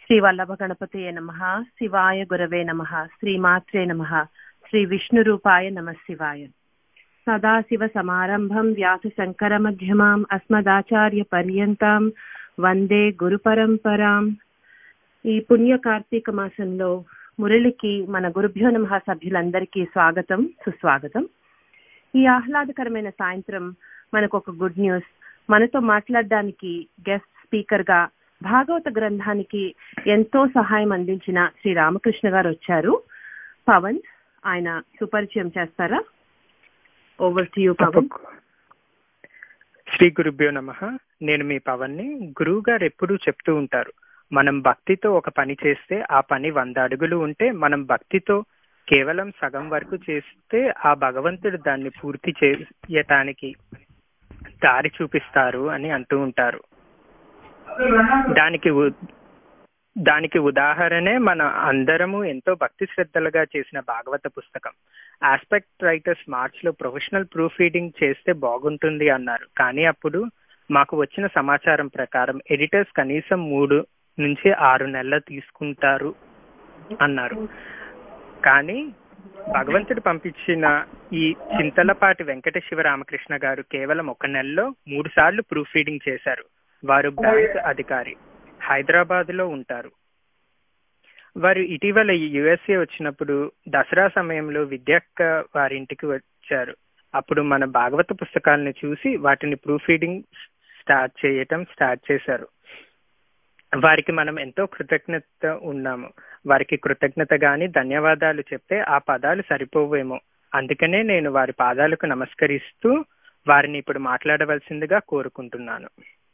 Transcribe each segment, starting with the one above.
శ్రీ వల్లభ గణపతయ నమ శివాయ గురవే నమ శ్రీమాత్రే నమ శ్రీ విష్ణు రూపాయ నమ శివాయ సదాశివ సమారంభం వ్యాస శంకర మధ్యమాం అస్మదాచార్య పర్యంతం వందే గురు పరంపరాం ఈ పుణ్య కార్తీక మాసంలో మురళికి మన గురుభ్యో నమ సభ్యులందరికీ స్వాగతం సుస్వాగతం ఈ ఆహ్లాదకరమైన సాయంత్రం మనకు ఒక గుడ్ న్యూస్ మనతో మాట్లాడడానికి గెస్ట్ స్పీకర్ గా భాగవత గ్రంథానికి ఎంతో సహాయం అందించిన శ్రీ రామకృష్ణ గారు వచ్చారు పవన్ ఆయన సుపరిచయం చేస్తారా ఓవర్ టు యూ పవన్ శ్రీ గురుభ్యో నమ నేను మీ పవన్ని గురువు గారు ఎప్పుడూ చెప్తూ ఉంటారు మనం భక్తితో ఒక పని చేస్తే ఆ పని వంద అడుగులు ఉంటే మనం భక్తితో కేవలం సగం వరకు చేస్తే ఆ భగవంతుడు దాన్ని పూర్తి చేయటానికి దారి చూపిస్తారు అని అంటూ ఉంటారు దానికి దానికి ఉదాహరణే మన అందరము ఎంతో భక్తి శ్రద్ధలుగా చేసిన భాగవత పుస్తకం ఆస్పెక్ట్ రైటర్స్ మార్చ్ లో ప్రొఫెషనల్ ప్రూఫ్ రీడింగ్ చేస్తే బాగుంటుంది అన్నారు కానీ అప్పుడు మాకు వచ్చిన సమాచారం ప్రకారం ఎడిటర్స్ కనీసం మూడు నుంచి ఆరు నెలలు తీసుకుంటారు అన్నారు కానీ భగవంతుడు పంపించిన ఈ చింతలపాటి వెంకట శివరామకృష్ణ గారు కేవలం ఒక నెలలో మూడు సార్లు ప్రూఫ్ రీడింగ్ చేశారు వారు బ్యాంక్ అధికారి హైదరాబాద్ లో ఉంటారు వారు ఇటీవల యుఎస్ఏ వచ్చినప్పుడు దసరా సమయంలో విద్యక్క వారి ఇంటికి వచ్చారు అప్పుడు మన భాగవత పుస్తకాలను చూసి వాటిని ప్రూఫ్ రీడింగ్ స్టార్ట్ చేయటం స్టార్ట్ చేశారు వారికి మనం ఎంతో కృతజ్ఞత ఉన్నాము వారికి కృతజ్ఞత గాని ధన్యవాదాలు చెప్తే ఆ పదాలు సరిపోవేమో అందుకనే నేను వారి పాదాలకు నమస్కరిస్తూ వారిని ఇప్పుడు మాట్లాడవలసిందిగా కోరుకుంటున్నాను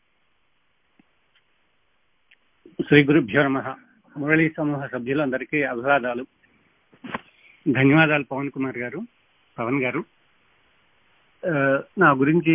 శ్రీ గురుభ్యో నమ మురళీ సమూహ సభ్యులందరికీ అభివాదాలు ధన్యవాదాలు పవన్ కుమార్ గారు పవన్ గారు నా గురించి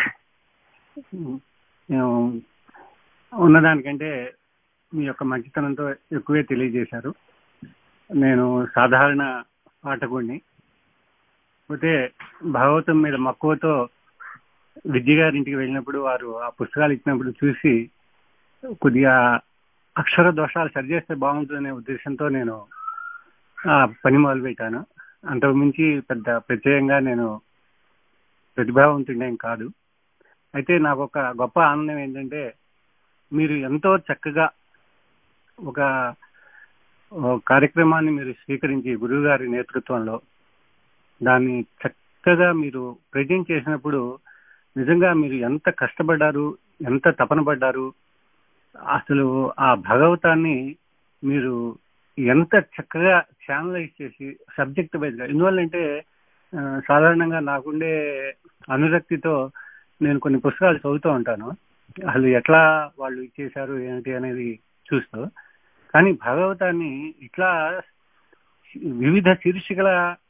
ఉన్నదానికంటే మీ యొక్క మంచితనంతో ఎక్కువే తెలియజేశారు నేను సాధారణ పాఠకుడిని పోతే భాగవతం మీద మక్కువతో విద్య గారింటికి వెళ్ళినప్పుడు వారు ఆ పుస్తకాలు ఇచ్చినప్పుడు చూసి కొద్దిగా అక్షర దోషాలు సరిచేస్తే బాగుంటుందనే ఉద్దేశంతో నేను ఆ పని మొదలుపెట్టాను అంతకుమించి పెద్ద ప్రత్యేకంగా నేను ప్రతిభావంతుడేం కాదు అయితే నాకు ఒక గొప్ప ఆనందం ఏంటంటే మీరు ఎంతో చక్కగా ఒక కార్యక్రమాన్ని మీరు స్వీకరించి గురువు గారి నేతృత్వంలో దాన్ని చక్కగా మీరు ప్రజెంట్ చేసినప్పుడు నిజంగా మీరు ఎంత కష్టపడ్డారు ఎంత తపన పడ్డారు అసలు ఆ భగవతాన్ని మీరు ఎంత చక్కగా ఛానలైజ్ చేసి సబ్జెక్ట్ వైజ్గా ఇందువల్ల అంటే సాధారణంగా నాకుండే అనురక్తితో నేను కొన్ని పుస్తకాలు చదువుతూ ఉంటాను అసలు ఎట్లా వాళ్ళు ఇచ్చేశారు ఏంటి అనేది చూస్తూ కానీ భగవతాన్ని ఇట్లా వివిధ శీర్షికల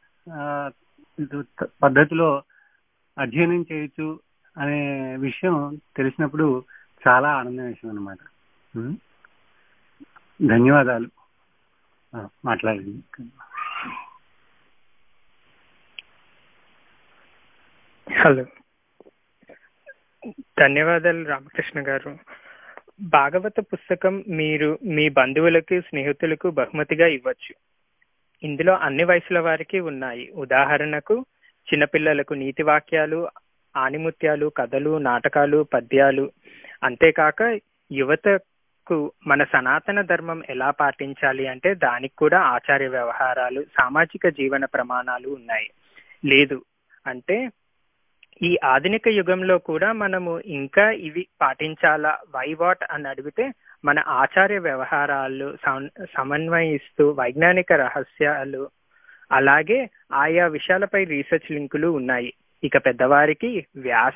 పద్ధతిలో అధ్యయనం చేయొచ్చు అనే విషయం తెలిసినప్పుడు చాలా ఆనందం వేసింది అనమాట ధన్యవాదాలు మాట్లాడండి హలో ధన్యవాదాలు రామకృష్ణ గారు భాగవత పుస్తకం మీరు మీ బంధువులకు స్నేహితులకు బహుమతిగా ఇవ్వచ్చు ఇందులో అన్ని వయసుల వారికి ఉన్నాయి ఉదాహరణకు చిన్నపిల్లలకు నీతి వాక్యాలు ఆనిముత్యాలు కథలు నాటకాలు పద్యాలు అంతేకాక యువతకు మన సనాతన ధర్మం ఎలా పాటించాలి అంటే దానికి కూడా ఆచార్య వ్యవహారాలు సామాజిక జీవన ప్రమాణాలు ఉన్నాయి లేదు అంటే ఈ ఆధునిక యుగంలో కూడా మనము ఇంకా ఇవి పాటించాలా వై వాట్ అని అడిగితే మన ఆచార్య వ్యవహారాలు సమన్వయిస్తూ వైజ్ఞానిక రహస్యాలు అలాగే ఆయా విషయాలపై రీసెర్చ్ లింకులు ఉన్నాయి ఇక పెద్దవారికి వ్యాస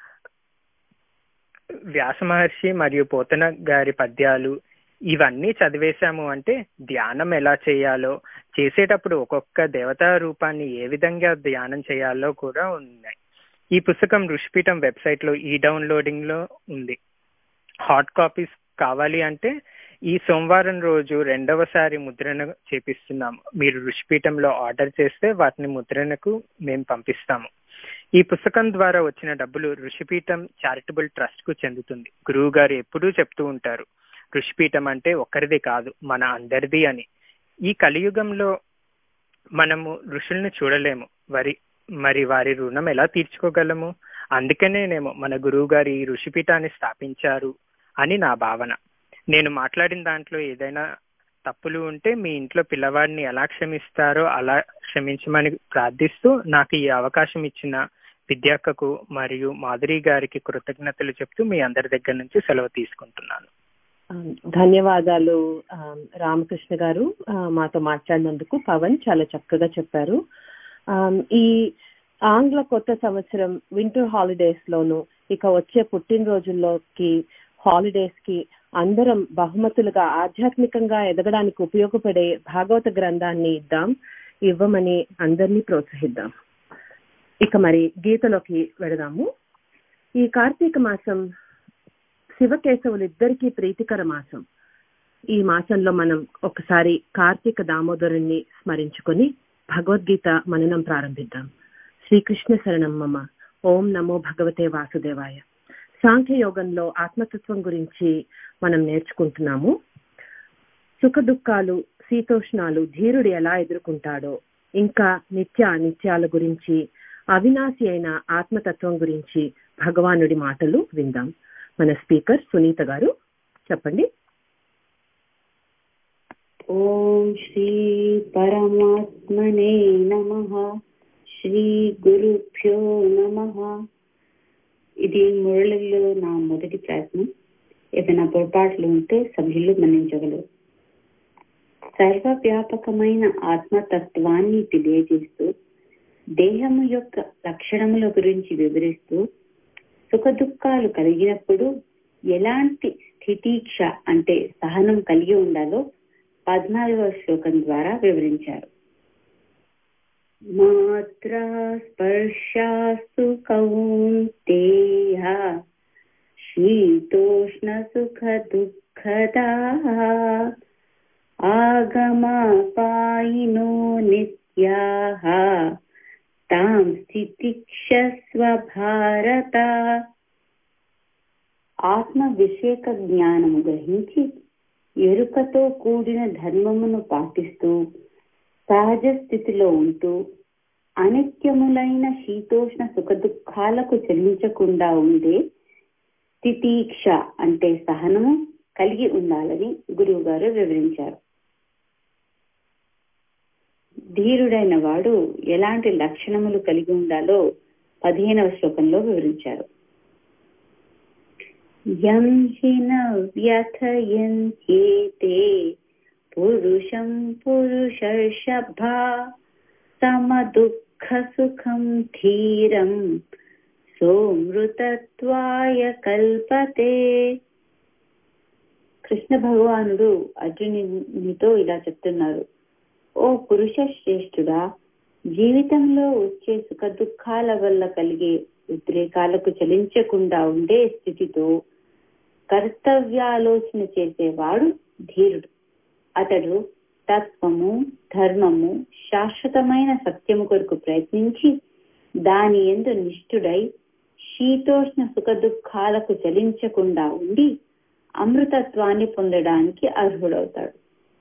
వ్యాస మహర్షి మరియు పోతన గారి పద్యాలు ఇవన్నీ చదివేశాము అంటే ధ్యానం ఎలా చేయాలో చేసేటప్పుడు ఒక్కొక్క దేవతా రూపాన్ని ఏ విధంగా ధ్యానం చేయాలో కూడా ఉన్నాయి ఈ పుస్తకం ఋషిపీఠం వెబ్సైట్ లో ఈ డౌన్లోడింగ్ లో ఉంది హాట్ కాపీస్ కావాలి అంటే ఈ సోమవారం రోజు రెండవసారి ముద్రణ చేపిస్తున్నాము మీరు ఋషిపీఠంలో ఆర్డర్ చేస్తే వాటిని ముద్రణకు మేము పంపిస్తాము ఈ పుస్తకం ద్వారా వచ్చిన డబ్బులు ఋషిపీఠం చారిటబుల్ ట్రస్ట్ కు చెందుతుంది గురువు గారు ఎప్పుడూ చెప్తూ ఉంటారు ఋషిపీఠం అంటే ఒక్కరిది కాదు మన అందరిది అని ఈ కలియుగంలో మనము ఋషుల్ని చూడలేము వరి మరి వారి రుణం ఎలా తీర్చుకోగలము అందుకనేనేమో మన గురువు గారు ఈ ఋషిపీఠాన్ని స్థాపించారు అని నా భావన నేను మాట్లాడిన దాంట్లో ఏదైనా తప్పులు ఉంటే మీ ఇంట్లో పిల్లవాడిని ఎలా క్షమిస్తారో అలా క్షమించమని ప్రార్థిస్తూ నాకు ఈ అవకాశం ఇచ్చిన విద్యాక్కకు మరియు మాధురి గారికి కృతజ్ఞతలు చెప్తూ మీ అందరి దగ్గర నుంచి సెలవు తీసుకుంటున్నాను ధన్యవాదాలు రామకృష్ణ గారు మాతో మాట్లాడినందుకు పవన్ చాలా చక్కగా చెప్పారు ఈ ఆంగ్ల కొత్త సంవత్సరం వింటర్ హాలిడేస్ లోను ఇక వచ్చే పుట్టినరోజుల్లోకి హాలిడేస్ కి అందరం బహుమతులుగా ఆధ్యాత్మికంగా ఎదగడానికి ఉపయోగపడే భాగవత గ్రంథాన్ని ఇద్దాం ఇవ్వమని అందరినీ ప్రోత్సహిద్దాం ఇక మరి గీతలోకి వెళదాము ఈ కార్తీక మాసం శివకేశవులిద్దరికీ ప్రీతికర మాసం ఈ మాసంలో మనం ఒకసారి కార్తీక దామోదరుణ్ణి స్మరించుకొని భగవద్గీత మననం ప్రారంభిద్దాం శ్రీకృష్ణ శరణం మమ ఓం నమో భగవతే వాసుదేవాయ సాంఖ్య యోగంలో ఆత్మతత్వం గురించి మనం నేర్చుకుంటున్నాము సుఖ దుఃఖాలు శీతోష్ణాలు ధీరుడు ఎలా ఎదుర్కొంటాడో ఇంకా నిత్య అనిత్యాల గురించి అవినాశి అయిన ఆత్మతత్వం గురించి భగవానుడి మాటలు విందాం మన స్పీకర్ సునీత గారు చెప్పండి ఓం శ్రీ పరమాత్మనే నమ శ్రీ గురుభ్యో నమ ఇది మురళిలో నా మొదటి ప్రయత్నం ఏదైనా పొరపాట్లు ఉంటే సభ్యులు మన్నించగలరు సర్వవ్యాపకమైన ఆత్మతత్వాన్ని తెలియజేస్తూ దేహము యొక్క లక్షణముల గురించి వివరిస్తూ సుఖ దుఃఖాలు కలిగినప్పుడు ఎలాంటి స్థితీక్ష అంటే సహనం కలిగి ఉండాలో పద్నాలుగవ శ్లోకం ద్వారా వివరించారు మాత్రా స్పర్శాస్తు కౌంతేయ శీతోష్ణ సుఖ దుఃఖదా ఆగమాపాయినో నిత్యాః తాం స్థితిక్షస్వ భారత ఆత్మ విషేక జ్ఞానము గ్రహించి ఎరుకతో కూడిన ధర్మమును పాటిస్తూ సహజ స్థితిలో ఉంటూ అనిత్యములైన శీతోష్ణ సుఖ దుఃఖాలకు చెల్లించకుండా ఉండే స్థితీక్ష అంటే సహనము కలిగి ఉండాలని గురువు గారు వివరించారు ధీరుడైన వాడు ఎలాంటి లక్షణములు కలిగి ఉండాలో పదిహేనవ శ్లోకంలో వివరించారు యం హిన వ్యథయంత్యేతే పురుషం పురుషర్షభ సమ దుఃఖ సుఖం ధీరం సోమృతత్వాయ కల్పతే కృష్ణ భగవానుడు అర్జునునితో ఇలా చెప్తున్నారు ఓ పురుష శ్రేష్ఠుడా జీవితంలో వచ్చే సుఖ దుఃఖాల వల్ల కలిగే ఉద్రేకాలకు చలించకుండా ఉండే స్థితితో కర్తవ్యాలోచన చేసేవాడు ధీరుడు అతడు తత్వము ధర్మము శాశ్వతమైన సత్యము కొరకు ప్రయత్నించి దాని ఎందు నిష్ఠుడై శీతోష్ణ సుఖ దుఃఖాలకు చలించకుండా ఉండి అమృతత్వాన్ని పొందడానికి అర్హుడవుతాడు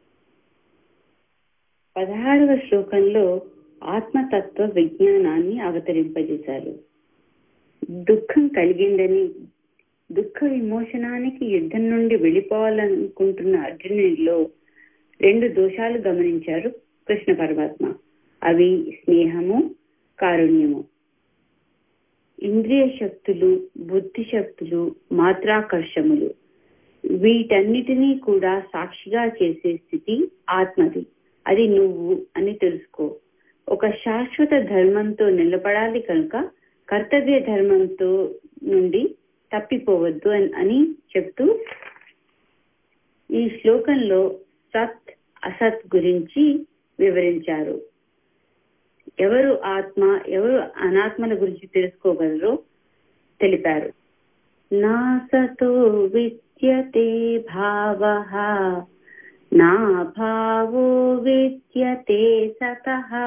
పదహారవ శ్లోకంలో ఆత్మతత్వ విజ్ఞానాన్ని అవతరింపజేశారు దుఃఖం కలిగిందని దుఃఖ విమోచనానికి యుద్ధం నుండి వెళ్ళిపోవాలనుకుంటున్న అర్జునుడిలో రెండు దోషాలు గమనించారు కృష్ణ పరమాత్మ అవి స్నేహము కారుణ్యము ఇంద్రియ శక్తులు బుద్ధి శక్తులు మాత్రాకర్షములు వీటన్నిటినీ కూడా సాక్షిగా చేసే స్థితి ఆత్మది అది నువ్వు అని తెలుసుకో ఒక శాశ్వత ధర్మంతో నిలబడాలి కనుక కర్తవ్య ధర్మంతో నుండి తప్పిపోవద్దు అని చెప్తూ ఈ శ్లోకంలో సత్ అసత్ గురించి వివరించారు ఎవరు ఆత్మ ఎవరు అనాత్మల గురించి తెలుసుకోగలరో తెలిపారు నా సతో విద్యతే భావ నా భావో విద్యతే సత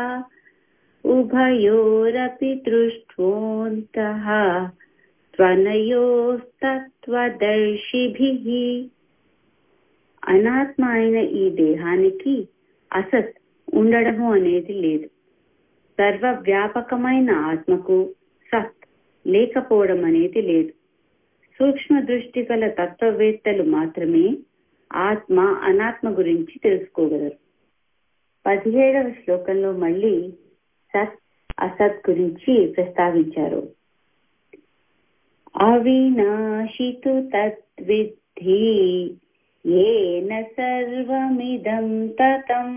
ఉభయోరపి దృష్ట్వోంతః త్వనయోస్తత్వదర్శిభిः అనాత్మ అయిన ఈ దేహానికి అసత్ ఉండడము అనేది లేదు సర్వవ్యాపకమైన ఆత్మకు సత్ లేకపోవడం అనేది లేదు సూక్ష్మ దృష్టి గల తత్వవేత్తలు మాత్రమే ఆత్మ అనాత్మ గురించి తెలుసుకోగలరు పదిహేడవ శ్లోకంలో మళ్ళీ సత్ అసత్ గురించి ప్రస్తావించారు అవినాశితు తద్విద్ధి ఏన సర్వమిదం తతం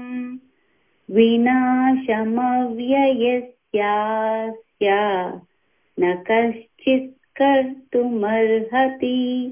వినాశమవ్యయస్యాస్య న కశ్చిత్ కర్తుమర్హతి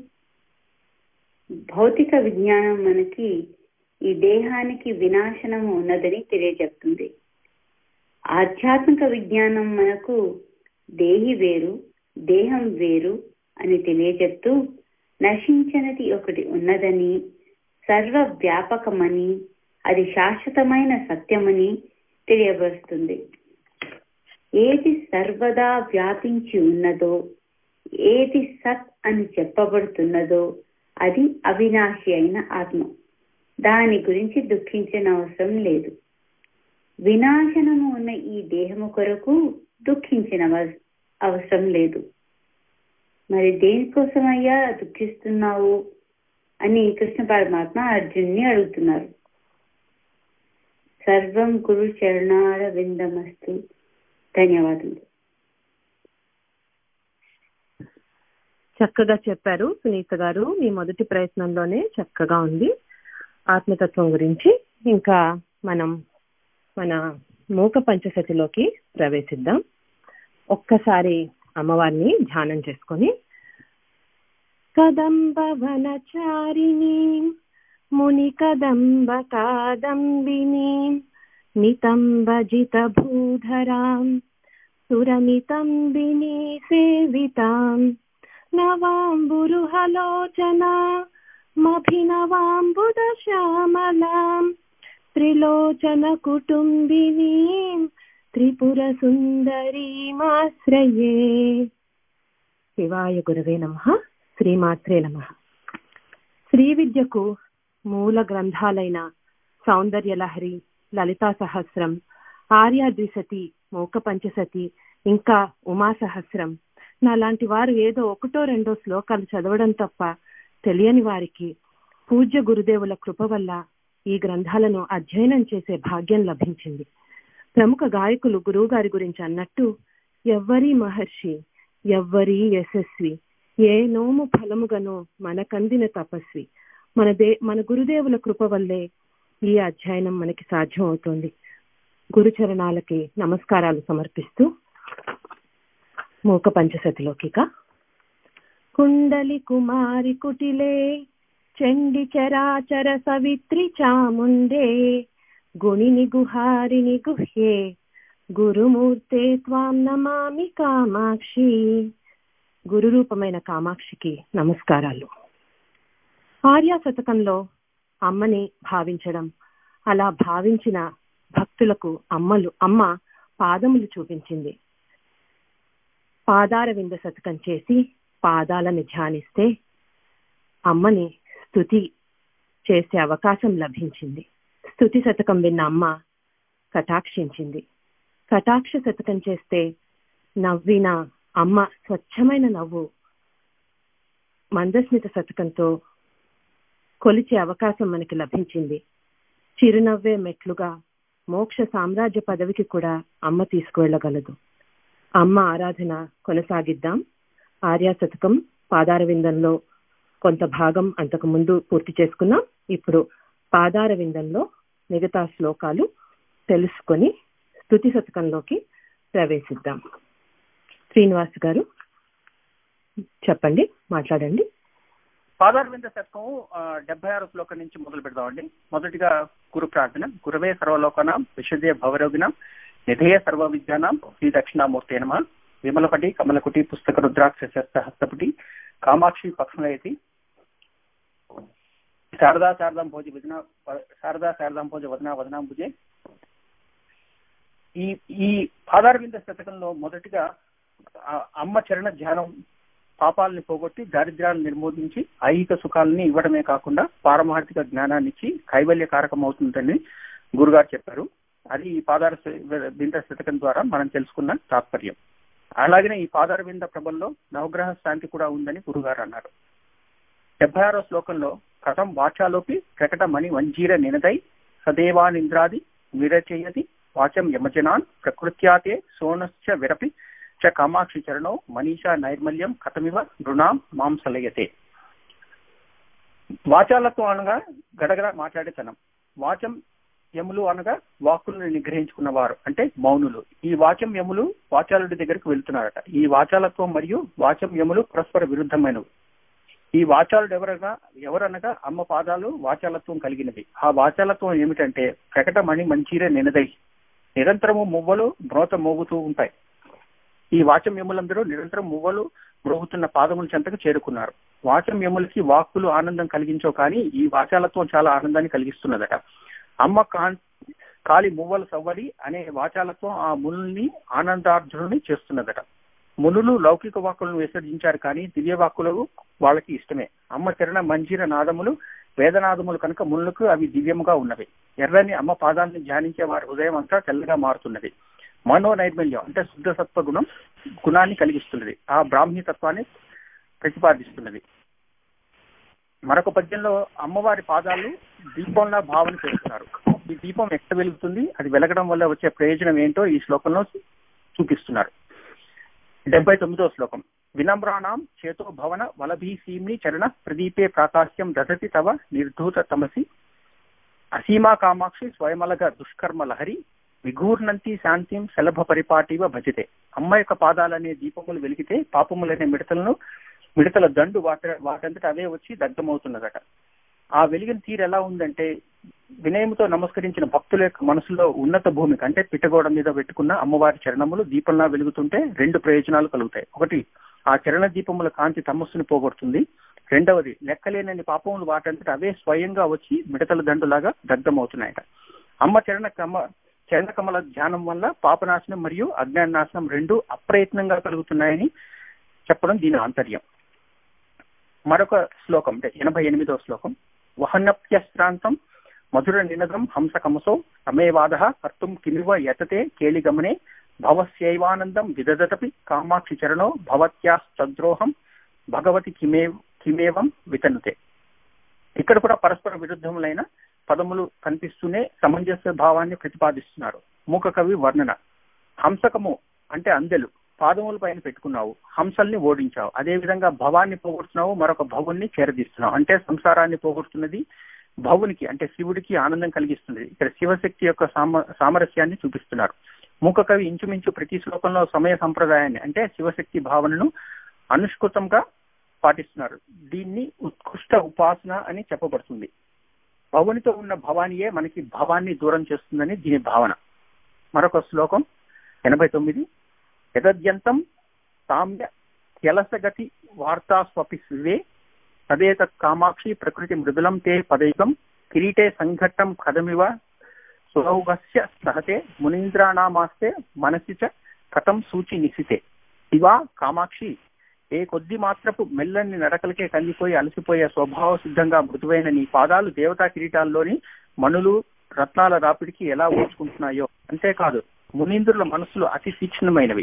భౌతిక విజ్ఞానం మనకి ఈ దేహానికి వినాశనము ఉన్నదని తెలియజెప్తుంది ఆధ్యాత్మిక విజ్ఞానం మనకు దేహి వేరు దేహం వేరు అని తెలియజెప్తూ నశించనిది ఒకటి ఉన్నదని సర్వ వ్యాపకమని అది శాశ్వతమైన సత్యమని తెలియబరుస్తుంది ఏది సర్వదా వ్యాపించి ఉన్నదో ఏది సత్ అని చెప్పబడుతున్నదో అది అవినాశి అయిన ఆత్మ దాని గురించి దుఃఖించిన అవసరం లేదు వినాశనము ఉన్న ఈ దేహము కొరకు దుఃఖించిన అవసరం లేదు మరి దేనికోసమయ్యా దుఃఖిస్తున్నావు అని కృష్ణ పరమాత్మ అర్జున్ని అడుగుతున్నారు సర్వం గురు చరణార విందమస్తు ధన్యవాదములు చక్కగా చెప్పారు సునీత గారు మీ మొదటి ప్రయత్నంలోనే చక్కగా ఉంది ఆత్మతత్వం గురించి ఇంకా మనం మన మూక పంచశతిలోకి ప్రవేశిద్దాం ఒక్కసారి అమ్మవారిని ధ్యానం చేసుకొని కదంబ వనచారిణి ముని కదంబ కాదంబిని నితంబజిత భూధరాం సురనితంబిని సేవితాం నవాంబురుహలోచనా మభినవాంబుద శ్యామలాం త్రిలోచన కుటుంబినీం త్రిపుర సుందరీమాశ్రయే శివాయ గురవే నమ శ్రీమాత్రే నమ శ్రీ విద్యకు మూల గ్రంథాలైన సౌందర్యలహరి లలితా సహస్రం ఆర్యాద్విసతి మోక పంచసతి ఇంకా ఉమా సహస్రం నాలాంటి వారు ఏదో ఒకటో రెండో శ్లోకాలు చదవడం తప్ప తెలియని వారికి పూజ్య గురుదేవుల కృప వల్ల ఈ గ్రంథాలను అధ్యయనం చేసే భాగ్యం లభించింది ప్రముఖ గాయకులు గురువు గారి గురించి అన్నట్టు ఎవ్వరి మహర్షి ఎవ్వరి యశస్వి ఏ నోము ఫలముగనో మనకందిన తపస్వి మన దే మన గురుదేవుల కృప వల్లే ఈ అధ్యయనం మనకి సాధ్యం అవుతుంది గురుచరణాలకి నమస్కారాలు సమర్పిస్తూ మూక పంచసతిలోకిక కుండలి కుమారి కుటిలే చండి చరాచర సవిత్రి చాముండే గుణిని గుహారిని గుహ్యే గురుమూర్తే త్వాం నమామి కామాక్షి గురు రూపమైన కామాక్షికి నమస్కారాలు ఆర్యా శతకంలో అమ్మని భావించడం అలా భావించిన భక్తులకు అమ్మలు అమ్మ పాదములు చూపించింది పాదార వింద శతకం చేసి పాదాలను ధ్యానిస్తే అమ్మని స్థుతి చేసే అవకాశం లభించింది స్థుతి శతకం విన్న అమ్మ కటాక్షించింది కటాక్ష శతకం చేస్తే నవ్విన అమ్మ స్వచ్ఛమైన నవ్వు మందస్మిత శతకంతో కొలిచే అవకాశం మనకి లభించింది చిరునవ్వే మెట్లుగా మోక్ష సామ్రాజ్య పదవికి కూడా అమ్మ తీసుకువెళ్ళగలదు అమ్మ ఆరాధన కొనసాగిద్దాం ఆర్యా శతకం పాదార విందంలో కొంత భాగం అంతకు ముందు పూర్తి చేసుకున్నాం ఇప్పుడు పాదార విందంలో మిగతా శ్లోకాలు తెలుసుకొని స్థుతి శతకంలోకి ప్రవేశిద్దాం శ్రీనివాస్ గారు చెప్పండి మాట్లాడండి పాదారవింద శతకం డెబ్బై ఆరు శ్లోకం నుంచి మొదలు పెడదామండి మొదటిగా గురు ప్రార్థన గురువే సర్వలోకనాం విశుద్ధే భవరోగినాం నిధేయ సర్వ విద్యానాం శ్రీ దక్షిణామూర్తి నమ విమలపటి కమలకుటి పుస్తక రుద్రాక్ష శస్త హస్తపుటి కామాక్షి పక్షులయతి శారదా శారదాం భోజ వదన శారదా శారదాం భోజ వదన వదనాం భుజే ఈ ఈ పాదారవింద శతకంలో మొదటిగా అమ్మ చరణ ధ్యానం పాపాలని పోగొట్టి దారిద్ర్యాలను నిర్మూలించి ఐహిక సుఖాలని ఇవ్వడమే కాకుండా పారమార్థిక జ్ఞానాన్ని ఇచ్చి కైవల్యకారకం అవుతుందని గురుగారు చెప్పారు అది ఈ పాదార బింద శతకం ద్వారా మనం తెలుసుకున్న తాత్పర్యం అలాగనే ఈ పాదార బింద ప్రభల్లో నవగ్రహ శాంతి కూడా ఉందని గురుగారు అన్నారు డెబ్బై ఆరో శ్లోకంలో కథం వాచాలోపి ప్రకటమణి వంజీర నినదై సదేవానింద్రాది విరచయతి వాచం యమజనాన్ ప్రకృత్యాతే సోనశ్చ విరపి చ కామాక్షి చరణో మనీషా నైర్మల్యం కథమివ నృణాం మాంసలయతే వాచాలతో అనగా గడగడ మాట్లాడేతనం వాచం యములు అనగా వాక్కులను నిగ్రహించుకున్నవారు అంటే మౌనులు ఈ వాచం యములు వాచాలుడి దగ్గరకు వెళ్తున్నారట ఈ వాచాలత్వం మరియు వాచం యములు పరస్పర విరుద్ధమైనవి ఈ వాచాలుడు ఎవరగా ఎవరనగా అమ్మ పాదాలు వాచాలత్వం కలిగినవి ఆ వాచాలత్వం ఏమిటంటే ప్రకటమణి మంచిరే నినదై నిరంతరము మువ్వలు మ్రోత మోగుతూ ఉంటాయి ఈ వాచం యములందరూ నిరంతరం మువ్వలు మ్రోగుతున్న పాదముల చెంతకు చేరుకున్నారు వాచం యములకి వాక్కులు ఆనందం కలిగించో కానీ ఈ వాచాలత్వం చాలా ఆనందాన్ని కలిగిస్తున్నదట అమ్మ కాలి మువ్వలు సవ్వడి అనే వాచాలత్వం ఆ మునుల్ని ఆనందార్జునుని చేస్తున్నదట మునులు లౌకిక వాక్కులను విసర్జించారు కానీ దివ్య వాక్కులు వాళ్ళకి ఇష్టమే అమ్మ చరణ మంజీర నాదములు వేదనాదములు కనుక మునులకు అవి దివ్యముగా ఉన్నవి ఎర్రని అమ్మ పాదాలను ధ్యానించే వారి హృదయం అంతా తెల్లగా మారుతున్నది మనో నైర్మల్యం అంటే శుద్ధ సత్వ గుణం గుణాన్ని కలిగిస్తున్నది ఆ బ్రాహ్మీ తత్వాన్ని ప్రతిపాదిస్తున్నది మరొక పద్యంలో అమ్మవారి పాదాలు దీపంలా భావన చేస్తున్నారు ఈ దీపం ఎక్కడ వెలుగుతుంది అది వెలగడం వల్ల వచ్చే ప్రయోజనం ఏంటో ఈ శ్లోకంలో చూపిస్తున్నారు డెబ్బై తొమ్మిదో శ్లోకం వినమ్రాణం చేతో భవన వలభీసీమ్ని చరణ ప్రదీపే ప్రాకాశ్యం దశతి తవ నిర్ధూత తమసి అసీమా కామాక్షి స్వయమలగ దుష్కర్మ లహరి విఘూర్నంతి శాంతిం శలభ పరిపాటివ భజతే అమ్మ యొక్క పాదాలనే దీపములు వెలిగితే పాపములనే మిడతలను మిడతల దండు వాట వాటంతట అవే వచ్చి దగ్ధమవుతున్నదట ఆ వెలిగిన తీరు ఎలా ఉందంటే వినయముతో నమస్కరించిన భక్తుల యొక్క మనసులో ఉన్నత భూమికి అంటే పిట్టగోడ మీద పెట్టుకున్న అమ్మవారి చరణములు దీపంలా వెలుగుతుంటే రెండు ప్రయోజనాలు కలుగుతాయి ఒకటి ఆ చరణ దీపముల కాంతి తమస్సును పోగొడుతుంది రెండవది లెక్కలేనని పాపములు వాటంతట అవే స్వయంగా వచ్చి మిడతల దండులాగా దగ్ధమవుతున్నాయట అమ్మ చరణ కమ చరణ కమల ధ్యానం వల్ల పాపనాశనం మరియు అజ్ఞాన నాశనం రెండు అప్రయత్నంగా కలుగుతున్నాయని చెప్పడం దీని ఆంతర్యం మరొక శ్లోకం అంటే ఎనభై ఎనిమిదో శ్లోకం వహనప్యశ్రాంతం మధుర నినదం హంసకమసో సమేవాద కర్తుం కిమివ యతతే కేళిగమనే భవస్యైవానందం విదదతపి కామాక్షి చరణో భవత్యాస్తద్రోహం భగవతి కిమే కిమేవం వితనుతే ఇక్కడ కూడా పరస్పర విరుద్ధములైన పదములు కనిపిస్తూనే సమంజస భావాన్ని ప్రతిపాదిస్తున్నారు మూక కవి వర్ణన హంసకము అంటే అందెలు పాదముల పైన పెట్టుకున్నావు హంసల్ని ఓడించావు అదే విధంగా భవాన్ని పోగొడుతున్నావు మరొక భవుని చేరదీస్తున్నావు అంటే సంసారాన్ని పోగొడుతున్నది భవునికి అంటే శివుడికి ఆనందం కలిగిస్తున్నది ఇక్కడ శివశక్తి యొక్క సామ సామరస్యాన్ని చూపిస్తున్నారు మూక కవి ఇంచుమించు ప్రతి శ్లోకంలో సమయ సంప్రదాయాన్ని అంటే శివశక్తి భావనను అనుష్కృతంగా పాటిస్తున్నారు దీన్ని ఉత్కృష్ట ఉపాసన అని చెప్పబడుతుంది భవునితో ఉన్న భవానియే మనకి భవాన్ని దూరం చేస్తుందని దీని భావన మరొక శ్లోకం ఎనభై తొమ్మిది యదద్యంతం సామ్య కెలసగతి వార్తా స్వపి శివే తదేత కామాక్షి ప్రకృతి మృదులం తే పదైకం కిరీటే సంఘట్టం కథమివ సులౌగస్య సహతే మునీంద్రాణామాస్తే మనసి చ కథం సూచి నిశితే శివా కామాక్షి ఏ కొద్ది మాత్రపు మెల్లని నడకలకే కందిపోయి అలసిపోయే స్వభావ సిద్ధంగా మృదువైన నీ పాదాలు దేవతా కిరీటాల్లోని మణులు రత్నాల రాపిడికి ఎలా ఓర్చుకుంటున్నాయో అంతేకాదు మునీంద్రుల మనస్సులు అతి తీక్ష్ణమైనవి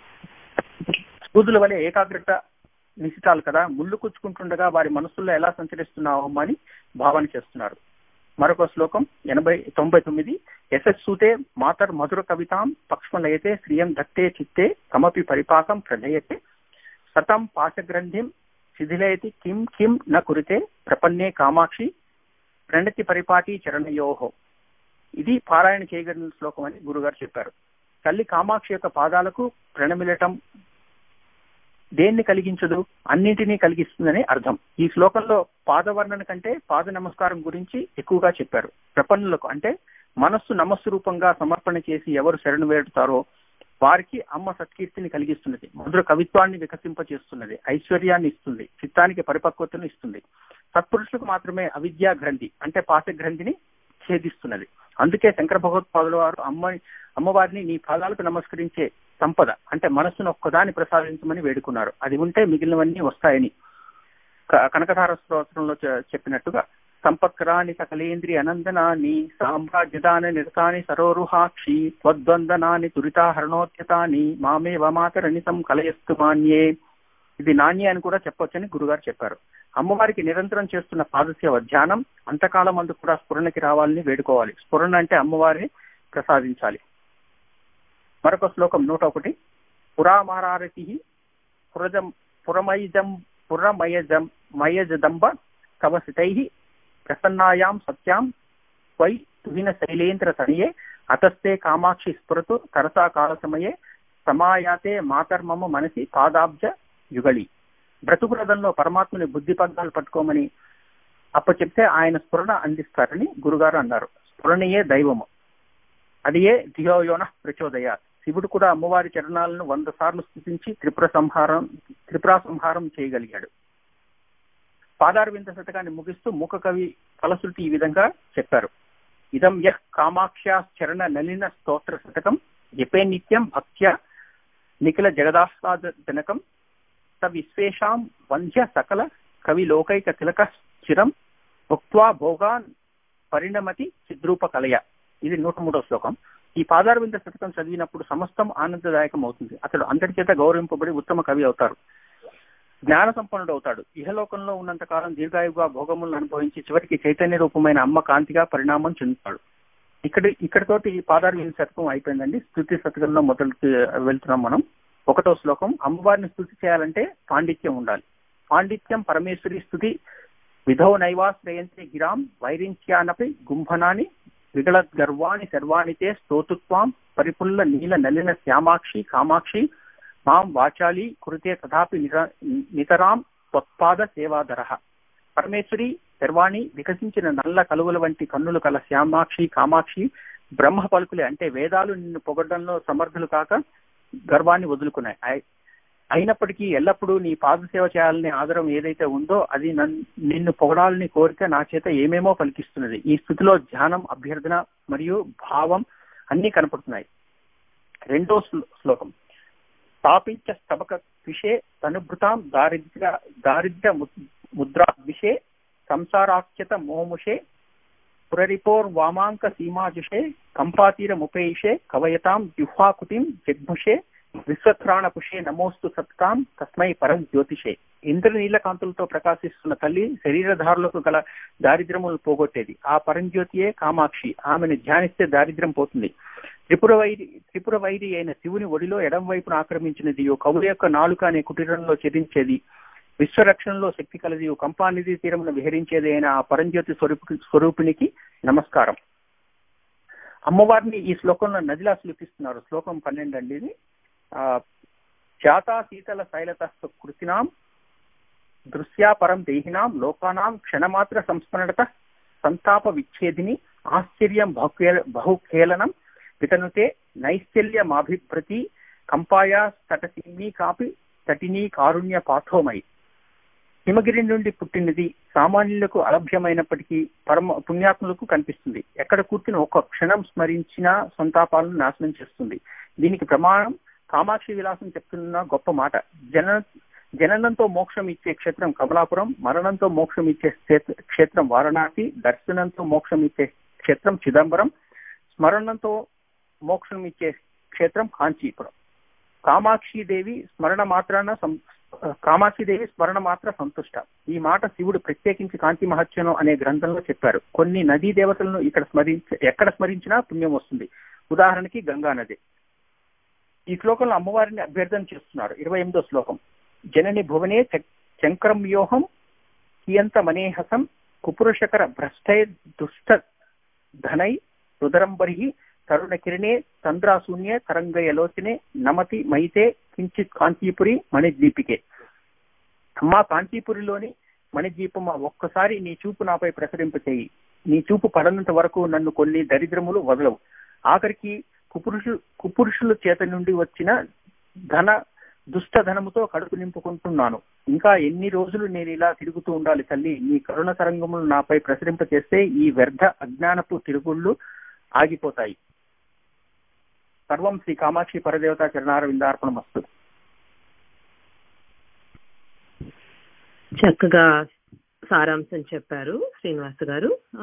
సూదుల వలె ఏకాగ్రత నిశితాలు కదా ముళ్ళు కుచ్చుకుంటుండగా వారి మనస్సుల్లో ఎలా సంచరిస్తున్నావు అని భావన చేస్తున్నారు మరొక శ్లోకం ఎనభై తొంభై తొమ్మిది యశస్సుతే మాతర్ మధుర కవితాం పక్ష్మలయతే శ్రియం దత్తే చిత్తే కమపి పరిపాకం ప్రళయతే సతం పాశగ్రంథిం శిథిలయతి కిం కిం న కురితే ప్రపన్నే కామాక్షి ప్రణతి పరిపాటి చరణయోహో ఇది పారాయణ చేయగలిగిన శ్లోకం అని గురుగారు చెప్పారు తల్లి కామాక్షి యొక్క పాదాలకు ప్రణమిలటం దేన్ని కలిగించదు అన్నింటినీ కలిగిస్తుందని అర్థం ఈ శ్లోకంలో పాదవర్ణన కంటే పాద నమస్కారం గురించి ఎక్కువగా చెప్పారు ప్రపన్నులకు అంటే మనస్సు నమస్సు రూపంగా సమర్పణ చేసి ఎవరు శరణు వేడుతారో వారికి అమ్మ సత్కీర్తిని కలిగిస్తున్నది మధుర కవిత్వాన్ని వికసింపచేస్తున్నది ఐశ్వర్యాన్ని ఇస్తుంది చిత్తానికి పరిపక్వతను ఇస్తుంది సత్పురుషులకు మాత్రమే అవిద్యా గ్రంథి అంటే పాశ గ్రంథిని ఛేదిస్తున్నది అందుకే శంకర భగవత్పాదుల వారు అమ్మని అమ్మవారిని నీ పాదాలకు నమస్కరించే సంపద అంటే మనస్సును ఒక్కదాన్ని ప్రసాదించమని వేడుకున్నారు అది ఉంటే మిగిలినవన్నీ వస్తాయని క- కనకధార స్తోత్రంలో చె- చెప్పినట్టుగా సంపత్కరాని సకలేంద్రి అనందనాని సామ్రాజ్యదాన నిరతాని సరోరుహాక్షి త్వద్వందనాని దురితాహరణోత్యతాని మామేవ మాతరనితం కలయస్తు మాన్యే ఇది నాణ్య అని కూడా చెప్పొచ్చని గురుగారు చెప్పారు అమ్మవారికి నిరంతరం చేస్తున్న పాదసేవ ధ్యానం అంతకాలం అందు కూడా స్ఫురణకి రావాలని వేడుకోవాలి స్ఫురణ అంటే అమ్మవారిని ప్రసాదించాలి మరొక శ్లోకం నూట ఒకటి పురామారారతి పురజం పురమైజం పురమయజం మయజదంబ కవసితై ప్రసన్నాయాం సత్యాం వై తుహిన శైలేంద్ర తనయే అతస్తే కామాక్షి స్ఫురతు తరసా కాల సమయే సమాయాతే మాతర్మమ మనసి పాదాబ్జ యుగళి బ్రతుకురథంలో పరమాత్మని బుద్ధి పగ్గాలు పట్టుకోమని అప్పచెప్తే ఆయన స్ఫురణ అందిస్తారని గురుగారు అన్నారు స్ఫురణయే దైవము అది ఏ ధియోయోన ప్రచోదయ శివుడు కూడా అమ్మవారి చరణాలను వంద సార్లు స్థుతించి త్రిపుర సంహారం త్రిపుర సంహారం చేయగలిగాడు పాదారవింద శతకాన్ని ముగిస్తూ మూక కవి ఫలశ్రుతి ఈ విధంగా చెప్పారు ఇదం యహ్ కామాక్ష్యాశ్చరణ నలిన స్తోత్ర శతకం జపే నిత్యం భక్త్య నిఖిల జగదాస్వాదజనకం స విశ్వేషాం వంధ్య సకల కవి లోకైక తిలక చిరం భుక్వా భోగాన్ పరిణమతి చిద్రూప కలయ ఇది నూట మూడో శ్లోకం ఈ పాదారవింద శతకం చదివినప్పుడు సమస్తం ఆనందదాయకం అవుతుంది అతడు అందరి చేత గౌరవింపబడి ఉత్తమ కవి అవుతారు జ్ఞాన సంపన్నుడు అవుతాడు ఇహలోకంలో ఉన్నంత కాలం దీర్ఘాయుగా భోగములను అనుభవించి చివరికి చైతన్య రూపమైన అమ్మ కాంతిగా పరిణామం చెందుతాడు ఇక్కడ ఇక్కడితోటి పాదారవింద శతకం అయిపోయిందండి స్థుతి శతకంలో మొదలు వెళ్తున్నాం మనం ఒకటో శ్లోకం అమ్మవారిని స్థుతి చేయాలంటే పాండిత్యం ఉండాలి పాండిత్యం పరమేశ్వరి స్థుతి విధౌ నైవాశ్రయంతే గిరాం వైరించ్యానపి గుంభనాని విగళద్ గర్వాణి సర్వాణి తే స్తోతుత్వాం పరిపుల్ల నీల నలిన శ్యామాక్షి కామాక్షి మాం వాచాలి కురుతే తథాపి నిర- నితరాం త్వత్పాద సేవాధర పరమేశ్వరి శర్వాణి వికసించిన నల్ల కలువల వంటి కన్నులు కల శ్యామాక్షి కామాక్షి బ్రహ్మ పలుకులే అంటే వేదాలు నిన్ను పొగడంలో సమర్థులు కాక గర్వాన్ని వదులుకున్నాయి అయి- అయినప్పటికీ ఎల్లప్పుడూ నీ పాదసేవ చేయాలనే ఆదరం ఏదైతే ఉందో అది నన్- నిన్ను పొగడాలని కోరిక నా చేత ఏమేమో పలికిస్తున్నది ఈ స్థితిలో ధ్యానం అభ్యర్థన మరియు భావం అన్ని కనపడుతున్నాయి రెండో శ్లో- శ్లోకం స్థాపించ స్తబక విషే తనుభృతాం దారిద్ర్య దారిద్ర్య ము- ముద్రా విషే సంసారాఖ్యత మోముషే పురరిపోర్ వామాంక సీమాజుషే కంపాతీర ముపేయిషే కవయతాం జిహ్వాకుతిం జగ్ముషే విశ్వత్రాణపుషే నమోస్తు సత్కాం తస్మై పరం జ్యోతిషే ఇంద్రనీల కాంతులతో ప్రకాశిస్తున్న తల్లి శరీరధారులకు గల దారిద్ర్యములు పోగొట్టేది ఆ పరంజ్యోతియే కామాక్షి ఆమెను ధ్యానిస్తే దారిద్ర్యం పోతుంది త్రిపుర వైరి త్రిపుర వైరి అయిన శివుని ఒడిలో ఎడం వైపున ఆక్రమించినది ఓ కవుల యొక్క నాలుక అనే కుటీరంలో చెరించేది విశ్వరక్షణలో శక్తి కలది ఓ కంపానిధి తీరమున విహరించేది అయిన ఆ పరంజ్యోతి స్వరూపు స్వరూపినికి నమస్కారం అమ్మవారిని ఈ శ్లోకంలో నదిలా శ్లోకిస్తున్నారు శ్లోకం పన్నెండు అండి ఇది ఆ జాతా శీతల శైలత కృతినాం దృశ్యా పరం దేహినాం లోకానాం క్షణమాత్ర సంస్మరణత సంతాప విచ్ఛేదిని ఆశ్చర్యం బహుకే- బహుఖేళనం వితనుతే నైశ్చల్యమాభిభ్రతి కంపాయా తటసీమీ కాపి తటినీ కారుణ్య పాఠోమై హిమగిరి నుండి పుట్టినది సామాన్యులకు అలభ్యమైనప్పటికీ పరమ పుణ్యాత్ములకు కనిపిస్తుంది ఎక్కడ కూర్చుని ఒక్క క్షణం స్మరించిన సంతాపాలను నాశనం చేస్తుంది దీనికి ప్రమాణం కామాక్షి విలాసం చెప్తున్న గొప్ప మాట జన జననంతో మోక్షం ఇచ్చే క్షేత్రం కమలాపురం మరణంతో మోక్షం ఇచ్చే క్షేత్ర- క్షేత్రం వారణాసి దర్శనంతో మోక్షం ఇచ్చే క్షేత్రం చిదంబరం స్మరణంతో మోక్షం ఇచ్చే క్షేత్రం కాంచీపురం కామాక్షి దేవి స్మరణ మాత్రాన సం- కామాక్షి దేవి స్మరణ మాత్ర సంతుష్ట ఈ మాట శివుడు ప్రత్యేకించి కాంతి మహత్యను అనే గ్రంథంలో చెప్పారు కొన్ని నదీ దేవతలను ఇక్కడ స్మరించ ఎక్కడ స్మరించినా పుణ్యం వస్తుంది ఉదాహరణకి గంగా నది ఈ శ్లోకంలో అమ్మవారిని అభ్యర్థన చేస్తున్నారు ఇరవై ఎనిమిదో శ్లోకం జనని భువనే చ- చంక్రం వ్యూహం కియంత మనేహసం కుపురుషకర భ్రష్టై దుష్ట ధనై రుదరంబరి తరుణ కిరణే చంద్రాశూన్యే తరంగయలోచనే నమతి మైతే కించిత్ కాంచీపురి మణిద్వీపికే అమ్మా కాంచీపురిలోని మణిద్వీపమ్మ ఒక్కసారి నీ చూపు నాపై ప్రసరింప చేయి నీ చూపు పడనంత వరకు నన్ను కొన్ని దరిద్రములు వదలవు ఆఖరికి కుపురుషు కుపురుషుల చేత నుండి వచ్చిన ధన దుష్ట ధనముతో కడుపు నింపుకుంటున్నాను ఇంకా ఎన్ని రోజులు నేను ఇలా తిరుగుతూ ఉండాలి తల్లి నీ కరుణ తరంగములు నాపై ప్రసరింప చేస్తే ఈ వ్యర్థ అజ్ఞానపు తిరుగుళ్ళు ఆగిపోతాయి సర్వం శ్రీ కామాక్షి పరదేవత చరణారవిందార్పణ మస్తు చక్కగా సారాంశం చెప్పారు శ్రీనివాస్ గారు ఆ,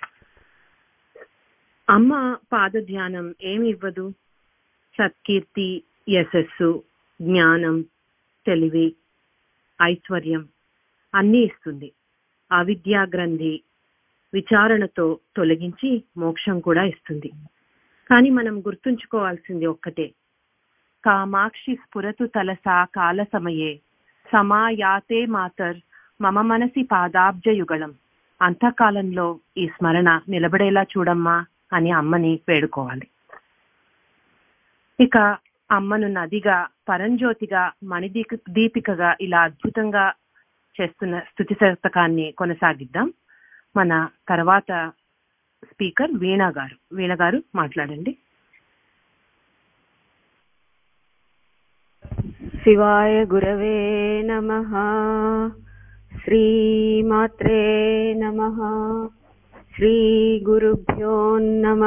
అమ్మ పాద ధ్యానం ఏమి ఇవ్వదు సత్కీర్తి యశస్సు జ్ఞానం తెలివి ఐశ్వర్యం అన్నీ ఇస్తుంది అవిద్యా గ్రంథి విచారణతో తొలగించి మోక్షం కూడా ఇస్తుంది కానీ మనం గుర్తుంచుకోవాల్సింది ఒక్కటే కామాక్షి స్ఫురతు తలసా కాల సమయే సమాయాతే మాతర్ మమ మనసి పాదాబ్జయుగళం అంతకాలంలో ఈ స్మరణ నిలబడేలా చూడమ్మా అని అమ్మని వేడుకోవాలి ఇక అమ్మను నదిగా పరంజ్యోతిగా మణిదీక దీపికగా ఇలా అద్భుతంగా చేస్తున్న స్థుతి శతకాన్ని కొనసాగిద్దాం మన తర్వాత స్పీకర్ వీణా గారు వీణ గారు మాట్లాడండి శివాయ గురవే నమ శ్రీమాత్రే నమ శ్రీ గురుభ్యో నమ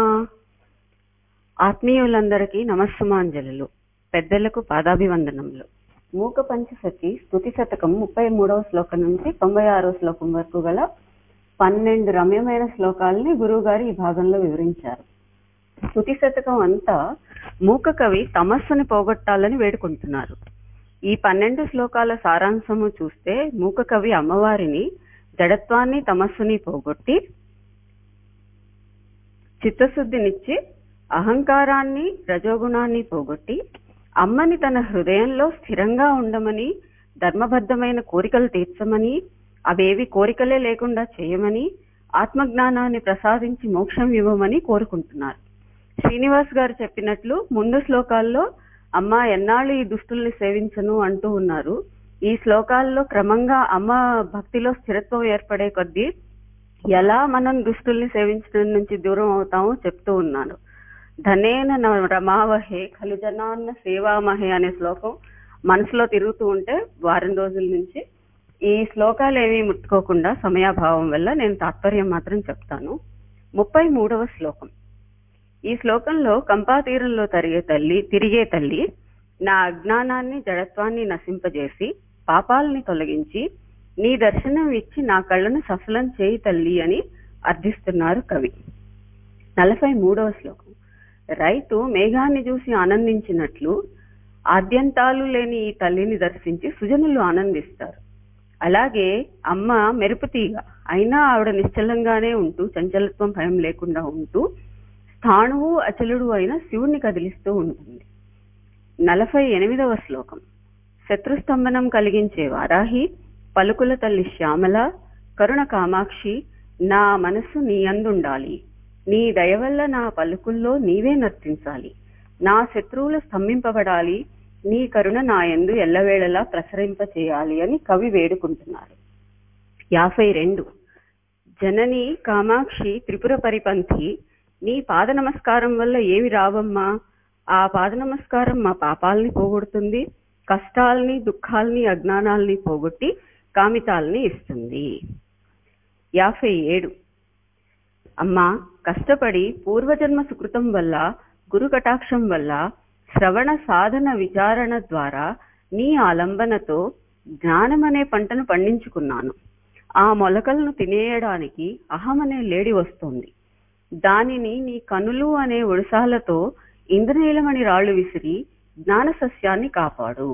ఆత్మీయులందరికీ నమస్సుమాంజలు పెద్దలకు పాదాభివందనములు మూక పంచసతి స్తుతి శతకం ముప్పై మూడవ శ్లోకం నుంచి తొంభై ఆరో శ్లోకం వరకు గల పన్నెండు రమ్యమైన శ్లోకాలని గురువు గారు ఈ భాగంలో వివరించారు స్తుతి శతకం అంతా మూక కవి తమస్సుని పోగొట్టాలని వేడుకుంటున్నారు ఈ పన్నెండు శ్లోకాల సారాంశము చూస్తే మూక కవి అమ్మవారిని జడత్వాన్ని తమస్సుని పోగొట్టి చిత్తశుద్ధినిచ్చి అహంకారాన్ని రజోగుణాన్ని పోగొట్టి అమ్మని తన హృదయంలో స్థిరంగా ఉండమని ధర్మబద్ధమైన కోరికలు తీర్చమని అవేవి కోరికలే లేకుండా చేయమని ఆత్మజ్ఞానాన్ని ప్రసాదించి మోక్షం ఇవ్వమని కోరుకుంటున్నారు శ్రీనివాస్ గారు చెప్పినట్లు ముందు శ్లోకాల్లో అమ్మ ఎన్నాళ్ళు ఈ దుస్తుల్ని సేవించను అంటూ ఉన్నారు ఈ శ్లోకాల్లో క్రమంగా అమ్మ భక్తిలో స్థిరత్వం ఏర్పడే కొద్దీ ఎలా మనం దుస్తుల్ని సేవించడం నుంచి దూరం అవుతామో చెప్తూ ఉన్నాను ధనేన న రమావహే ఖలు జనాన్న సేవామహే అనే శ్లోకం మనసులో తిరుగుతూ ఉంటే వారం రోజుల నుంచి ఈ శ్లోకాలు ఏమీ ముట్టుకోకుండా సమయాభావం వల్ల నేను తాత్పర్యం మాత్రం చెప్తాను ముప్పై మూడవ శ్లోకం ఈ శ్లోకంలో కంపా తీరంలో తరిగే తల్లి తిరిగే తల్లి నా అజ్ఞానాన్ని జడత్వాన్ని నశింపజేసి పాపాలని తొలగించి నీ దర్శనం ఇచ్చి నా కళ్ళను సఫలం చేయి తల్లి అని అర్థిస్తున్నారు కవి నలభై మూడవ శ్లోకం రైతు మేఘాన్ని చూసి ఆనందించినట్లు ఆద్యంతాలు లేని ఈ తల్లిని దర్శించి సుజనులు ఆనందిస్తారు అలాగే అమ్మ మెరుపుతీగ అయినా ఆవిడ నిశ్చలంగానే ఉంటూ చంచలత్వం భయం లేకుండా ఉంటూ స్థాణువు అచలుడు అయిన శివుణ్ణి కదిలిస్తూ ఉంటుంది నలభై ఎనిమిదవ శ్లోకం శత్రుస్తంభనం కలిగించే వారాహి పలుకుల తల్లి శ్యామల కరుణ కామాక్షి నా మనస్సు నీ అందుండాలి నీ దయ వల్ల నా పలుకుల్లో నీవే నర్తించాలి నా శత్రువులు స్తంభింపబడాలి నీ కరుణ నా యందు ఎల్లవేళలా ప్రసరింప చేయాలి అని కవి వేడుకుంటున్నారు యాభై రెండు జనని కామాక్షి త్రిపుర పరిపంథి నీ పాద నమస్కారం వల్ల ఏమి రావమ్మా ఆ పాద నమస్కారం మా పాపాలని పోగొడుతుంది కష్టాల్ని దుఃఖాల్ని అజ్ఞానాల్ని పోగొట్టి కామితాల్ని ఇస్తుంది యాభై ఏడు అమ్మా కష్టపడి పూర్వజన్మ సుకృతం వల్ల గురు కటాక్షం వల్ల శ్రవణ సాధన విచారణ ద్వారా నీ ఆలంబనతో జ్ఞానమనే పంటను పండించుకున్నాను ఆ మొలకలను తినేయడానికి అహమనే లేడి వస్తోంది దానిని నీ కనులు అనే ఒడిసాలతో ఇంద్రనీలమణి రాళ్లు విసిరి జ్ఞాన సస్యాన్ని కాపాడు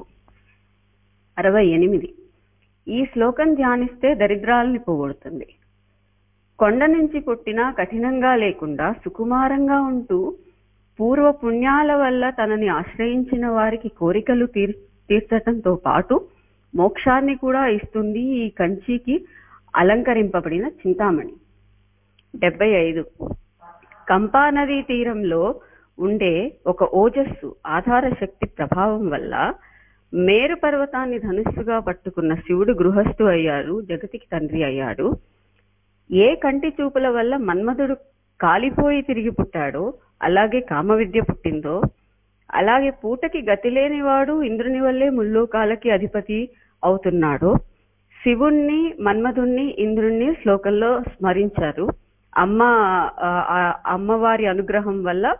అరవై ఎనిమిది ఈ శ్లోకం ధ్యానిస్తే దరిద్రాలని పోగొడుతుంది కొండ నుంచి పుట్టిన కఠినంగా లేకుండా సుకుమారంగా ఉంటూ పూర్వ పుణ్యాల వల్ల తనని ఆశ్రయించిన వారికి కోరికలు తీర్ తీర్చటంతో పాటు మోక్షాన్ని కూడా ఇస్తుంది ఈ కంచికి అలంకరింపబడిన చింతామణి డెబ్బై ఐదు కంపా నదీ తీరంలో ఉండే ఒక ఓజస్సు ఆధార శక్తి ప్రభావం వల్ల మేరు పర్వతాన్ని ధనుస్సుగా పట్టుకున్న శివుడు గృహస్థు అయ్యారు జగతికి తండ్రి అయ్యాడు ఏ కంటి చూపుల వల్ల మన్మధుడు కాలిపోయి తిరిగి పుట్టాడో అలాగే కామవిద్య పుట్టిందో అలాగే పూటకి గతి లేనివాడు ఇంద్రుని వల్లే ముల్లోకాలకి అధిపతి అవుతున్నాడు శివుణ్ణి మన్మధుణ్ణి ఇంద్రుణ్ణి శ్లోకంలో స్మరించారు అమ్మ ఆ, ఆ, అమ్మవారి అనుగ్రహం వల్ల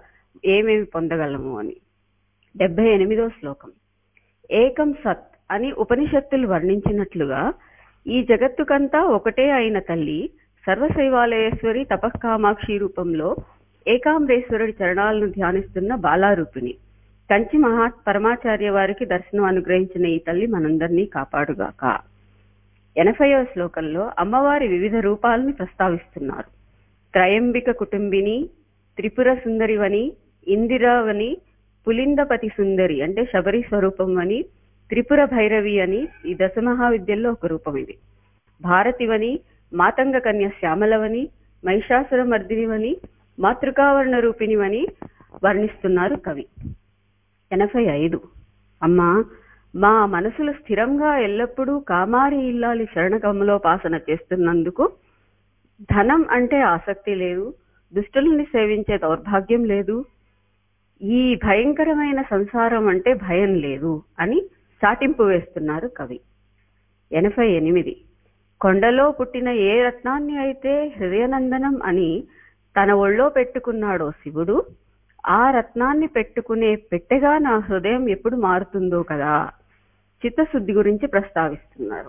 ఏమేమి పొందగలము అని డెబ్బై ఎనిమిదో శ్లోకం ఏకం సత్ అని ఉపనిషత్తులు వర్ణించినట్లుగా ఈ జగత్తుకంతా ఒకటే అయిన తల్లి సర్వశైవాలయేశ్వరి తపఃకామాక్షి రూపంలో ఏకాంబరేశ్వరుడి చరణాలను ధ్యానిస్తున్న బాలారూపిణి కంచి మహా పరమాచార్య వారికి దర్శనం అనుగ్రహించిన ఈ తల్లి మనందరినీ కాపాడుగాక ఎనభైవ శ్లోకంలో అమ్మవారి వివిధ రూపాలను ప్రస్తావిస్తున్నారు త్రయంబిక కుటుంబిని త్రిపుర సుందరివని ఇందిరావని పులిందపతి సుందరి అంటే శబరి స్వరూపం అని త్రిపుర భైరవి అని ఈ దశమహావిద్యల్లో ఒక రూపం ఇది భారతివని మాతంగ కన్య శ్యామలవని మహిషాసుర మర్దినివని మాతృకావర్ణ రూపిణివని వర్ణిస్తున్నారు కవి ఎనభై ఐదు అమ్మా మా మనసులు స్థిరంగా ఎల్లప్పుడూ కామారి ఇల్లాలి శరణకమలోపాసన చేస్తున్నందుకు ధనం అంటే ఆసక్తి లేదు దుష్టుల్ని సేవించే దౌర్భాగ్యం లేదు ఈ భయంకరమైన సంసారం అంటే భయం లేదు అని చాటింపు వేస్తున్నారు కవి ఎనభై ఎనిమిది కొండలో పుట్టిన ఏ రత్నాన్ని అయితే హృదయనందనం అని తన ఒళ్ళో పెట్టుకున్నాడో శివుడు ఆ రత్నాన్ని పెట్టుకునే పెట్టెగా నా హృదయం ఎప్పుడు మారుతుందో కదా చిత్తశుద్ధి గురించి ప్రస్తావిస్తున్నారు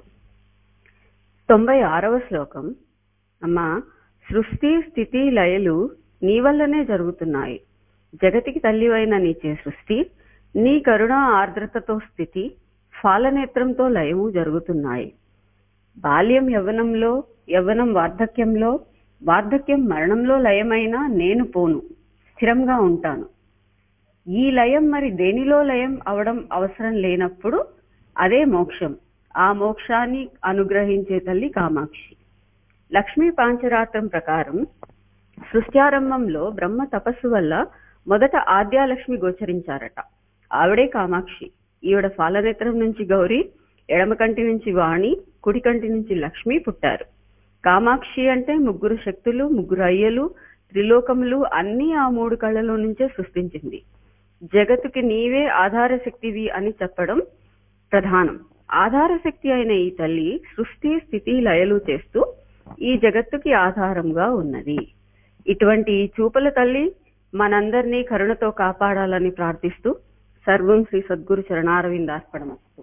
తొంభై ఆరవ శ్లోకం అమ్మా సృష్టి స్థితి లయలు నీ వల్లనే జరుగుతున్నాయి జగతికి తల్లివైన నీచే సృష్టి నీ కరుణ ఆర్ద్రతతో స్థితి ఫాలనేత్రంతో లయము జరుగుతున్నాయి బాల్యం యవ్వనంలో యవ్వనం వార్ధక్యంలో వార్ధక్యం మరణంలో లయమైనా నేను పోను స్థిరంగా ఉంటాను ఈ లయం మరి దేనిలో లయం అవడం అవసరం లేనప్పుడు అదే మోక్షం ఆ మోక్షాన్ని అనుగ్రహించే తల్లి కామాక్షి లక్ష్మీ పాంచరాత్రం ప్రకారం సృష్ట్యారంభంలో బ్రహ్మ తపస్సు వల్ల మొదట ఆద్యాలక్ష్మి గోచరించారట ఆవిడే కామాక్షి ఈవిడ ఫాలనేత్రం నుంచి గౌరి ఎడమ కంటి నుంచి వాణి కుడి కంటి నుంచి లక్ష్మి పుట్టారు కామాక్షి అంటే ముగ్గురు శక్తులు ముగ్గురు అయ్యలు త్రిలోకములు అన్ని ఆ మూడు కళ్ళలో నుంచే సృష్టించింది జగత్తుకి నీవే ఆధార శక్తివి అని చెప్పడం ప్రధానం ఆధార శక్తి అయిన ఈ తల్లి సృష్టి స్థితి లయలు చేస్తూ ఈ జగత్తుకి ఆధారంగా ఉన్నది ఇటువంటి ఈ చూపల తల్లి మనందరినీ కరుణతో కాపాడాలని ప్రార్థిస్తూ సర్వం శ్రీ సద్గురు చరణారవిందాస్పడమస్తు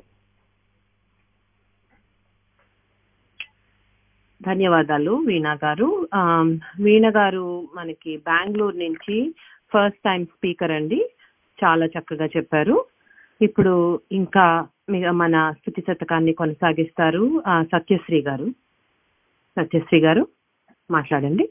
ధన్యవాదాలు వీణా గారు ఆమ్, వీణ గారు మనకి బెంగళూరు నుంచి ఫస్ట్ టైం స్పీకర్ అండి చాలా చక్కగా చెప్పారు ఇప్పుడు ఇంకా మీ- మన స్థుతి శతకాన్ని కొనసాగిస్తారు ఆ, సత్యశ్రీ గారు సత్యశ్రీ గారు మాట్లాడండి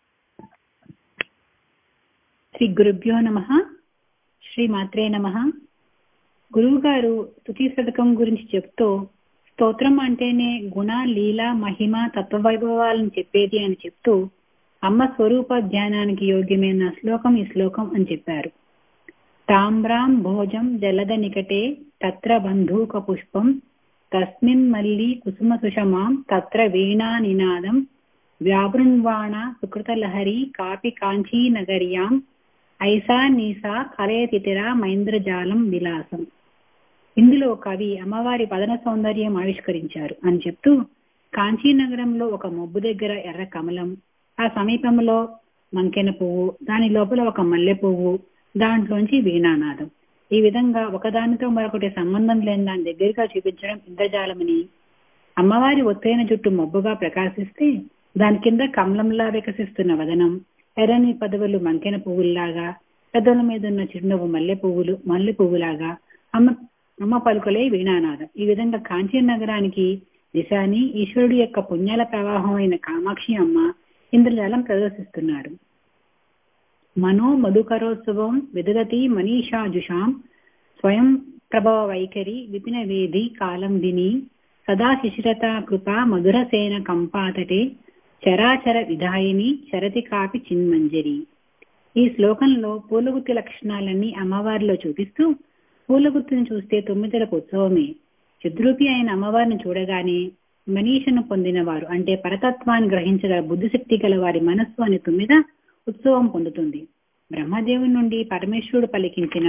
శ్రీ గురుభ్యో నమ శ్రీ మాత్రే నమ గురువు గారు స్తుతి శతకం గురించి చెప్తూ స్తోత్రం అంటేనే గుణ లీల మహిమ తత్వవైభవాలను చెప్పేది అని చెప్తూ అమ్మ స్వరూప ధ్యానానికి యోగ్యమైన శ్లోకం ఈ శ్లోకం అని చెప్పారు తామ్రాం భోజం జలద నికటే తత్ర బంధూక పుష్పం తస్మిన్ మల్లి కుసుమ సుషమాం తత్ర వీణా నినాదం వ్యావృణ్వాణ సుకృతలహరి కాపి కాంచీ నగర్యాం ఐసా నీసా కలయతితిరా మైంద్రజాలం విలాసం ఇందులో కవి అమ్మవారి పదన సౌందర్యం ఆవిష్కరించారు అని చెప్తూ కాంచీనగరంలో ఒక మొబ్బు దగ్గర ఎర్ర కమలం ఆ సమీపంలో మంకెన పువ్వు దాని లోపల ఒక మల్లె పువ్వు దాంట్లోంచి వీణానాదం ఈ విధంగా ఒకదానితో మరొకటి సంబంధం లేని దాని దగ్గరగా చూపించడం ఇంద్రజాలమని అమ్మవారి ఒత్తైన జుట్టు మొబ్బుగా ప్రకాశిస్తే దాని కింద కమలంలా వికసిస్తున్న వదనం ఎర్రని పదవులు మంకెన పువ్వుల్లాగా పెదవుల మీద ఉన్న చిరునవ్వు మల్లె పువ్వులు మల్లె పువ్వులాగా అమ్మ అమ్మ పలుకులే వీణానాదం ఈ విధంగా కాంచీ నగరానికి దిశాని ఈశ్వరుడి యొక్క పుణ్యాల ప్రవాహం అయిన కామాక్షి అమ్మ ఇంద్రజాలం ప్రదర్శిస్తున్నాడు మనో మధుకరోత్సవం విదగతి మనీషాజుషాం స్వయం ప్రభవ వైఖరి విపిన వేది కాలం దిని సదా శిశిరత కృప మధురసేన కంపాతటే చరాచర విధాయిని చరతి కాపి చిన్మంజరి ఈ శ్లోకంలో పూలగుత్తి లక్షణాలన్నీ అమ్మవారిలో చూపిస్తూ పూలగుత్తిని చూస్తే తొమ్మిదలకు ఉత్సవమే చిద్రూపి అయిన అమ్మవారిని చూడగానే మనీషను పొందిన వారు అంటే పరతత్వాన్ని గ్రహించగల బుద్ధిశక్తి గల వారి మనస్సు అనే తొమ్మిద ఉత్సవం పొందుతుంది బ్రహ్మదేవుని నుండి పరమేశ్వరుడు పలికించిన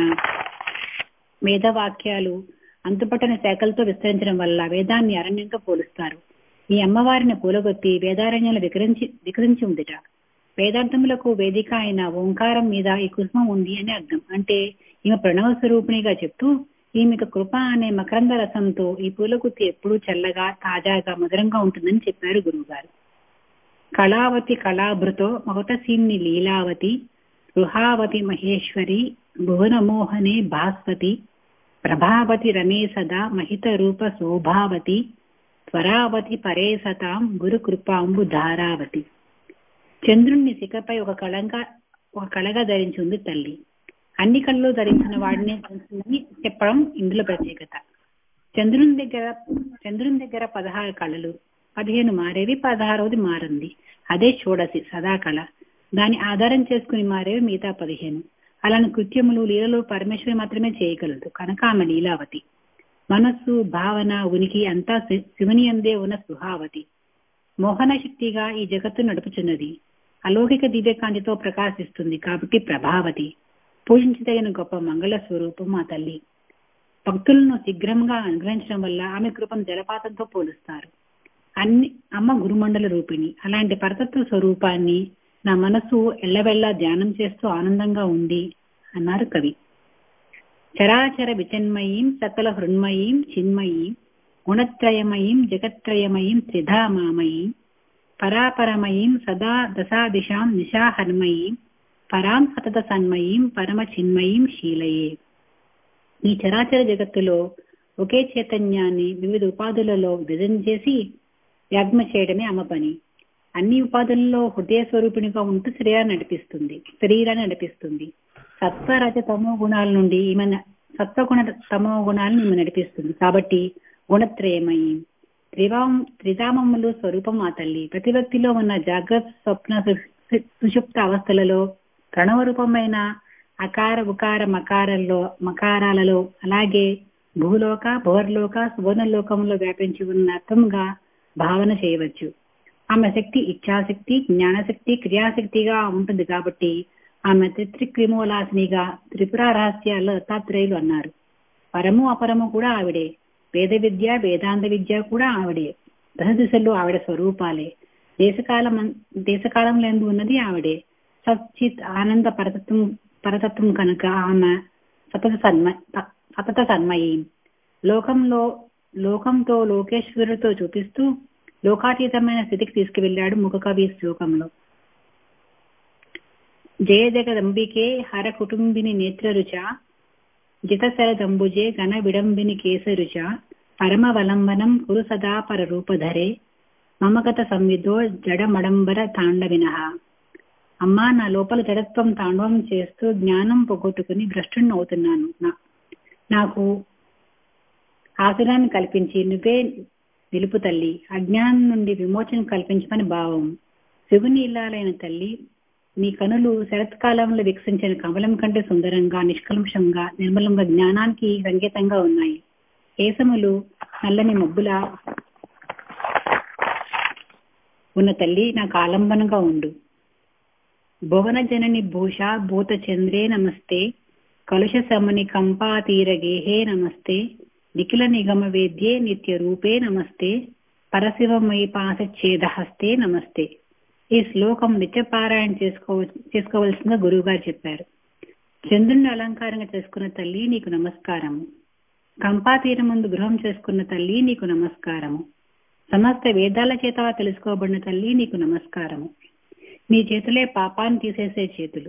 వేదవాక్యాలు అంతుపట్టని శాఖలతో విస్తరించడం వల్ల వేదాన్ని అరణ్యంతో పోలుస్తారు ఈ అమ్మవారిని పూలగొత్తి వేదారణ్యాలు వికరించి వికరించి ఉందిట వేదాంతములకు వేదిక అయిన ఓంకారం మీద ఈ కుసుమం ఉంది అని అర్థం అంటే ఈమె ప్రణవ స్వరూపిణిగా చెప్తూ ఈమెకు కృప అనే మకరంద రసంతో ఈ పూల గుత్తి ఎప్పుడూ చల్లగా తాజాగా మధురంగా ఉంటుందని చెప్పారు గురువుగారు కళావతి కళాభృతో మగతసీన్ని లీలావతి గృహావతి మహేశ్వరి భువనమోహనే భాస్వతి ప్రభావతి రమే సదా మహిత రూప శోభావతి త్వరావతి పరే సతాం గురు కృపాంబు ధారావతి చంద్రుణ్ణి శిఖపై ఒక కళంగా ఒక కళగా ధరించి ఉంది తల్లి అన్ని కళ్ళు ధరించిన వాడిని ధరించిందని చెప్పడం ఇందులో ప్రత్యేకత చంద్రుని దగ్గర చంద్రుని దగ్గర పదహారు కళలు పదిహేను మారేవి పదహారవది మారింది అదే షోడసి సదాకళ దాని ఆధారం చేసుకుని మారేవి మిగతా పదిహేను అలాంటి కృత్యములు లీలలు పరమేశ్వరి మాత్రమే చేయగలదు కనుక ఆమె లీలావతి మనస్సు భావన ఉనికి అంతా శి- శివుని అందే ఉన్న సుహావతి మోహన శక్తిగా ఈ జగత్తు నడుపుచున్నది అలౌకిక దివ్యకాంతితో ప్రకాశిస్తుంది కాబట్టి ప్రభావతి పూజించదగిన గొప్ప మంగళ స్వరూపం మా తల్లి భక్తులను శీఘ్రంగా అనుగ్రహించడం వల్ల ఆమె కృపను జలపాతంతో పోలుస్తారు అన్ని అమ్మ గురుమండల రూపిణి అలాంటి పరతత్వ స్వరూపాన్ని నా మనసు ఎల్లవెల్లా ధ్యానం చేస్తూ ఆనందంగా ఉంది అన్నారు కవి చరాచర విచన్మయీం సకల హృన్మయీం చిన్మయీం గుణత్రయమయీం జగత్రయమయీం త్రిధామామయీం పరాపరమయీం సదా దశాదిశాం నిశాహన్మయీం పరాం సతత సన్మయీం పరమ చిన్మయీం శీలయే ఈ చరాచర జగత్తులో ఒకే చైతన్యాన్ని వివిధ ఉపాధులలో విభజన చేసి యాజ్ఞ చేయడమే అమ్మ పని అన్ని ఉపాధుల్లో హృదయ స్వరూపిణిగా ఉంటూ శరీరాన్ని నడిపిస్తుంది శరీరాన్ని నడిపిస్తుంది సత్వ రజ తమో గుణాల నుండి ఈమె న- సత్వగుణ తమో గుణాలను ఈమె నడిపిస్తుంది కాబట్టి గుణత్రయమయి త్రివాం త్రిధామములు స్వరూపం ఆ తల్లి ప్రతి వ్యక్తిలో ఉన్న జాగ్రత్త స్వప్న సు- సు- సుషుప్త అవస్థలలో ప్రణవ రూపమైన అకార ఉకార మకారంలో మకారాలలో అలాగే భూలోక భువర్లోక సువర్ణలోకంలో వ్యాపించి ఉన్న అర్థంగా భావన చేయవచ్చు ఆమె శక్తి ఇచ్ఛాశక్తి జ్ఞానశక్తి క్రియాశక్తిగా ఉంటుంది కాబట్టి ఆమె త్రిత్రిక్రిమోలాసినిగా త్రిపుర రహస్యాల్లో దత్తాత్రేయులు అన్నారు పరము అపరము కూడా ఆవిడే వేద విద్య వేదాంత విద్య కూడా ఆవిడే దశ దిశల్లో ఆవిడ స్వరూపాలే దేశకాలం దేశకాలంలో ఎందు ఉన్నది ఆవిడే సచ్చిత్ ఆనంద పరతత్వం పరతత్వం కనుక ఆమె సతత సన్మ సతత సన్మయి లోకంలో లోకంతో లోకేశ్వరుడితో చూపిస్తూ లోకాతీతమైన స్థితికి తీసుకువెళ్ళాడు ముఖకవి శ్లోకంలో జయ జగదంబికే హర కుటుంబిని నేత్రరుచ జితశరదంబుజే ఘన విడంబిని కేసరుచ పరమవలంబనం కురు సదా పరరూపధరే మమగత సంవిదో జడమడంబర తాండవినః అమ్మా నా లోపల జడత్వం తాండవం చేస్తూ జ్ఞానం పొగొట్టుకుని భ్రష్టుణ్ణి అవుతున్నాను నా- నాకు ఆశయాన్ని కల్పించి నువ్వే నిలుపు తల్లి అజ్ఞానం నుండి విమోచన కల్పించమని భావం శివుని ఇల్లాలైన తల్లి నీ కనులు శరత్కాలంలో వికసించిన కమలం కంటే సుందరంగా నిష్కల్మషంగా నిర్మలంగా జ్ఞానానికి సంకేతంగా ఉన్నాయి కేశములు నల్లని మబ్బులా ఉన్న తల్లి నాకు ఆలంబనంగా ఉండు భువన జనని భూష భూత చంద్రే నమస్తే కలుష సమని కంపాతీర గేహే నమస్తే నిఖిల నిగమ వేద్యే నిత్య రూపే నమస్తే పరశివమయి పాసచ్ఛేద హస్తే నమస్తే ఈ శ్లోకం నిత్యపారాయణ చేసుకో చేసుకోవలసిందిగా గురువు గారు చెప్పారు చంద్రుని అలంకారంగా చేసుకున్న తల్లి నీకు నమస్కారము కంపాతీరం ముందు గృహం చేసుకున్న తల్లి నీకు నమస్కారము సమస్త వేదాల చేత తెలుసుకోబడిన తల్లి నీకు నమస్కారము నీ చేతులే పాపాన్ని తీసేసే చేతులు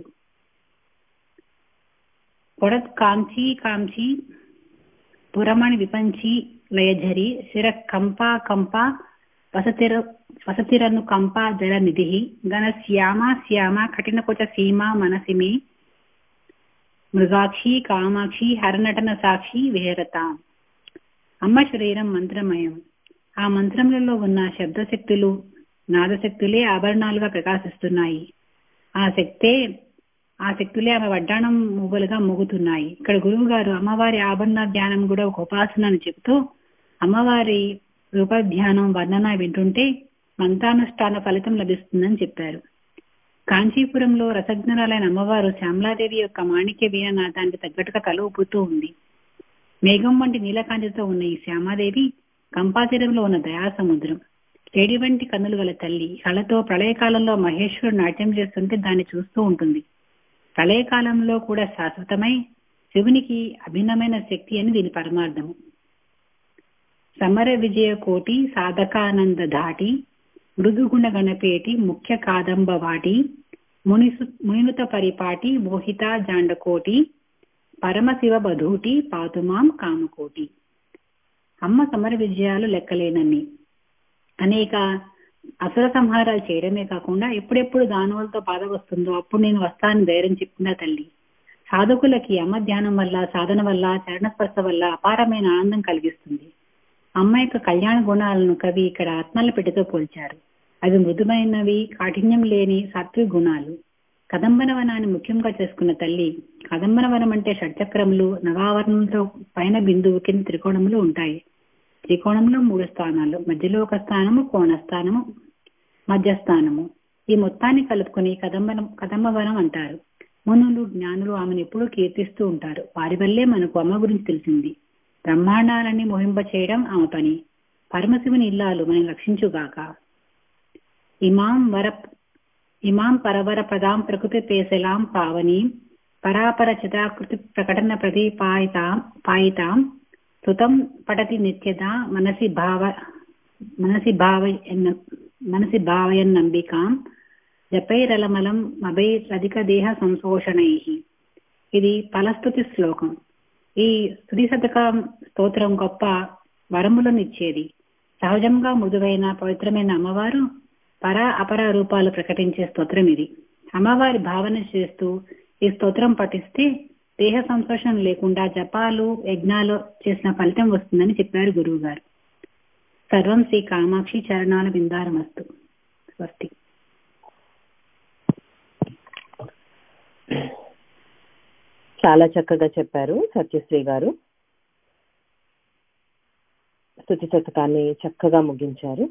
పొడత్ కాంచి కాంచి పురమణి విపంచి లయఝరి శిర కంపా కంపా వసతిర వసతిరను కంపా జల నిధి గణ శ్యామ శ్యామ కఠినకొచ సీమ మనసిమి మృగాక్షి కామాక్షి హరనటన సాక్షి విహరత అమ్మ శరీరం మంత్రమయం ఆ మంత్రములలో ఉన్న శబ్దశక్తులు నాదశక్తులే ఆభరణాలుగా ప్రకాశిస్తున్నాయి ఆ శక్తే ఆ శక్తులే ఆమె వడ్డాణం మువ్వలుగా మోగుతున్నాయి ఇక్కడ గురువు గారు అమ్మవారి ఆభరణ ధ్యానం కూడా ఒక ఉపాసన అని చెబుతూ అమ్మవారి రూప ధ్యానం వర్ణన వింటుంటే మంత్రానుష్ఠాన ఫలితం లభిస్తుందని చెప్పారు కాంచీపురంలో రసజ్ఞరాలైన అమ్మవారు శ్యామలాదేవి యొక్క మాణిక్య వీణనాదానికి తగ్గట్టుగా తల ఊపుతూ ఉంది మేఘం వంటి నీలకాంతితో ఉన్న ఈ శ్యామాదేవి కంపాతీరంలో ఉన్న దయాసముద్రం తేడి వంటి కన్నులు గల తల్లి కళతో ప్రళయకాలంలో మహేశ్వరుడు నాట్యం చేస్తుంటే దాన్ని చూస్తూ ఉంటుంది ప్రళయకాలంలో కూడా శాశ్వతమై శివునికి అభిన్నమైన శక్తి అని దీని పరమార్థము సమర విజయ కోటి సాధకానంద ధాటి మృదుగుణ గణపేటి ముఖ్య కాదంబ వాటి మునిసు మునినుత పరిపాటి మోహిత జాండకోటి పరమశివ బధూటి పాతుమాం కామకోటి అమ్మ సమర విజయాలు లెక్కలేనన్ని అనేక అసుర సంహారాలు చేయడమే కాకుండా ఎప్పుడెప్పుడు దానవులతో బాధ వస్తుందో అప్పుడు నేను వస్తానని ధైర్యం చెప్పిందా తల్లి సాధకులకి అమ్మ ధ్యానం వల్ల సాధన వల్ల చరణస్పర్శ వల్ల అపారమైన ఆనందం కలిగిస్తుంది అమ్మ యొక్క కళ్యాణ గుణాలను కవి ఇక్కడ ఆత్మల పెట్టెతో పోల్చారు అవి మృదుమైనవి కాఠిన్యం లేని సాత్విక గుణాలు కదంబనవనాన్ని ముఖ్యంగా చేసుకున్న తల్లి కదంబనవనం అంటే షట్చక్రములు నవావరణంతో పైన బిందువు కింద త్రికోణములు ఉంటాయి త్రికోణంలో మూడు స్థానాలు మధ్యలో ఒక స్థానము కోణస్థానము మధ్యస్థానము ఈ మొత్తాన్ని కలుపుకొని కదంబనం కదంబవనం అంటారు మునులు జ్ఞానులు ఆమెను ఎప్పుడూ కీర్తిస్తూ ఉంటారు వారి వల్లే మనకు అమ్మ గురించి తెలిసింది బ్రహ్మాండాలని మోహింప చేయడం ఆమె పని పరమశివుని ఇల్లాలు మనం రక్షించుగాక ఇమాం వర ఇమాం పరవర పదాం ప్రకృతి పేసలాం పావని పరాపర చితాకృతి ప్రకటన ప్రదీపాయితాం పాయితాం సుతం పటతి నిత్యదా మనసి భావ మనసి భావయన్న మనసి భావయన్నంబికాం జపైరలమలం మభైరధిక దేహ సంశోషణై ఇది ఫలస్తుతి శ్లోకం ఈ స్తుతి శతకం స్తోత్రం గొప్ప వరములను ఇచ్చేది సహజంగా మృదువైన పవిత్రమైన అమ్మవారు పర అపర రూపాలు ప్రకటించే స్తోత్రం ఇది అమ్మవారి భావన చేస్తూ ఈ స్తోత్రం పఠిస్తే దేహ సంతోషం లేకుండా జపాలు యజ్ఞాలు చేసిన ఫలితం వస్తుందని చెప్పారు గురువు గారు సర్వం శ్రీ కామాక్షి చరణాల బిందారమస్తు స్వస్తి చాలా చక్కగా చెప్పారు సత్యశ్రీ గారు స్థుతి శతకాన్ని చక్కగా ముగించారు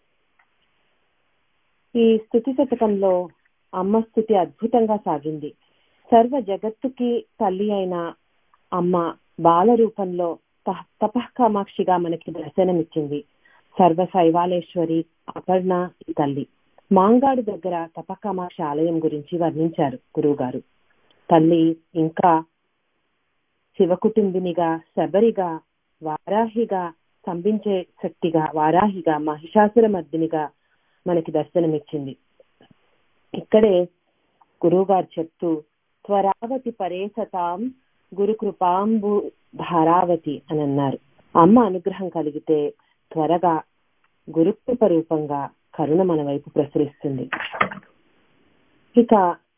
ఈ స్థుతి శతకంలో అమ్మ స్థుతి అద్భుతంగా సాగింది సర్వ జగత్తుకి తల్లి అయిన అమ్మ బాల రూపంలో తపః కామాక్షిగా మనకి దర్శనమిచ్చింది సర్వ శైవాలేశ్వరి అపర్ణ ఈ తల్లి మాంగాడు దగ్గర తపకామాక్షి ఆలయం గురించి వర్ణించారు గురువు గారు తల్లి ఇంకా శివకుటుంబినిగా శబరిగా వారాహిగా స్తంభించే శక్తిగా వారాహిగా మహిషాసుర మర్దినిగా మనకి దర్శనమిచ్చింది ఇక్కడే గురువు గారు చెప్తూ త్వరావతి పరేసతాం గురు కృపాంబు ధారావతి అని అన్నారు అమ్మ అనుగ్రహం కలిగితే త్వరగా గురుకృప రూపంగా కరుణ మన వైపు ప్రసరిస్తుంది ఇక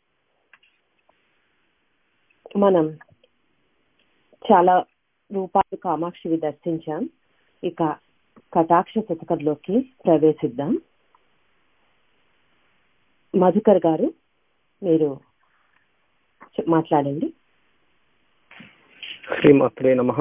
మనం చాలా రూపాలు కామాక్షివి దర్శించాం ఇక కటాక్ష శతకంలోకి ప్రవేశిద్దాం మధుకర్ గారు మీరు మాట్లాడండి శ్రీమాత్రే నమ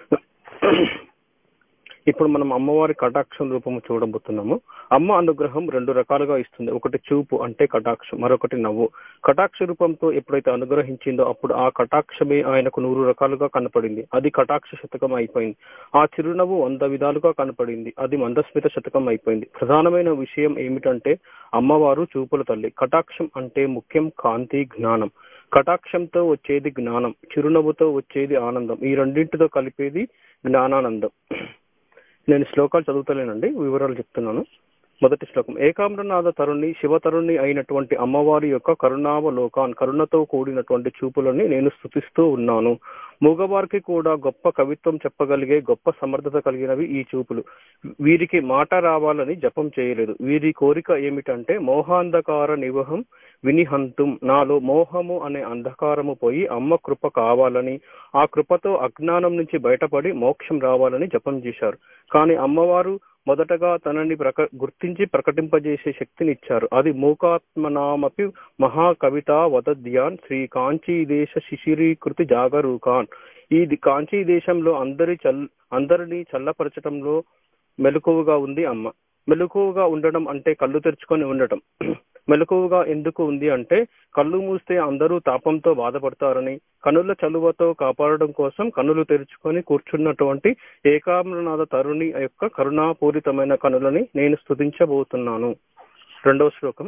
ఇప్పుడు మనం అమ్మవారి కటాక్షం రూపము చూడబోతున్నాము అమ్మ అనుగ్రహం రెండు రకాలుగా ఇస్తుంది ఒకటి చూపు అంటే కటాక్షం మరొకటి నవ్వు కటాక్ష రూపంతో ఎప్పుడైతే అనుగ్రహించిందో అప్పుడు ఆ కటాక్షమే ఆయనకు నూరు రకాలుగా కనపడింది అది కటాక్ష శతకం అయిపోయింది ఆ చిరునవ్వు వంద విధాలుగా కనపడింది అది మందస్మిత శతకం అయిపోయింది ప్రధానమైన విషయం ఏమిటంటే అమ్మవారు చూపుల తల్లి కటాక్షం అంటే ముఖ్యం కాంతి జ్ఞానం కటాక్షంతో వచ్చేది జ్ఞానం చిరునవ్వుతో వచ్చేది ఆనందం ఈ రెండింటితో కలిపేది జ్ఞానానందం నేను శ్లోకాలు చదువుతలేనండి వివరాలు చెప్తున్నాను మొదటి శ్లోకం ఏకామ్రనాథ తరుణి శివతరుణి అయినటువంటి అమ్మవారి యొక్క కరుణావలోకాన్ కరుణతో కూడినటువంటి చూపులని నేను స్థుతిస్తూ ఉన్నాను మూగవారికి కూడా గొప్ప కవిత్వం చెప్పగలిగే గొప్ప సమర్థత కలిగినవి ఈ చూపులు వీరికి మాట రావాలని జపం చేయలేదు వీరి కోరిక ఏమిటంటే మోహాంధకార నివహం వినిహంతుం నాలో మోహము అనే అంధకారము పోయి అమ్మ కృప కావాలని ఆ కృపతో అజ్ఞానం నుంచి బయటపడి మోక్షం రావాలని జపం చేశారు కానీ అమ్మవారు మొదటగా తనని ప్రక గుర్తించి ప్రకటింపజేసే శక్తిని ఇచ్చారు అది మూకాత్మనామపి మహాకవిత వదద్యాన్ శ్రీ కాంచీ దేశ శిశిరీకృతి జాగరూకాన్ ఈ కాంచీ దేశంలో అందరి చల్ అందరినీ చల్లపరచడంలో మెలకువగా ఉంది అమ్మ మెలకువగా ఉండడం అంటే కళ్ళు తెరుచుకొని ఉండటం మెలకువగా ఎందుకు ఉంది అంటే కళ్ళు మూస్తే అందరూ తాపంతో బాధపడతారని కనుల చలువతో కాపాడడం కోసం కనులు తెరుచుకొని కూర్చున్నటువంటి ఏకామ్రనాథ తరుణి యొక్క కరుణాపూరితమైన కనులని నేను స్తుతించబోతున్నాను రెండవ శ్లోకం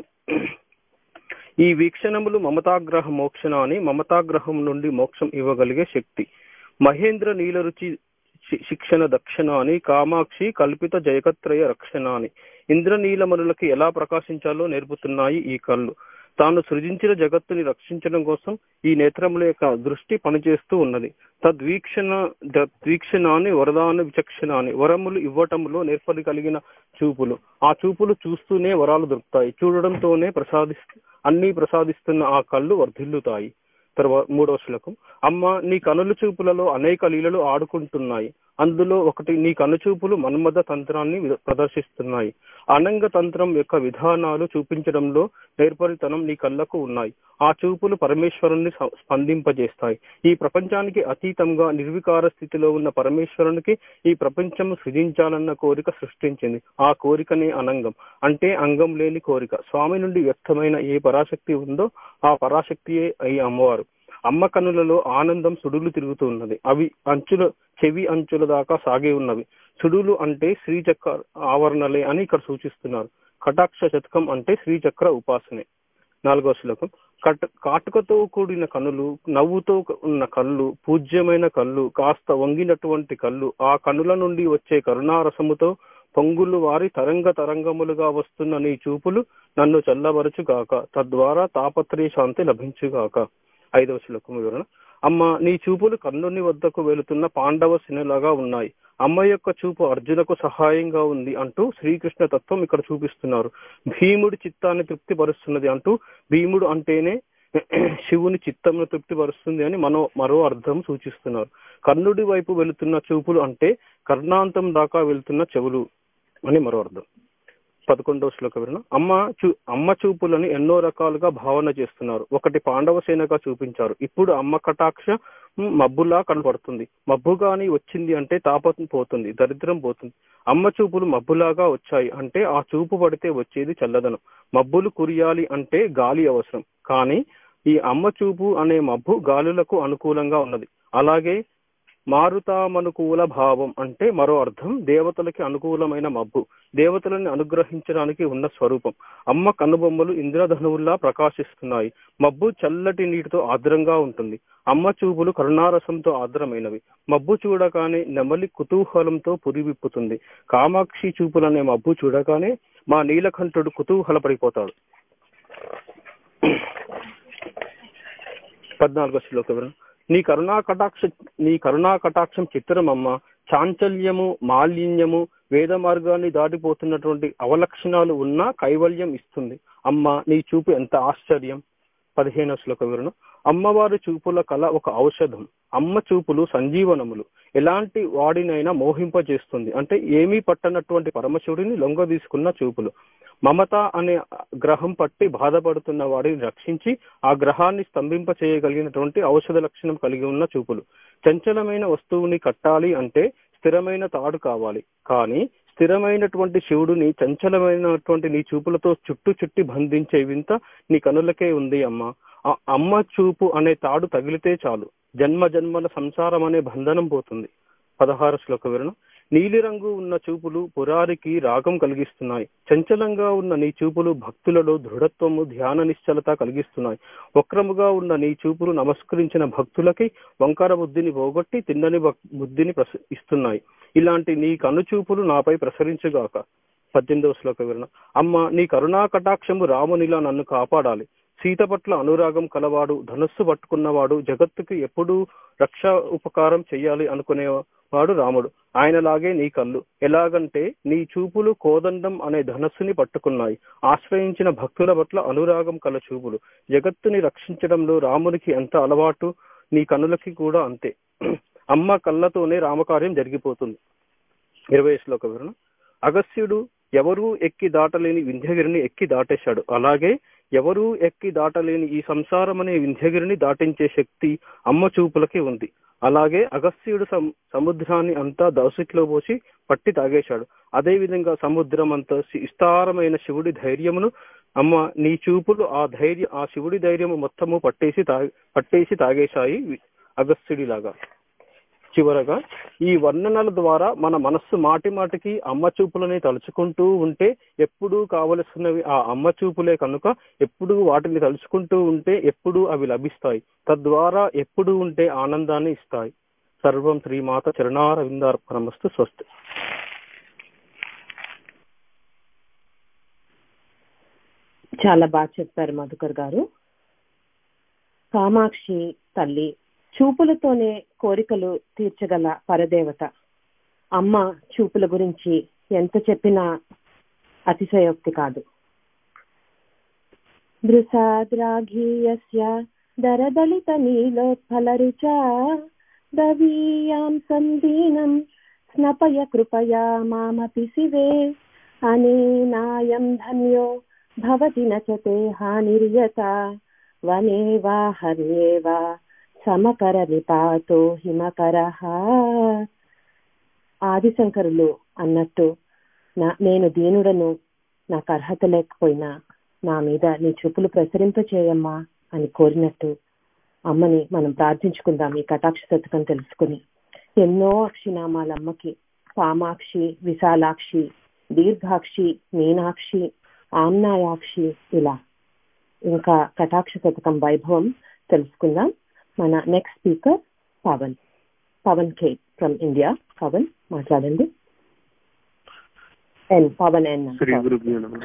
ఈ వీక్షణములు మమతాగ్రహ మోక్షణ అని మమతాగ్రహం నుండి మోక్షం ఇవ్వగలిగే శక్తి మహేంద్ర నీలరుచి శి- శిక్షణ దక్షిణ అని కామాక్షి కల్పిత జయకత్రయ రక్షణ అని ఇంద్రనీలమనులకి ఎలా ప్రకాశించాలో నేర్పుతున్నాయి ఈ కళ్ళు తాను సృజించిన జగత్తుని రక్షించడం కోసం ఈ నేత్రముల యొక్క దృష్టి పనిచేస్తూ ఉన్నది తద్వీక్షణ తద్వీక్షణాన్ని వరదాన విచక్షణాన్ని వరములు ఇవ్వటములో నేర్పడి కలిగిన చూపులు ఆ చూపులు చూస్తూనే వరాలు దొరుకుతాయి చూడడంతోనే ప్రసాది అన్ని ప్రసాదిస్తున్న ఆ కళ్ళు వర్ధిల్లుతాయి తర్వాత మూడవ శ్లోకం అమ్మ నీ కనుల చూపులలో అనేక లీలలు ఆడుకుంటున్నాయి అందులో ఒకటి నీ కనుచూపులు మన్మథ తంత్రాన్ని వి- ప్రదర్శిస్తున్నాయి అనంగ తంత్రం యొక్క విధానాలు చూపించడంలో నేర్పరితనం నీ కళ్ళకు ఉన్నాయి ఆ చూపులు పరమేశ్వరుణ్ణి స- స్పందింపజేస్తాయి ఈ ప్రపంచానికి అతీతంగా నిర్వికార స్థితిలో ఉన్న పరమేశ్వరునికి ఈ ప్రపంచం సృజించాలన్న కోరిక సృష్టించింది ఆ కోరికనే అనంగం అంటే అంగం లేని కోరిక స్వామి నుండి వ్యక్తమైన ఏ పరాశక్తి ఉందో ఆ పరాశక్తియే ఈ అమ్మవారు అమ్మ కనులలో ఆనందం సుడులు తిరుగుతూ ఉన్నది అవి అంచుల చెవి అంచుల దాకా సాగి ఉన్నవి సుడులు అంటే శ్రీచక్ర ఆవరణలే అని ఇక్కడ సూచిస్తున్నారు కటాక్ష శతకం అంటే శ్రీచక్ర ఉపాసనే నాలుగో శ్లోకం కట్ కాటుకతో కూడిన కనులు నవ్వుతో ఉన్న కళ్ళు పూజ్యమైన కళ్ళు కాస్త వంగినటువంటి కళ్ళు ఆ కనుల నుండి వచ్చే కరుణారసముతో పొంగులు వారి తరంగ తరంగములుగా వస్తున్న నీ చూపులు నన్ను చల్లబరచుగాక తద్వారా తాపత్రయ శాంతి లభించుగాక ఐదవ శ్లోకం వివరణ అమ్మ నీ చూపులు కర్ణుని వద్దకు వెళుతున్న పాండవ శినలాగా ఉన్నాయి అమ్మ యొక్క చూపు అర్జునకు సహాయంగా ఉంది అంటూ శ్రీకృష్ణ తత్వం ఇక్కడ చూపిస్తున్నారు భీముడి చిత్తాన్ని తృప్తిపరుస్తున్నది అంటూ భీముడు అంటేనే శివుని చిత్తంను తృప్తిపరుస్తుంది అని మనో మరో అర్థం సూచిస్తున్నారు కర్ణుడి వైపు వెళుతున్న చూపులు అంటే కర్ణాంతం దాకా వెళుతున్న చెవులు అని మరో అర్థం పదకొండవ శ్లోక వివరణ అమ్మ చూ అమ్మ చూపులని ఎన్నో రకాలుగా భావన చేస్తున్నారు ఒకటి పాండవ సేనగా చూపించారు ఇప్పుడు అమ్మ కటాక్ష మ్, మబ్బులా కనపడుతుంది మబ్బు గాని వచ్చింది అంటే తాపం పోతుంది దరిద్రం పోతుంది అమ్మ చూపులు మబ్బులాగా వచ్చాయి అంటే ఆ చూపు పడితే వచ్చేది చల్లదనం మబ్బులు కురియాలి అంటే గాలి అవసరం కానీ ఈ అమ్మ చూపు అనే మబ్బు గాలులకు అనుకూలంగా ఉన్నది అలాగే మారుతామనుకూల భావం అంటే మరో అర్థం దేవతలకి అనుకూలమైన మబ్బు దేవతలను అనుగ్రహించడానికి ఉన్న స్వరూపం అమ్మ కనుబొమ్మలు ఇంద్రధనువుల్లా ప్రకాశిస్తున్నాయి మబ్బు చల్లటి నీటితో ఆర్ద్రంగా ఉంటుంది అమ్మ చూపులు కరుణారసంతో ఆర్ద్రమైనవి మబ్బు చూడగానే నెమలి కుతూహలంతో పురివిప్పుతుంది కామాక్షి చూపులనే మబ్బు చూడగానే మా నీలకంఠుడు కుతూహలపడిపోతాడు పద్నాలుగో శ్లోక వివరణ నీ కరుణా కటాక్ష నీ కరుణా కటాక్షం చిత్రమమ్మ చాంచల్యము మాలిన్యము వేద మార్గాన్ని దాటిపోతున్నటువంటి అవలక్షణాలు ఉన్నా కైవల్యం ఇస్తుంది అమ్మ నీ చూపు ఎంత ఆశ్చర్యం పదిహేనో శ్లోక వివరణ అమ్మవారి చూపుల కళ ఒక ఔషధం అమ్మ చూపులు సంజీవనములు ఎలాంటి వాడినైనా మోహింపజేస్తుంది అంటే ఏమీ పట్టనటువంటి పరమశివుడిని లొంగ తీసుకున్న చూపులు మమత అనే గ్రహం పట్టి బాధపడుతున్న వాడిని రక్షించి ఆ గ్రహాన్ని స్తంభింప చేయగలిగినటువంటి ఔషధ లక్షణం కలిగి ఉన్న చూపులు చంచలమైన వస్తువుని కట్టాలి అంటే స్థిరమైన తాడు కావాలి కానీ స్థిరమైనటువంటి శివుడిని చంచలమైనటువంటి నీ చూపులతో చుట్టు చుట్టి బంధించే వింత నీ కనులకే ఉంది అమ్మ ఆ అమ్మ చూపు అనే తాడు తగిలితే చాలు జన్మ జన్మల సంసారం అనే బంధనం పోతుంది పదహారు శ్లోక వివరణ నీలిరంగు ఉన్న చూపులు పురారికి రాగం కలిగిస్తున్నాయి చంచలంగా ఉన్న నీ చూపులు భక్తులలో దృఢత్వము ధ్యాన నిశ్చలత కలిగిస్తున్నాయి వక్రముగా ఉన్న నీ చూపులు నమస్కరించిన భక్తులకి వంకర బుద్ధిని పోగొట్టి తిన్నని భక్- బుద్ధిని ప్రస- ఇస్తున్నాయి ఇలాంటి నీ కనుచూపులు నాపై ప్రసరించుగాక పద్దెనిమిదవ శ్లోక వివరణ అమ్మ నీ కరుణా కటాక్షము రామునిలా నన్ను కాపాడాలి సీత పట్ల అనురాగం కలవాడు ధనుస్సు పట్టుకున్నవాడు జగత్తుకి ఎప్పుడూ రక్ష ఉపకారం చెయ్యాలి అనుకునేవాడు రాముడు ఆయనలాగే నీ కళ్ళు ఎలాగంటే నీ చూపులు కోదండం అనే ధనస్సుని పట్టుకున్నాయి ఆశ్రయించిన భక్తుల పట్ల అనురాగం కల చూపులు జగత్తుని రక్షించడంలో రామునికి ఎంత అలవాటు నీ కనులకి కూడా అంతే అమ్మ కళ్ళతోనే రామకార్యం జరిగిపోతుంది ఇరవై శ్లోక వివరణ అగస్త్యుడు ఎవరూ ఎక్కి దాటలేని వింధ్యగిరిని ఎక్కి దాటేశాడు అలాగే ఎవరూ ఎక్కి దాటలేని ఈ సంసారం అనే వింధ్యగిరిని దాటించే శక్తి అమ్మ చూపులకి ఉంది అలాగే అగస్త్యుడు సం- సముద్రాన్ని అంతా దౌసిట్లో పోసి పట్టి తాగేశాడు అదే విధంగా సముద్రం అంతా సి- విస్తారమైన శివుడి ధైర్యమును అమ్మ నీ చూపులు ఆ ధైర్యం ఆ శివుడి ధైర్యం మొత్తము పట్టేసి తాగి పట్టేసి తాగేశాయి అగస్త్యుడిలాగా చివరగా ఈ వర్ణనల ద్వారా మన మనస్సు మాటి మాటికి అమ్మ చూపులని తలుచుకుంటూ ఉంటే ఎప్పుడూ కావలసినవి ఆ అమ్మ చూపులే కనుక ఎప్పుడూ వాటిని తలుచుకుంటూ ఉంటే ఎప్పుడూ అవి లభిస్తాయి తద్వారా ఎప్పుడూ ఉంటే ఆనందాన్ని ఇస్తాయి సర్వం శ్రీమాత చరణార విందార్పణమస్తు స్వస్తి చాలా బాగా చెప్పారు మధుకర్ గారు కామాక్షి తల్లి చూపులతోనే కోరికలు తీర్చగల పరదేవత అమ్మ చూపుల గురించి ఎంత చెప్పినా అతిశయోక్తి కాదు దృశాద్రాఘీయస్య దరదలిత నీలోత్ఫల రుచా దవీయాం సందీనం స్నపయ కృపయా మామపి శివే అనేనాయం ధన్యో భవతి నచతే హానిర్యత వనే వా హర్యే వా సమకర నిపాతో హిమకర ఆదిశంకరులు అన్నట్టు నా నేను దీనుడను నాకు అర్హత లేకపోయినా నా మీద నీ చూపులు ప్రసరింప చేయమ్మా అని కోరినట్టు అమ్మని మనం ప్రార్థించుకుందాం ఈ కటాక్ష శతకం తెలుసుకుని ఎన్నో అక్షినామాల అమ్మకి పామాక్షి విశాలాక్షి దీర్ఘాక్షి మీనాక్షి ఆమ్నాయాక్షి ఇలా ఇంకా కటాక్ష శతకం వైభవం తెలుసుకుందాం మన next speaker Pavan Pavan K from India Pavan మాట్లాడండి ఎన్ పవన్ ఎన్ శ్రీ గురుభ్యో నమ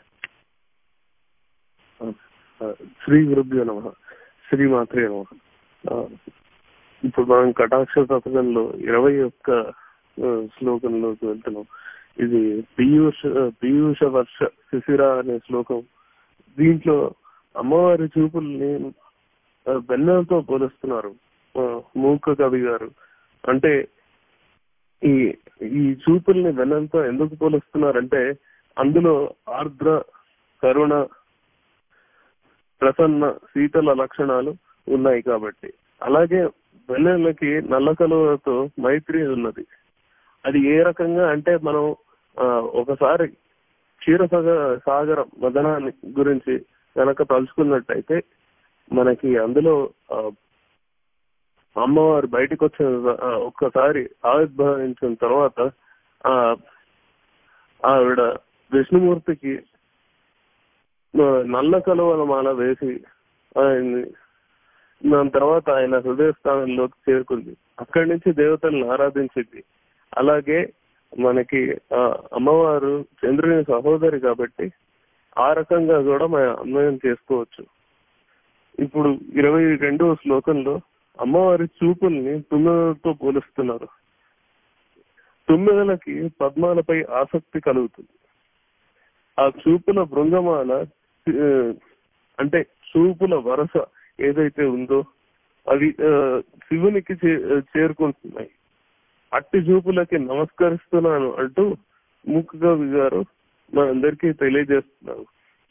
శ్రీ గురుభ్యో నమ శ్రీ మాత్రే నమ ఇప్పుడు మనం కటాక్ష శతకంలో ఇరవై ఒక్క శ్లోకంలోకి వెళ్తున్నాం ఇది పీయూష పీయూష వర్ష శిశిర అనే శ్లోకం దీంట్లో అమ్మవారి చూపుల్ని వెన్నెలతో పోలుస్తున్నారు మూక కవి గారు అంటే ఈ ఈ చూపుల్ని వెన్నెలతో ఎందుకు పోలుస్తున్నారంటే అందులో ఆర్ద్ర కరుణ ప్రసన్న శీతల లక్షణాలు ఉన్నాయి కాబట్టి అలాగే వెన్నెలకి నల్ల కలువలతో మైత్రి ఉన్నది అది ఏ రకంగా అంటే మనం ఒకసారి క్షీర సాగరం మదనాన్ని గురించి కనుక తలుచుకున్నట్టయితే మనకి అందులో అమ్మవారు బయటకు వచ్చిన ఒక్కసారి ఆవిర్భవించిన తర్వాత ఆ ఆవిడ విష్ణుమూర్తికి నల్ల కలువల మాల వేసి ఆయన్ని దాని తర్వాత ఆయన హృదయ స్థానంలోకి చేరుకుంది అక్కడి నుంచి దేవతలను ఆరాధించింది అలాగే మనకి అమ్మవారు చంద్రుని సహోదరి కాబట్టి ఆ రకంగా కూడా మనం అన్వయం చేసుకోవచ్చు ఇప్పుడు ఇరవై రెండవ శ్లోకంలో అమ్మవారి చూపుల్ని తుమ్మెదలతో పోలుస్తున్నారు తుమ్మెదలకి పద్మాలపై ఆసక్తి కలుగుతుంది ఆ చూపుల బృంగమాల అంటే చూపుల వరస ఏదైతే ఉందో అవి శివునికి చేరుకుంటున్నాయి అట్టి చూపులకి నమస్కరిస్తున్నాను అంటూ ముక్కకవి గారు మనందరికీ తెలియజేస్తున్నారు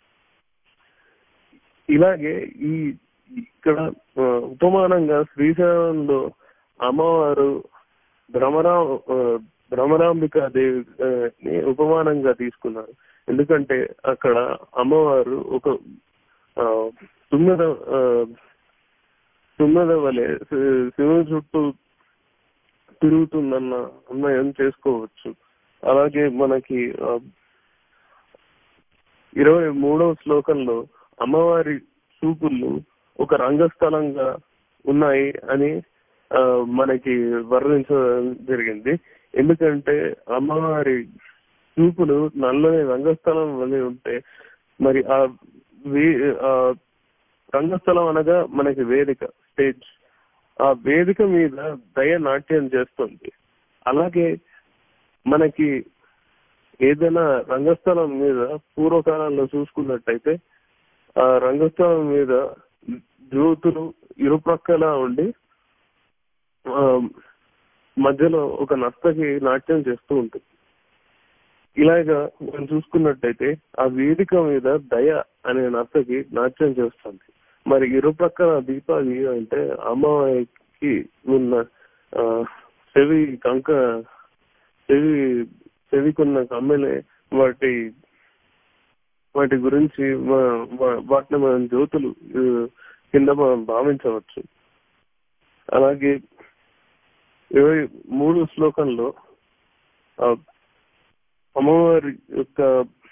ఇలాగే ఈ ఇక్కడ ఉపమానంగా శ్రీశైలంలో అమ్మవారు భ్రమరా భ్రమరాంబికా దేవిని ఉపమానంగా తీసుకున్నారు ఎందుకంటే అక్కడ అమ్మవారు ఒక తుమ్మెద తుమ్మెద వలె శివుని చుట్టూ తిరుగుతుందన్న అన్వయం చేసుకోవచ్చు అలాగే మనకి ఇరవై మూడవ శ్లోకంలో అమ్మవారి చూపులు ఒక రంగస్థలంగా ఉన్నాయి అని మనకి వర్ణించడం జరిగింది ఎందుకంటే అమ్మవారి చూపులు నల్లని రంగస్థలం వలె ఉంటే మరి ఆ రంగస్థలం అనగా మనకి వేదిక స్టేజ్ ఆ వేదిక మీద దయ నాట్యం చేస్తుంది అలాగే మనకి ఏదైనా రంగస్థలం మీద పూర్వకాలంలో చూసుకున్నట్టయితే ఆ రంగస్థలం మీద జ్యోతులు ఇరుప్రక్కల ఉండి ఆ మధ్యలో ఒక నర్తకి నాట్యం చేస్తూ ఉంటుంది ఇలాగా మనం చూసుకున్నట్టయితే ఆ వేదిక మీద దయ అనే నర్తకి నాట్యం చేస్తుంది మరి ఇరుప్రక్కల దీపాలు అంటే అమ్మవారికి ఉన్న ఆ చెవి కంక చెవి చెవికున్న కమ్మెలే వాటి వాటి గురించి మ- వ- వాటిని మనం జ్యోతులు ఆ, కింద మనం భావించవచ్చు అలాగే ఇరవై మూడు శ్లోకంలో ఆ, అమ్మవారి యొక్క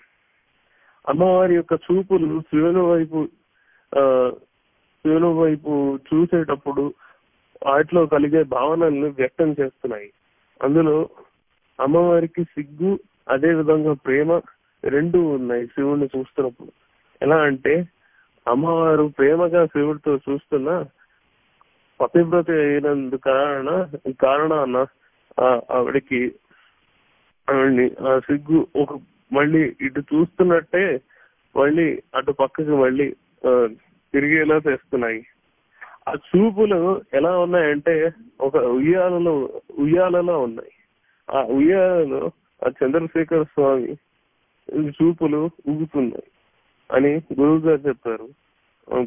అమ్మవారి యొక్క చూపులు శివుని వైపు ఆ శివుని వైపు చూసేటప్పుడు వాటిలో కలిగే భావనల్ని వ్యక్తం చేస్తున్నాయి అందులో అమ్మవారికి సిగ్గు అదే విధంగా ప్రేమ రెండు ఉన్నాయి శివుణ్ణి చూస్తున్నప్పుడు ఎలా అంటే అమ్మవారు ప్రేమగా శివుడితో చూస్తున్న పతివ్రత అయినందు కారణ కారణాన ఆ- ఆవిడకి ఆవిడ్ని ఆ సిగ్గు ఒక మళ్ళీ ఇటు చూస్తున్నట్టే మళ్ళీ అటు పక్కకి మళ్ళీ ఆ, తిరిగేలా చేస్తున్నాయి ఆ చూపులు ఎలా ఉన్నాయంటే ఒక ఉయ్యాలలో ఉయ్యాలలో ఉన్నాయి ఆ ఉయ్యాలలో ఆ చంద్రశేఖర స్వామి చూపులు ఊగుతున్నాయి అని గురువు గారు చెప్పారు ఆ,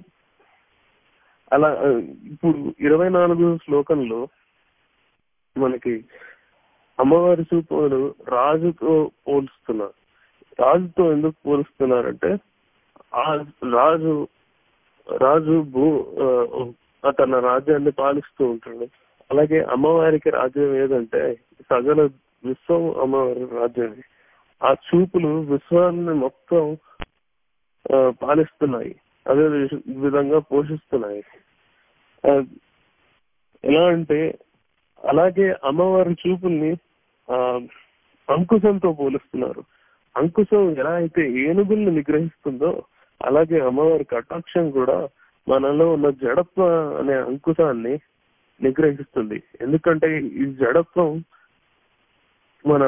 అలా ఆ, ఇప్పుడు ఇరవై నాలుగు శ్లోకంలో మనకి అమ్మవారి చూపులు రాజుతో పోల్చుతున్నారు రాజుతో ఎందుకు పోలుస్తున్నారంటే ఆ రాజు రాజు భూ ఆ, తన రాజ్యాన్ని పాలిస్తూ ఉంటాడు అలాగే అమ్మవారికి రాజ్యం ఏదంటే సగల విశ్వం అమ్మవారి రాజ్యమే ఆ చూపులు విశ్వాన్ని మొత్తం ఆ, పాలిస్తున్నాయి అదే విధ- విధంగా పోషిస్తున్నాయి ఆ, ఎలా అంటే అలాగే అమ్మవారి చూపుల్ని ఆ అంకుశంతో పోలుస్తున్నారు అంకుశం ఎలా అయితే ఏనుగుల్ని నిగ్రహిస్తుందో అలాగే అమ్మవారి కటాక్షం కూడా మనలో ఉన్న జడత్వ అనే అంకుశాన్ని నిగ్రహిస్తుంది ఎందుకంటే ఈ జడత్వం మన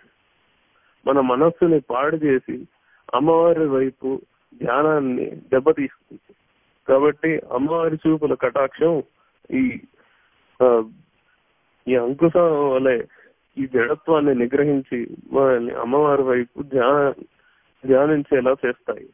మన మనస్సుని పాడు చేసి అమ్మవారి వైపు ధ్యానాన్ని దెబ్బతీస్తుంది కాబట్టి అమ్మవారి చూపుల కటాక్షం ఈ ఆ, ఈ అంకుశం వలె ఈ జడత్వాన్ని నిగ్రహించి మనల్ని అమ్మవారి వైపు ధ్యాన ధ్యానించేలా చేస్తాయి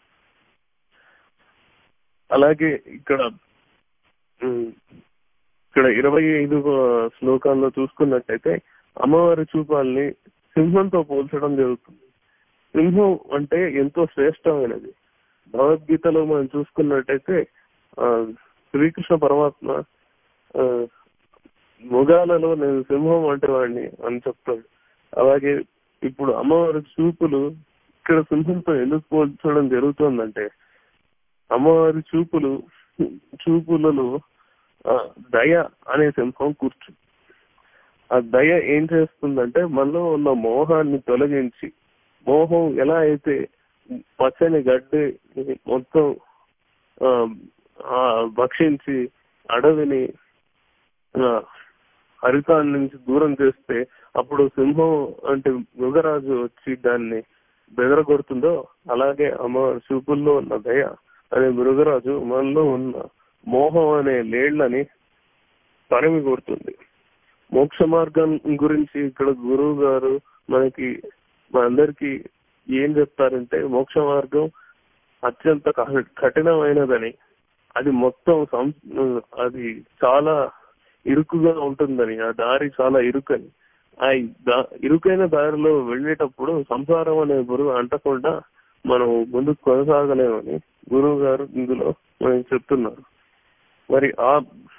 అలాగే ఇక్కడ ఉమ్, ఇక్కడ ఇరవై ఐదు శ్లోకాల్లో చూసుకున్నట్టయితే అమ్మవారి చూపాల్ని సింహంతో పోల్చడం జరుగుతుంది సింహం అంటే ఎంతో శ్రేష్టమైనది భగవద్గీతలో మనం చూసుకున్నట్టయితే ఆ, శ్రీకృష్ణ పరమాత్మ ఆ, మృగాలలో నేను సింహం వంటి వాడిని అని చెప్తాడు అలాగే ఇప్పుడు అమ్మవారి చూపులు ఇక్కడ సింహంతో ఎందుకు పోల్చడం జరుగుతుందంటే అమ్మవారి చూపులు చూపులలో ఆ, దయ అనే సింహం కూర్చు ఆ దయ ఏం చేస్తుందంటే మనలో ఉన్న మోహాన్ని తొలగించి మోహం ఎలా అయితే పచ్చని గడ్డి మొత్తం ఆ, ఆ, భక్షించి అడవిని ఆ, హరితాన్ని నుంచి దూరం చేస్తే అప్పుడు సింహం అంటే మృగరాజు వచ్చి దాన్ని బెదరగొడుతుందో అలాగే అమ్మవారి చూపుల్లో ఉన్న దయ అనే మృగరాజు మనలో ఉన్న మోహం అనే లేళ్లని తరిమి కొడుతుంది మోక్ష మార్గం గురించి ఇక్కడ గురువు గారు మనకి మనందరికి ఏం చెప్తారంటే మోక్ష మార్గం అత్యంత కఠ- కఠినమైనదని అది మొత్తం సం- అది చాలా ఇరుకుగా ఉంటుందని ఆ దారి చాలా ఇరుకని ఆ దా- ఇరుకైన దారిలో వెళ్ళేటప్పుడు సంసారం అనే గురువు అంటకుండా మనం ముందుకు కొనసాగలేమని గురువు గారు ఇందులో మనకి చెప్తున్నారు మరి ఆ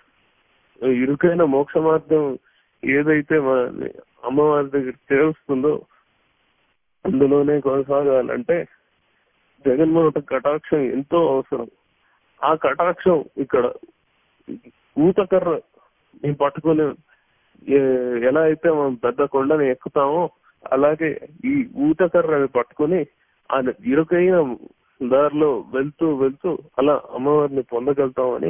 ఇరుకైన మోక్ష మార్గం ఏదైతే మన అమ్మవారి దగ్గర చేరుస్తుందో అందులోనే కొనసాగాలంటే జగన్మోహన కటాక్షం ఎంతో అవసరం ఆ కటాక్షం ఇక్కడ ఊతకర్ర మేము పట్టుకుని ఏ- ఎలా అయితే మనం పెద్ద కొండని ఎక్కుతామో అలాగే ఈ ఊతకర్రని పట్టుకుని ఆ ఇరుకైన దారిలో వెళ్తూ వెళ్తూ అలా అమ్మవారిని పొందగలుగుతామని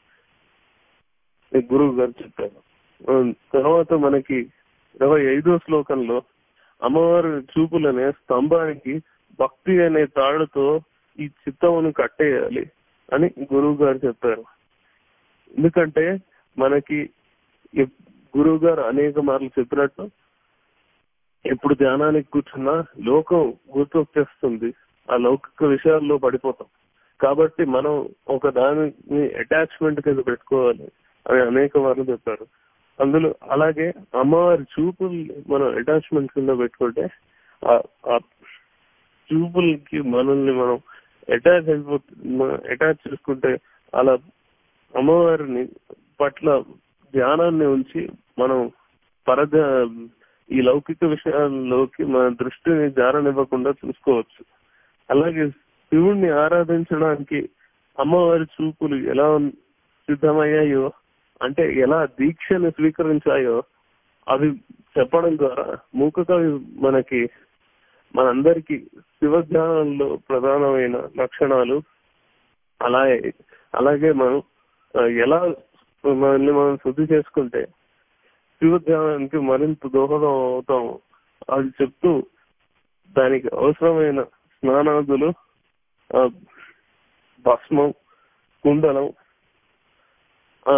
ఈ గురువు గారు చెప్పారు ఆ, తర్వాత మనకి ఇరవై ఐదో శ్లోకంలో అమ్మవారి చూపులనే స్తంభానికి భక్తి అనే తాడుతో ఈ చిత్తమును కట్టేయాలి అని గురువు గారు చెప్పారు ఎందుకంటే మనకి ఎప్- గురువు గారు అనేక మార్లు చెప్పినట్టు ఎప్పుడు ధ్యానానికి కూర్చున్నా లోకం గుర్తొచ్చేస్తుంది ఆ లౌకిక విషయాల్లో పడిపోతాం కాబట్టి మనం ఒక దానిని అటాచ్మెంట్ కింద పెట్టుకోవాలి అని అనేక మార్లు చెప్పారు అందులో అలాగే అమ్మవారి చూపుల్ని మనం అటాచ్మెంట్ కింద పెట్టుకుంటే ఆ- ఆ చూపులకి మనల్ని మనం అటాచ్ అయిపోతు అటాచ్ చేసుకుంటే అలా అమ్మవారిని పట్ల ధ్యానాన్ని ఉంచి మనం పరద ఈ లౌకిక విషయాల్లోకి మన దృష్టిని జారనివ్వకుండా చూసుకోవచ్చు అలాగే శివుణ్ణి ఆరాధించడానికి అమ్మవారి చూపులు ఎలా ఉన్- సిద్ధమయ్యాయో అంటే ఎలా దీక్షను స్వీకరించాయో అవి చెప్పడం ద్వారా మూక కవి మనకి మనందరికి శివజ్ఞానంలో ప్రధానమైన లక్షణాలు అలాగే అలాగే మనం ఆ, ఎలా మనల్ని మనం శుద్ధి చేసుకుంటే శివజ్ఞానానికి మరింత దోహదం అవుతాము అది చెప్తూ దానికి అవసరమైన స్నానాదులు ఆ, భస్మం కుండలం ఆ,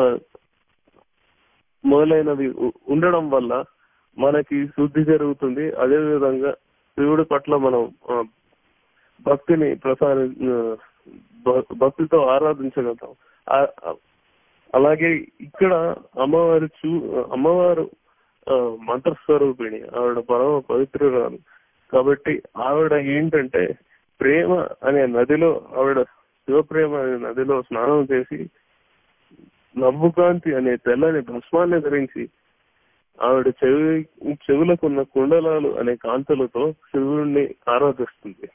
మొదలైనవి ఉ- ఉండడం వల్ల మనకి శుద్ధి జరుగుతుంది అదే విధంగా శివుడి పట్ల మనం ఆ, భక్తిని ప్రసారి ఆ, భ- భక్తితో ఆరాధించగలుగుతాం ఆ- ఆ- అలాగే ఇక్కడ అమ్మవారి చూ అమ్మవారు ఆ, మంత్రస్వరూపిణి ఆవిడ పరమ పవిత్రురాలు కాబట్టి ఆవిడ ఏంటంటే ప్రేమ అనే నదిలో ఆవిడ శివప్రేమ అనే నదిలో స్నానం చేసి నవ్వుకాంతి అనే తెల్లని భస్మాన్ని ధరించి ఆవిడ చెవి చెవులకున్న కుండలాలు అనే కాంతులతో శివుణ్ణి ఆరాధిస్తుంది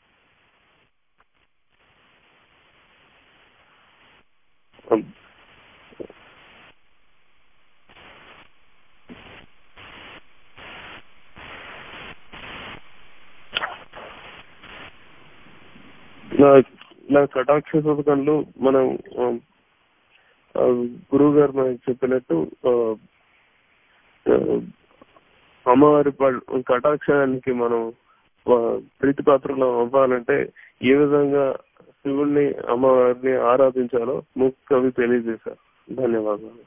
నా నా కటాక్ష శతకంలో మనం ఆ, ఆ, గురువు గారు మనకి చెప్పినట్టు ఆ, ఆ, అమ్మవారి ప- కటాక్షానికి మనం ఆ, ప్రీతిపాత్రలో అవ్వాలంటే ఏ విధంగా శివుణ్ణి అమ్మవారిని ఆరాధించాలో ముక్ కవి తెలియజేశారు ధన్యవాదాలు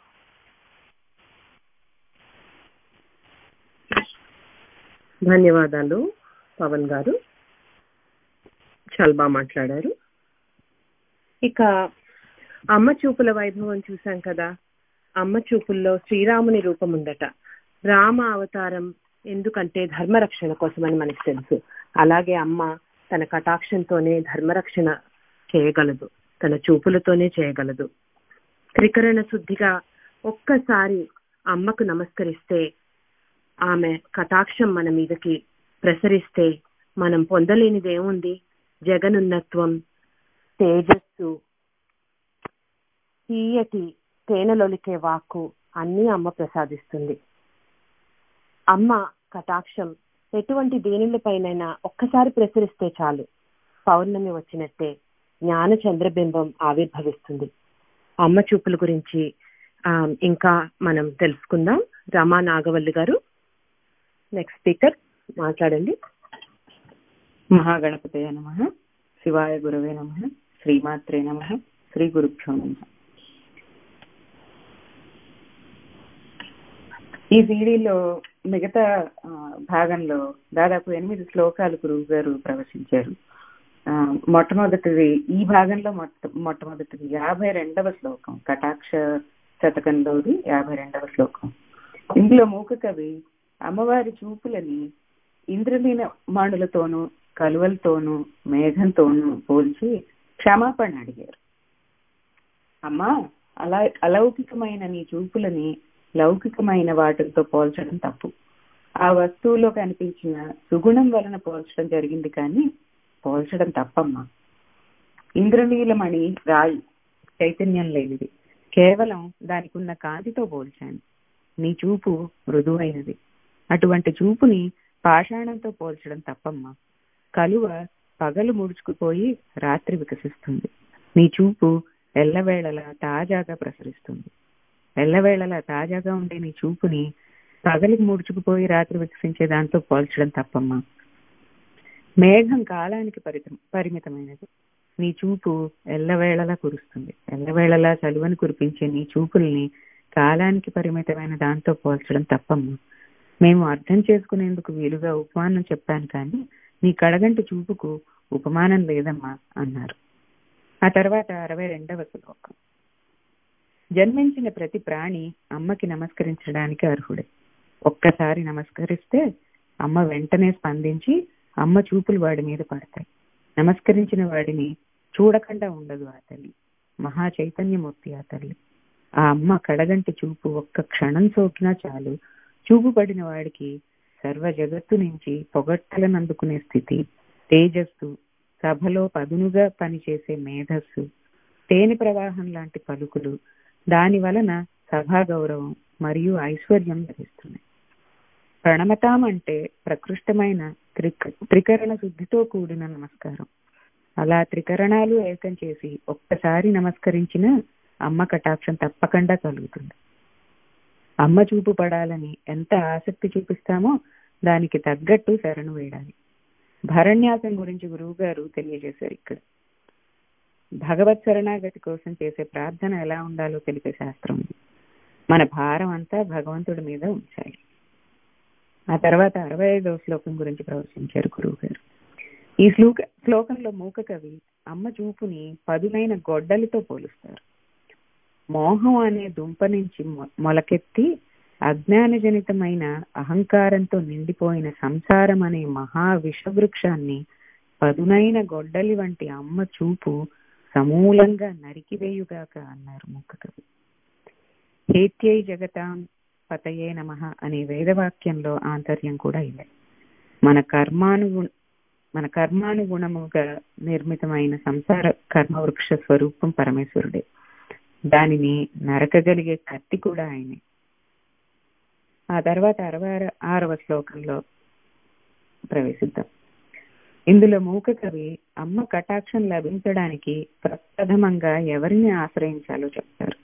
ధన్యవాదాలు పవన్ గారు చాలా బాగా మాట్లాడారు ఇక అమ్మ చూపుల వైభవం చూసాం కదా అమ్మ చూపుల్లో శ్రీరాముని రూపం ఉందట రామ అవతారం ఎందుకంటే ధర్మరక్షణ కోసమని మనకు తెలుసు అలాగే అమ్మ తన కటాక్షంతోనే ధర్మరక్షణ చేయగలదు తన చూపులతోనే చేయగలదు త్రికరణ శుద్ధిగా ఒక్కసారి అమ్మకు నమస్కరిస్తే ఆమె కటాక్షం మన మీదకి ప్రసరిస్తే మనం పొందలేనిది ఏముంది జగనున్నత్వం తేజస్సు తీయటి తేనెలొలికే వాక్కు అన్నీ అమ్మ ప్రసాదిస్తుంది అమ్మ కటాక్షం ఎటువంటి దేనిలపైనైనా ఒక్కసారి ప్రసరిస్తే చాలు పౌర్ణమి వచ్చినట్టే జ్ఞాన చంద్రబింబం ఆవిర్భవిస్తుంది అమ్మ చూపుల గురించి ఆ, ఇంకా మనం తెలుసుకుందాం రమా నాగవల్లి గారు నెక్స్ట్ స్పీకర్ మాట్లాడండి మహాగణపతయ నమ శివాయ గురవే నమ శ్రీమాత్రే నమ శ్రీ గురుభ్యో నమ ఈ సీడీలో మిగతా ఆ, భాగంలో దాదాపు ఎనిమిది శ్లోకాలు గురువు గారు ప్రవచించారు ఆ, మొట్టమొదటిది ఈ భాగంలో మొట్ట మొట్టమొదటిది యాభై రెండవ శ్లోకం కటాక్ష శతకంలోది యాభై రెండవ శ్లోకం ఇందులో మూక కవి అమ్మవారి చూపులని ఇంద్రలీన మాణులతోనూ కలువలతోనూ మేఘంతోనూ పోల్చి క్షమాపణ అడిగారు అమ్మా అలా అలౌకికమైన నీ చూపులని లౌకికమైన వాటితో పోల్చడం తప్పు ఆ వస్తువులో కనిపించిన సుగుణం వలన పోల్చడం జరిగింది కానీ పోల్చడం తప్పమ్మా ఇంద్రనీలమణి రాయి చైతన్యం లేనిది కేవలం దానికి ఉన్న కాంతితో పోల్చాను నీ చూపు మృదువైనది అటువంటి చూపుని పాషాణంతో పోల్చడం తప్పమ్మా కలువ పగలు ముడుచుకుపోయి రాత్రి వికసిస్తుంది నీ చూపు ఎల్లవేళలా తాజాగా ప్రసరిస్తుంది ఎల్లవేళలా తాజాగా ఉండే నీ చూపుని పగలికి ముడుచుకుపోయి రాత్రి వికసించే దాంతో పోల్చడం తప్పమ్మా మేఘం కాలానికి పరితం పరిమితమైనది నీ చూపు ఎల్లవేళలా కురుస్తుంది ఎల్లవేళలా చలువని కురిపించే నీ చూపుల్ని కాలానికి పరిమితమైన దాంతో పోల్చడం తప్పమ్మా మేము అర్థం చేసుకునేందుకు వీలుగా ఉపమానం చెప్పాను కానీ నీ కడగంటి చూపుకు ఉపమానం లేదమ్మా అన్నారు ఆ తర్వాత అరవై రెండవ శ్లోకం జన్మించిన ప్రతి ప్రాణి అమ్మకి నమస్కరించడానికి అర్హుడే ఒక్కసారి నమస్కరిస్తే అమ్మ వెంటనే స్పందించి అమ్మ చూపులు వాడి మీద పడతాయి నమస్కరించిన వాడిని చూడకుండా ఉండదు ఆ తల్లి మహా చైతన్యమూర్తి ఆ తల్లి ఆ అమ్మ కడగంటి చూపు ఒక్క క్షణం సోకినా చాలు చూపు పడిన వాడికి సర్వ జగత్తు నుంచి పొగట్టలను అందుకునే స్థితి తేజస్సు సభలో పదునుగా పనిచేసే మేధస్సు తేనె ప్రవాహం లాంటి పలుకులు దాని వలన సభా గౌరవం మరియు ఐశ్వర్యం లభిస్తుంది ప్రణమతాం అంటే ప్రకృష్టమైన త్రిక త్రికరణ శుద్ధితో కూడిన నమస్కారం అలా త్రికరణాలు ఏకం చేసి ఒక్కసారి నమస్కరించిన అమ్మ కటాక్షం తప్పకుండా కలుగుతుంది అమ్మ చూపు పడాలని ఎంత ఆసక్తి చూపిస్తామో దానికి తగ్గట్టు శరణు వేయాలి భరణ్యాసం గురించి గురువు గారు తెలియజేశారు ఇక్కడ భగవత్ శరణాగతి కోసం చేసే ప్రార్థన ఎలా ఉండాలో తెలిపే శాస్త్రం ఇది మన భారం అంతా భగవంతుడి మీద ఉంచాలి ఆ తర్వాత అరవై ఐదవ శ్లోకం గురించి ప్రవచించారు గురువు గారు ఈ శ్లోక శ్లోకంలో మూక కవి అమ్మ చూపుని పదునైన గొడ్డలితో పోలుస్తారు మోహం అనే దుంప నుంచి మొలకెత్తి అజ్ఞానజనితమైన అహంకారంతో నిండిపోయిన సంసారం అనే మహా విషవృక్షాన్ని పదునైన గొడ్డలి వంటి అమ్మ చూపు సమూలంగా నరికివేయుగాక అన్నారు ముక్క కవి హేత్యై జగతాం పతయే నమ అనే వేదవాక్యంలో ఆంతర్యం కూడా ఇదే మన కర్మానుగు మన కర్మానుగుణముగా నిర్మితమైన సంసార కర్మవృక్ష స్వరూపం పరమేశ్వరుడే దానిని నరకగలిగే కత్తి కూడా ఆయనే ఆ తర్వాత అరవై ఆరవ శ్లోకంలో ప్రవేశిద్దాం ఇందులో మూక కవి అమ్మ కటాక్షం లభించడానికి ప్రప్రథమంగా ఎవరిని ఆశ్రయించాలో చెప్తారు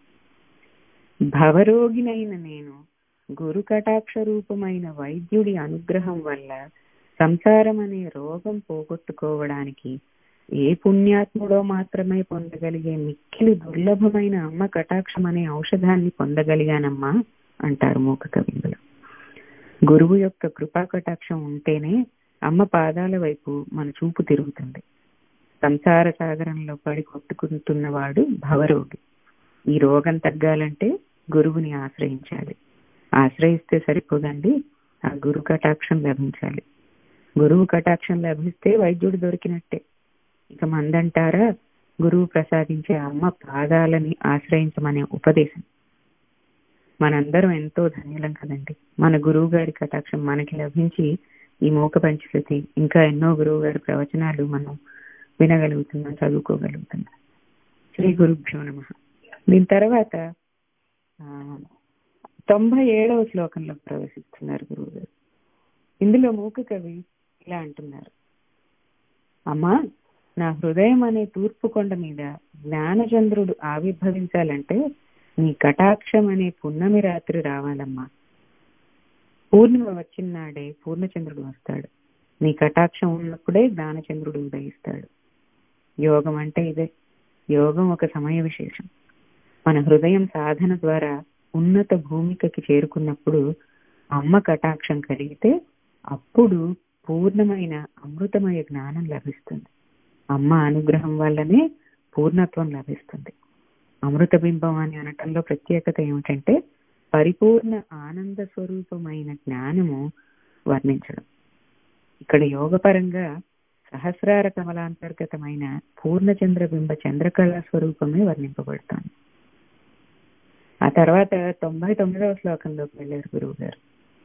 భవరోగినైన నేను గురు కటాక్ష రూపమైన వైద్యుడి అనుగ్రహం వల్ల సంసారం అనే రోగం పోగొట్టుకోవడానికి ఏ పుణ్యాత్ముడో మాత్రమే పొందగలిగే మిక్కిలి దుర్లభమైన అమ్మ కటాక్షం అనే ఔషధాన్ని పొందగలిగానమ్మా అంటారు మూక కవిందులు గురువు యొక్క కృపా కటాక్షం ఉంటేనే అమ్మ పాదాల వైపు మన చూపు తిరుగుతుంది సంసార సాగరంలో పడి కొట్టుకుంటున్నవాడు భవరోగి ఈ రోగం తగ్గాలంటే గురువుని ఆశ్రయించాలి ఆశ్రయిస్తే సరిపోదండి ఆ గురు కటాక్షం లభించాలి గురువు కటాక్షం లభిస్తే వైద్యుడు దొరికినట్టే ఇక మందంటారా గురువు ప్రసాదించే అమ్మ పాదాలని ఆశ్రయించమనే ఉపదేశం మనందరం ఎంతో ధన్యులం కదండి మన గురువు గారి కటాక్షం మనకి లభించి ఈ మోక పంచశతి ఇంకా ఎన్నో గురువు గారి ప్రవచనాలు మనం వినగలుగుతున్నాం చదువుకోగలుగుతున్నాం శ్రీ గురుభ్యో నమ దీని తర్వాత తొంభై ఏడవ శ్లోకంలో ప్రవేశిస్తున్నారు గురువు గారు ఇందులో మూక కవి ఇలా అంటున్నారు అమ్మా నా హృదయం అనే తూర్పు కొండ మీద జ్ఞానచంద్రుడు ఆవిర్భవించాలంటే నీ కటాక్షం అనే పున్నమి రాత్రి రావాలమ్మా పూర్ణిమ వచ్చిన నాడే పూర్ణచంద్రుడు వస్తాడు నీ కటాక్షం ఉన్నప్పుడే జ్ఞానచంద్రుడు ఉదయిస్తాడు యోగం అంటే ఇదే యోగం ఒక సమయ విశేషం మన హృదయం సాధన ద్వారా ఉన్నత భూమికకి చేరుకున్నప్పుడు అమ్మ కటాక్షం కలిగితే అప్పుడు పూర్ణమైన అమృతమయ జ్ఞానం లభిస్తుంది అమ్మ అనుగ్రహం వల్లనే పూర్ణత్వం లభిస్తుంది అమృత బింబం అని అనటంలో ప్రత్యేకత ఏమిటంటే పరిపూర్ణ ఆనంద స్వరూపమైన జ్ఞానము వర్ణించడం ఇక్కడ యోగపరంగా సహస్రార కమలాంతర్గతమైన పూర్ణచంద్ర బింబ చంద్రకళా స్వరూపమే వర్ణింపబడుతోంది ఆ తర్వాత తొంభై తొమ్మిదవ శ్లోకంలోకి వెళ్ళారు గురువు గారు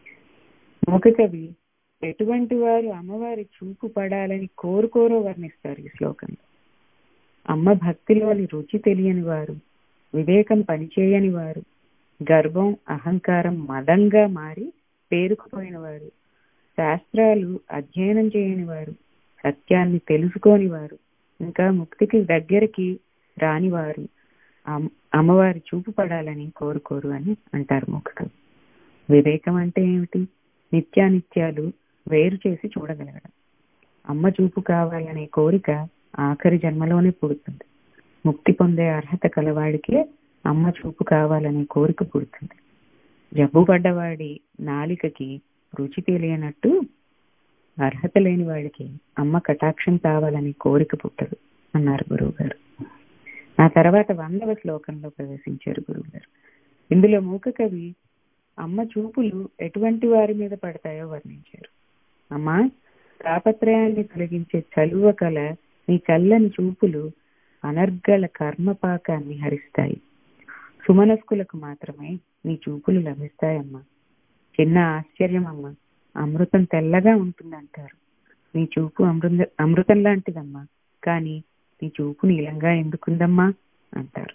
ముఖ కవి ఎటువంటి వారు అమ్మవారి చూపు పడాలని కోరుకోరో వర్ణిస్తారు ఈ శ్లోకంలో అమ్మ భక్తిలోని రుచి తెలియని వారు వివేకం పనిచేయని వారు గర్వం అహంకారం మదంగా మారి పేరుకుపోయిన వారు శాస్త్రాలు అధ్యయనం చేయని వారు సత్యాన్ని తెలుసుకోని వారు ఇంకా ముక్తికి దగ్గరికి రానివారు అమ్మవారి చూపు పడాలని కోరుకోరు అని అంటారు ముఖకవి వివేకం అంటే ఏమిటి నిత్యానిత్యాలు వేరు చేసి చూడగలగడం అమ్మ చూపు కావాలనే కోరిక ఆఖరి జన్మలోనే పుడుతుంది ముక్తి పొందే అర్హత కలవాడికే అమ్మ చూపు కావాలనే కోరిక పుడుతుంది జబ్బు పడ్డవాడి నాలికకి రుచి తెలియనట్టు అర్హత లేని వాడికి అమ్మ కటాక్షం కావాలని కోరిక పుట్టదు అన్నారు గురువు గారు ఆ తర్వాత వందవ శ్లోకంలో ప్రవేశించారు గురువు గారు ఇందులో మూక కవి అమ్మ చూపులు ఎటువంటి వారి మీద పడతాయో వర్ణించారు అమ్మ తాపత్రయాన్ని తొలగించే చలువ కల నీ చల్లని చూపులు అనర్గళ కర్మపాకాన్ని హరిస్తాయి సుమనస్కులకు మాత్రమే నీ చూపులు లభిస్తాయమ్మా చిన్న ఆశ్చర్యం అమ్మా అమృతం తెల్లగా ఉంటుందంటారు నీ చూపు అమృత అమృతం లాంటిదమ్మా కానీ నీ చూపు నీలంగా ఎందుకుందమ్మా అంటారు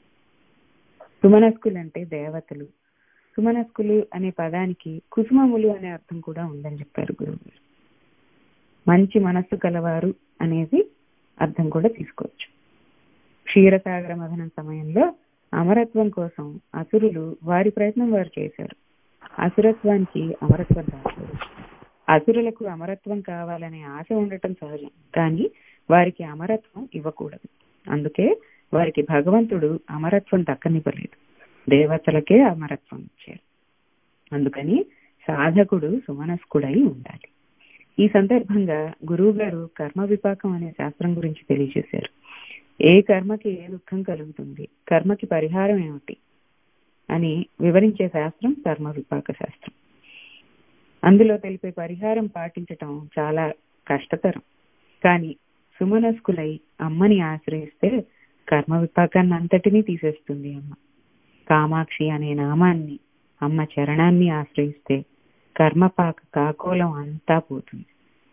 సుమనస్కులు అంటే దేవతలు సుమనస్కులు అనే పదానికి కుసుమములు అనే అర్థం కూడా ఉందని చెప్పారు గురువు గారు మంచి మనస్సు కలవారు అనేది అర్థం కూడా తీసుకోవచ్చు క్షీరసాగర మదనం సమయంలో అమరత్వం కోసం అసురులు వారి ప్రయత్నం వారు చేశారు అసురత్వానికి అమరత్వం రాలేదు అసురులకు అమరత్వం కావాలనే ఆశ ఉండటం సహజం కానీ వారికి అమరత్వం ఇవ్వకూడదు అందుకే వారికి భగవంతుడు అమరత్వం దక్కనివ్వలేదు దేవతలకే అమరత్వం ఇచ్చారు అందుకని సాధకుడు సుమనస్కుడై ఉండాలి ఈ సందర్భంగా గురువు గారు కర్మ విపాకం అనే శాస్త్రం గురించి తెలియజేశారు ఏ కర్మకి ఏ దుఃఖం కలుగుతుంది కర్మకి పరిహారం ఏమిటి అని వివరించే శాస్త్రం కర్మ విపాక శాస్త్రం అందులో తెలిపే పరిహారం పాటించటం చాలా కష్టతరం కానీ సుమనస్కులై అమ్మని ఆశ్రయిస్తే కర్మ విపాకాన్ని అంతటినీ తీసేస్తుంది అమ్మ కామాక్షి అనే నామాన్ని అమ్మ చరణాన్ని ఆశ్రయిస్తే కర్మపాక కాకోలం అంతా పోతుంది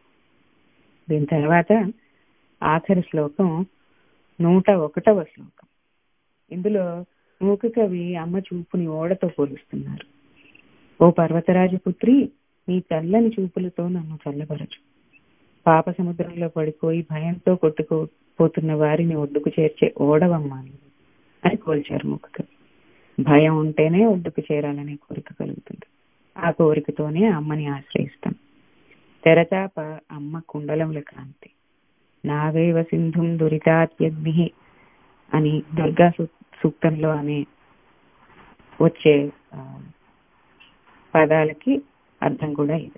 దీని తర్వాత ఆఖరి శ్లోకం నూట ఒకటవ శ్లోకం ఇందులో మూక కవి అమ్మ చూపుని ఓడతో పోలుస్తున్నారు ఓ పర్వతరాజపుత్రి నీ చల్లని చూపులతో నన్ను చల్లబరచు పాప సముద్రంలో పడిపోయి భయంతో కొట్టుకుపోతున్న వారిని ఒడ్డుకు చేర్చే ఓడవమ్మా నీవు అని కోల్చారు మూక కవి భయం ఉంటేనే ఒడ్డుకు చేరాలనే కోరిక కలుగుతుంది ఆ కోరికతోనే అమ్మని ఆశ్రయిస్తాం తెరచాప అమ్మ కుండలముల కాంతి నావేవ సింధుం దురితాత్యగ్ని అని దుర్గా సూక్తంలో అనే వచ్చే పదాలకి అర్థం కూడా ఇది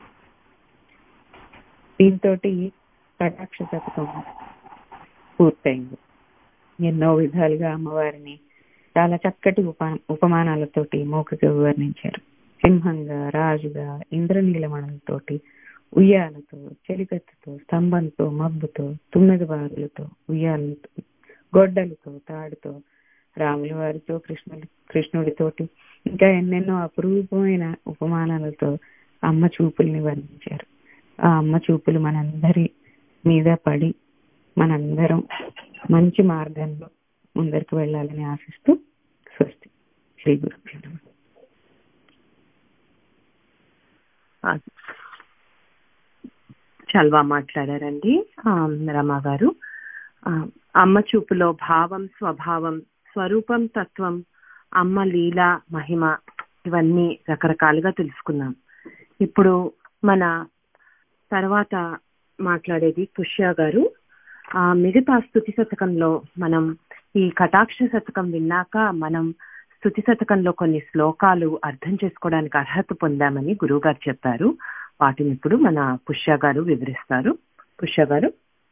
దీంతో కటాక్ష శతకం పూర్తయింది ఎన్నో విధాలుగా అమ్మవారిని చాలా చక్కటి ఉప ఉపమానాలతోటి మోకగా వర్ణించారు సింహంగా రాజుగా ఇంద్రనీలమణులతోటి ఉయ్యాలతో చెలికత్తుతో స్తంభంతో మబ్బుతో తుమ్మెది బారులతో ఉయ్యాలతో గొడ్డలతో తాడుతో రాముల వారితో కృష్ణుడి కృష్ణుడితోటి ఇంకా ఎన్నెన్నో అపురూపమైన ఉపమానాలతో అమ్మ చూపుల్ని వర్ణించారు ఆ అమ్మ చూపులు మనందరి మీద పడి మనందరం మంచి మార్గంలో ముందరికి వెళ్ళాలని ఆశిస్తూ స్వస్తి శ్రీ గురు చల్వా మాట్లాడారండి రమా గారు అమ్మ చూపులో భావం స్వభావం స్వరూపం తత్వం అమ్మ లీల మహిమ ఇవన్నీ రకరకాలుగా తెలుసుకున్నాం ఇప్పుడు మన తర్వాత మాట్లాడేది పుష్య గారు ఆ మిగతా స్థుతి శతకంలో మనం ఈ కటాక్ష శతకం విన్నాక మనం స్థుతి శతకంలో కొన్ని శ్లోకాలు అర్థం చేసుకోవడానికి అర్హత పొందామని గురువు గారు చెప్పారు వాటిని ఇప్పుడు మన పుష్య గారు వివరిస్తారు పుష్య గారు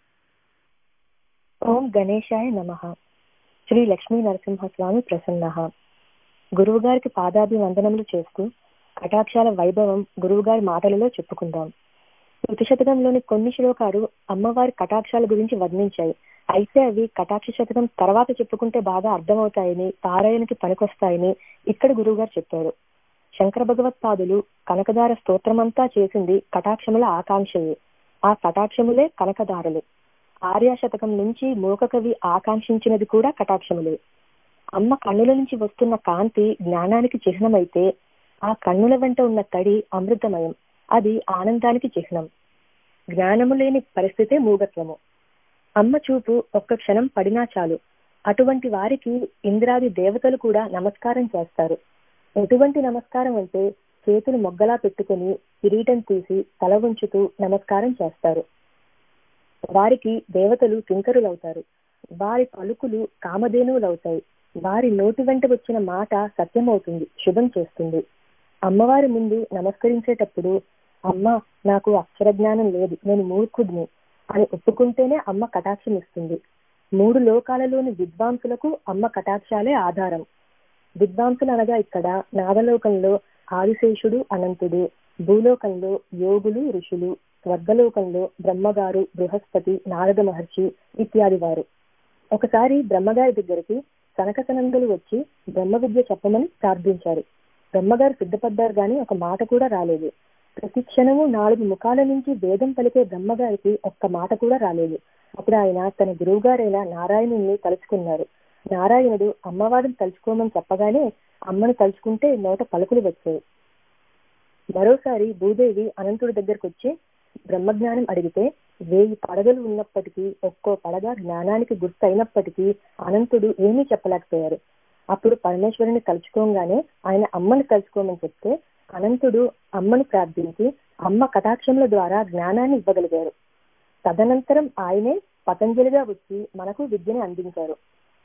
ఓం గణేశాయ నమ శ్రీ లక్ష్మీ నరసింహస్వామి ప్రసన్న గురువు గారికి పాదాభివందనములు చేస్తూ కటాక్షాల వైభవం గురువుగారి మాటలలో చెప్పుకుందాం శృతి శతకంలోని కొన్ని శ్లోకాలు అమ్మవారి కటాక్షాల గురించి వర్ణించాయి అయితే అవి కటాక్ష శతకం తర్వాత చెప్పుకుంటే బాగా అర్థమవుతాయని పారాయణకి పనికొస్తాయని ఇక్కడ గురువుగారు చెప్పారు శంకర భగవత్పాదులు కనకదార స్తోత్రమంతా చేసింది కటాక్షముల ఆకాంక్షయే ఆ కటాక్షములే కనకదారులు ఆర్య శతకం నుంచి మూకకవి ఆకాంక్షించినది కూడా కటాక్షములే అమ్మ కన్నుల నుంచి వస్తున్న కాంతి జ్ఞానానికి చిహ్నమైతే ఆ కన్నుల వెంట ఉన్న తడి అమృతమయం అది ఆనందానికి చిహ్నం జ్ఞానము లేని పరిస్థితే మూగత్వము అమ్మ చూపు ఒక్క క్షణం పడినా చాలు అటువంటి వారికి ఇంద్రాది దేవతలు కూడా నమస్కారం చేస్తారు ఎటువంటి నమస్కారం అంటే చేతులు మొగ్గలా పెట్టుకుని కిరీటం తీసి తల ఉంచుతూ నమస్కారం చేస్తారు వారికి దేవతలు కింకరులవుతారు వారి పలుకులు కామధేనువులవుతాయి వారి నోటి వెంట వచ్చిన మాట సత్యమవుతుంది శుభం చేస్తుంది అమ్మవారి ముందు నమస్కరించేటప్పుడు అమ్మ నాకు అక్షర జ్ఞానం లేదు నేను మూర్ఖుడిని అని ఒప్పుకుంటేనే అమ్మ కటాక్షం ఇస్తుంది మూడు లోకాలలోని విద్వాంసులకు అమ్మ కటాక్షాలే ఆధారం విద్వాంసులు అనగా ఇక్కడ నాగలోకంలో ఆదిశేషుడు అనంతుడు భూలోకంలో యోగులు ఋషులు స్వర్గలోకంలో బ్రహ్మగారు బృహస్పతి నారద మహర్షి ఇత్యాది వారు ఒకసారి బ్రహ్మగారి దగ్గరికి సనకసనందులు వచ్చి బ్రహ్మ విద్య చెప్పమని ప్రార్థించారు బ్రహ్మగారు సిద్ధపడ్డారు గాని ఒక మాట కూడా రాలేదు ప్రతి క్షణము నాలుగు ముఖాల నుంచి వేదం పలికే బ్రహ్మగారికి ఒక్క మాట కూడా రాలేదు అప్పుడు ఆయన తన గురువుగారైన నారాయణుణ్ణి తలుచుకున్నారు నారాయణుడు అమ్మవారిని తలుచుకోమని చెప్పగానే అమ్మను తలుచుకుంటే నోట పలుకులు వచ్చాయి మరోసారి భూదేవి అనంతుడి దగ్గరకు వచ్చి బ్రహ్మజ్ఞానం అడిగితే వేయి పడగలు ఉన్నప్పటికీ ఒక్కో పడగ జ్ఞానానికి గుర్తు అయినప్పటికీ అనంతుడు ఏమీ చెప్పలేకపోయారు అప్పుడు పరమేశ్వరుని తలుచుకోగానే ఆయన అమ్మను తలుచుకోమని చెప్తే అనంతుడు అమ్మను ప్రార్థించి అమ్మ కటాక్షముల ద్వారా జ్ఞానాన్ని ఇవ్వగలిగారు తదనంతరం ఆయనే పతంజలిగా వచ్చి మనకు విద్యని అందించారు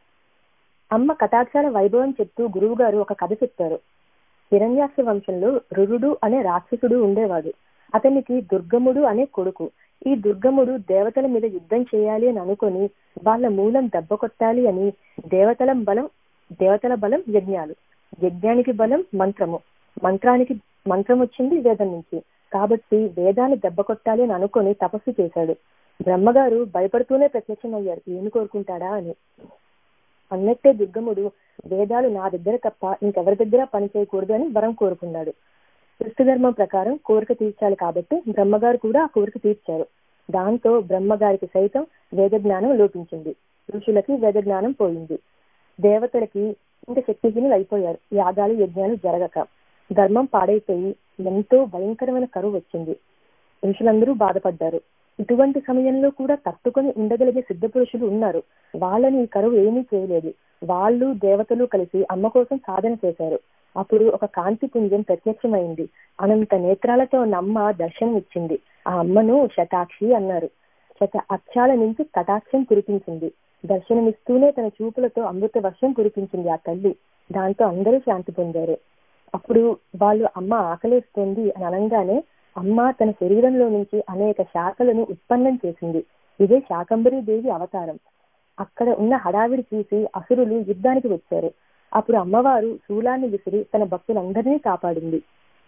అమ్మ కటాక్షాల వైభవం చెప్తూ గురువు గారు ఒక కథ చెప్పారు హిరణ్యాక్ష వంశంలో రురుడు అనే రాక్షసుడు ఉండేవాడు అతనికి దుర్గముడు అనే కొడుకు ఈ దుర్గముడు దేవతల మీద యుద్ధం చేయాలి అని అనుకొని వాళ్ళ మూలం దెబ్బ కొట్టాలి అని దేవతల బలం దేవతల బలం యజ్ఞాలు యజ్ఞానికి బలం మంత్రము మంత్రానికి మంత్రం వచ్చింది వేదం నుంచి కాబట్టి వేదాన్ని దెబ్బ కొట్టాలి అని అనుకొని తపస్సు చేశాడు బ్రహ్మగారు భయపడుతూనే ప్రత్యక్షమయ్యారు ఏమి కోరుకుంటాడా అని అన్నట్టే దుర్గముడు వేదాలు నా దగ్గర తప్ప ఇంకెవరి దగ్గర పని చేయకూడదు అని వరం కోరుకున్నాడు సృష్టి ధర్మం ప్రకారం కోరిక తీర్చాలి కాబట్టి బ్రహ్మగారు కూడా ఆ కోరిక తీర్చారు దాంతో బ్రహ్మగారికి సైతం వేద జ్ఞానం లోపించింది ఋషులకి వేద జ్ఞానం పోయింది దేవతలకి ఇంకా శక్తిహీనులు అయిపోయారు యాగాలు యజ్ఞాలు జరగక ధర్మం పాడైపోయి ఎంతో భయంకరమైన కరువు వచ్చింది ఋషులందరూ బాధపడ్డారు ఇటువంటి సమయంలో కూడా తట్టుకొని ఉండగలిగే సిద్ధ పురుషులు ఉన్నారు వాళ్ళని ఈ కరువు ఏమీ చేయలేదు వాళ్ళు దేవతలు కలిసి అమ్మ కోసం సాధన చేశారు అప్పుడు ఒక కాంతి పుంజం ప్రత్యక్షమైంది అనంత నేత్రాలతో ఉన్న అమ్మ దర్శనం ఇచ్చింది ఆ అమ్మను శతాక్షి అన్నారు శత అక్షాల నుంచి కటాక్షం కురిపించింది దర్శనమిస్తూనే తన చూపులతో అమృత వర్షం కురిపించింది ఆ తల్లి దాంతో అందరూ శాంతి పొందారు అప్పుడు వాళ్ళు అమ్మ ఆకలేస్తుంది అని అనగానే అమ్మ తన శరీరంలో నుంచి అనేక శాఖలను ఉత్పన్నం చేసింది ఇదే శాకంబరి దేవి అవతారం అక్కడ ఉన్న హడావిడి చూసి అసురులు యుద్ధానికి వచ్చారు అప్పుడు అమ్మవారు శూలాన్ని విసిరి తన భక్తులందరినీ కాపాడింది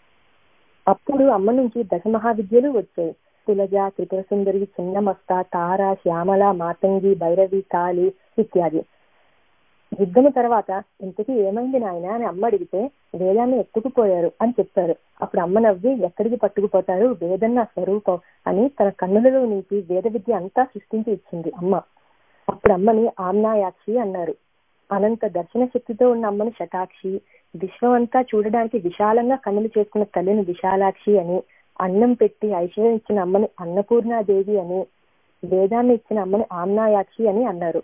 అప్పుడు అమ్మ నుంచి దశమహావిద్యలు వచ్చాయి తులజ త్రిపుర సుందరి చిన్నమస్త తార శ్యామల మాతంగి భైరవి కాళి ఇత్యాది యుద్ధము తర్వాత ఇంతకీ ఏమైంది నాయన అని అమ్మ అడిగితే వేదాన్ని ఎత్తుకుపోయారు అని చెప్పారు అప్పుడు అమ్మ నవ్వి ఎక్కడికి పట్టుకుపోతారు వేదం నా స్వరూపం అని తన కన్నులలో నుంచి వేద విద్య అంతా సృష్టించి ఇచ్చింది అమ్మ అప్పుడు అమ్మని ఆమ్నాయాక్షి అన్నారు అనంత దర్శన శక్తితో ఉన్న అమ్మని శతాక్షి విశ్వం అంతా చూడడానికి విశాలంగా కన్నులు చేసుకున్న తల్లిని విశాలాక్షి అని అన్నం పెట్టి ఐశ్వర్యం ఇచ్చిన అమ్మని అన్నపూర్ణాదేవి అని వేదాన్ని ఇచ్చిన అమ్మని ఆమ్నాయాక్షి అని అన్నారు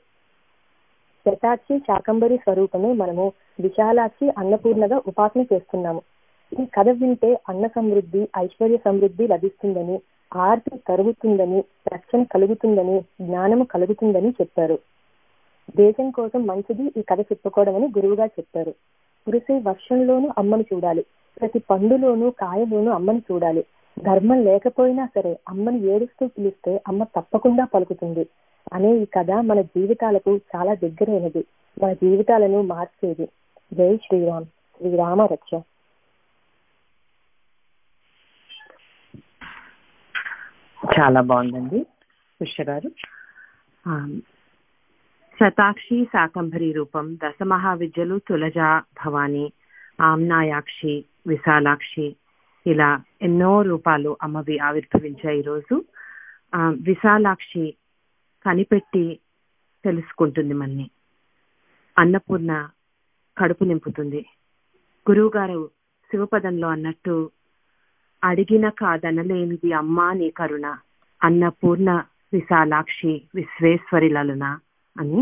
శతాక్షి శాకంబరి స్వరూపమే మనము విశాలాక్షి అన్నపూర్ణగా ఉపాసన చేస్తున్నాము ఈ కథ వింటే అన్న సమృద్ధి ఐశ్వర్య సమృద్ధి లభిస్తుందని ఆర్తి కరుగుతుందని రక్షణ కలుగుతుందని జ్ఞానము కలుగుతుందని చెప్పారు దేశం కోసం మంచిది ఈ కథ చెప్పుకోవడం అని గురువుగా చెప్పారు కురిసే వర్షంలోనూ అమ్మను చూడాలి ప్రతి పండులోనూ కాయలోనూ అమ్మని చూడాలి ధర్మం లేకపోయినా సరే అమ్మని ఏడుస్తూ పిలిస్తే అమ్మ తప్పకుండా పలుకుతుంది అనే ఈ కథ మన జీవితాలకు చాలా దగ్గరైనది మన జీవితాలను మార్చేది జై శ్రీరామ్ శ్రీరామ రక్ష చాలా బాగుందండి పుష్య గారు శతాక్షి శాకంభరి రూపం దశమహావిద్యలు తులజ భవాని ఆమ్నాయాక్షి విశాలాక్షి ఇలా ఎన్నో రూపాలు అమ్మవి ఆవిర్భవించాయి ఈరోజు విశాలాక్షి కనిపెట్టి తెలుసుకుంటుంది మన్ని అన్నపూర్ణ కడుపు నింపుతుంది గురువు గారు శివపదంలో అన్నట్టు అడిగిన కాదనలేనిది అమ్మా నీ కరుణ అన్నపూర్ణ విశాలాక్షి విశ్వేశ్వరి లలున అని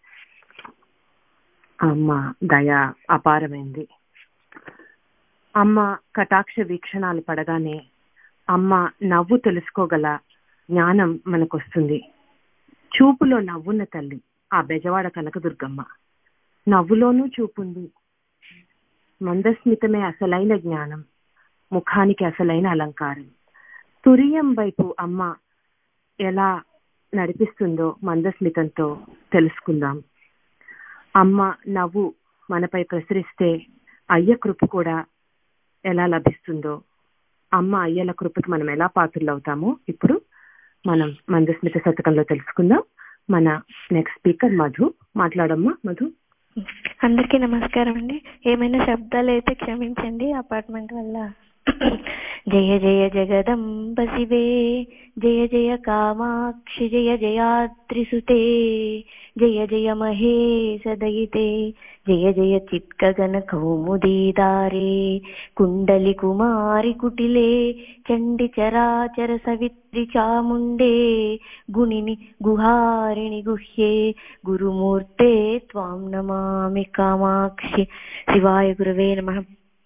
అమ్మ దయ అపారమైంది అమ్మ కటాక్ష వీక్షణాలు పడగానే అమ్మ నవ్వు తెలుసుకోగల జ్ఞానం మనకొస్తుంది చూపులో నవ్వున్న తల్లి ఆ బెజవాడ కనకదుర్గమ్మ నవ్వులోనూ చూపుంది మందస్మితమే అసలైన జ్ఞానం ముఖానికి అసలైన అలంకారం తురియం వైపు అమ్మ ఎలా నడిపిస్తుందో మందస్మితంతో తెలుసుకుందాం అమ్మ నవ్వు మనపై ప్రసరిస్తే అయ్య కృప కూడా ఎలా లభిస్తుందో అమ్మ అయ్యల కృపకి మనం ఎలా పాత్రలు అవుతామో ఇప్పుడు మనం మందస్మిత శతకంలో తెలుసుకుందాం మన నెక్స్ట్ స్పీకర్ మధు మాట్లాడమ్మా మధు అందరికీ నమస్కారం అండి ఏమైనా శబ్దాలు అయితే క్షమించండి అపార్ట్మెంట్ వల్ల జయ జయ జగదంబ శివే జయ జయ కామాక్షి జయ జయాత్రిసుతే జయ జయ మహేశ దయితే జయ జయ చిత్కగన కౌముదీదారే కుండలి కుమారి కుటిలే చండి చరాచర సవిత్రి చాముండే గుణిని గుహారిణి గుహ్యే గురుమూర్తే త్వాం నమామి కామాక్షి శివాయ గురువే నమః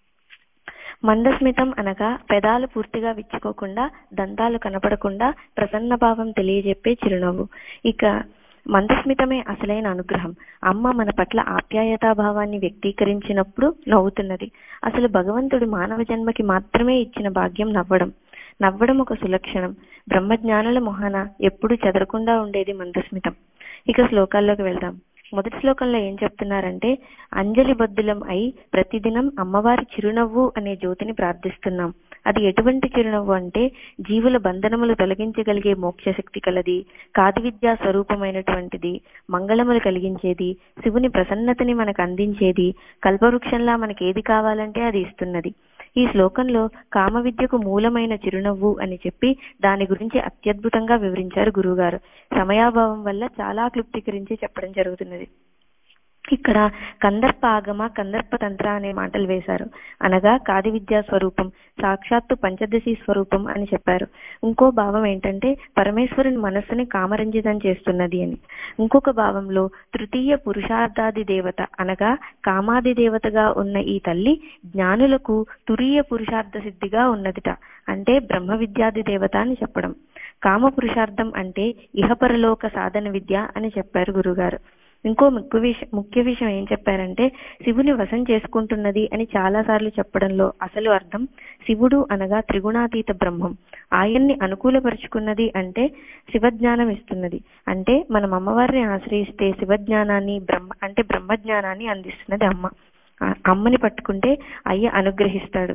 మందస్మితం అనగా పెదాలు పూర్తిగా విచ్చుకోకుండా దంతాలు కనపడకుండా ప్రసన్న భావం తెలియజెప్పే చిరునవ్వు ఇక మందస్మితమే అసలైన అనుగ్రహం అమ్మ మన పట్ల ఆప్యాయతా భావాన్ని వ్యక్తీకరించినప్పుడు నవ్వుతున్నది అసలు భగవంతుడు మానవ జన్మకి మాత్రమే ఇచ్చిన భాగ్యం నవ్వడం నవ్వడం ఒక సులక్షణం బ్రహ్మజ్ఞానుల మొహాన ఎప్పుడు చెదరకుండా ఉండేది మందస్మితం ఇక శ్లోకాల్లోకి వెళ్దాం మొదటి శ్లోకంలో ఏం చెప్తున్నారంటే అంజలి బద్దులం అయి ప్రతిదినం అమ్మవారి చిరునవ్వు అనే జ్యోతిని ప్రార్థిస్తున్నాం అది ఎటువంటి చిరునవ్వు అంటే జీవుల బంధనములు తొలగించగలిగే మోక్షశక్తి కలది కాది విద్యా స్వరూపమైనటువంటిది మంగళములు కలిగించేది శివుని ప్రసన్నతని మనకు అందించేది కల్పవృక్షంలా మనకి ఏది కావాలంటే అది ఇస్తున్నది ఈ శ్లోకంలో కామ విద్యకు మూలమైన చిరునవ్వు అని చెప్పి దాని గురించి అత్యద్భుతంగా వివరించారు గురువుగారు సమయాభావం వల్ల చాలా క్లుప్తీకరించి చెప్పడం జరుగుతున్నది ఇక్కడ కందర్ప ఆగమ కందర్ప తంత్ర అనే మాటలు వేశారు అనగా కాది విద్యా స్వరూపం సాక్షాత్తు పంచదశి స్వరూపం అని చెప్పారు ఇంకో భావం ఏంటంటే పరమేశ్వరుని మనస్సుని కామరంజితం చేస్తున్నది అని ఇంకొక భావంలో తృతీయ పురుషార్థాది దేవత అనగా కామాది దేవతగా ఉన్న ఈ తల్లి జ్ఞానులకు తురీయ పురుషార్థ సిద్ధిగా ఉన్నదిట అంటే బ్రహ్మ విద్యాది దేవత అని చెప్పడం కామ పురుషార్థం అంటే ఇహపరలోక సాధన విద్య అని చెప్పారు గురుగారు ఇంకో ముఖ్య విషయం ముఖ్య విషయం ఏం చెప్పారంటే శివుని వశం చేసుకుంటున్నది అని చాలా సార్లు చెప్పడంలో అసలు అర్థం శివుడు అనగా త్రిగుణాతీత బ్రహ్మం ఆయన్ని అనుకూలపరుచుకున్నది అంటే శివజ్ఞానం ఇస్తున్నది అంటే మనం అమ్మవారిని ఆశ్రయిస్తే శివజ్ఞానాన్ని బ్రహ్మ అంటే బ్రహ్మజ్ఞానాన్ని అందిస్తున్నది అమ్మ అమ్మని పట్టుకుంటే అయ్య అనుగ్రహిస్తాడు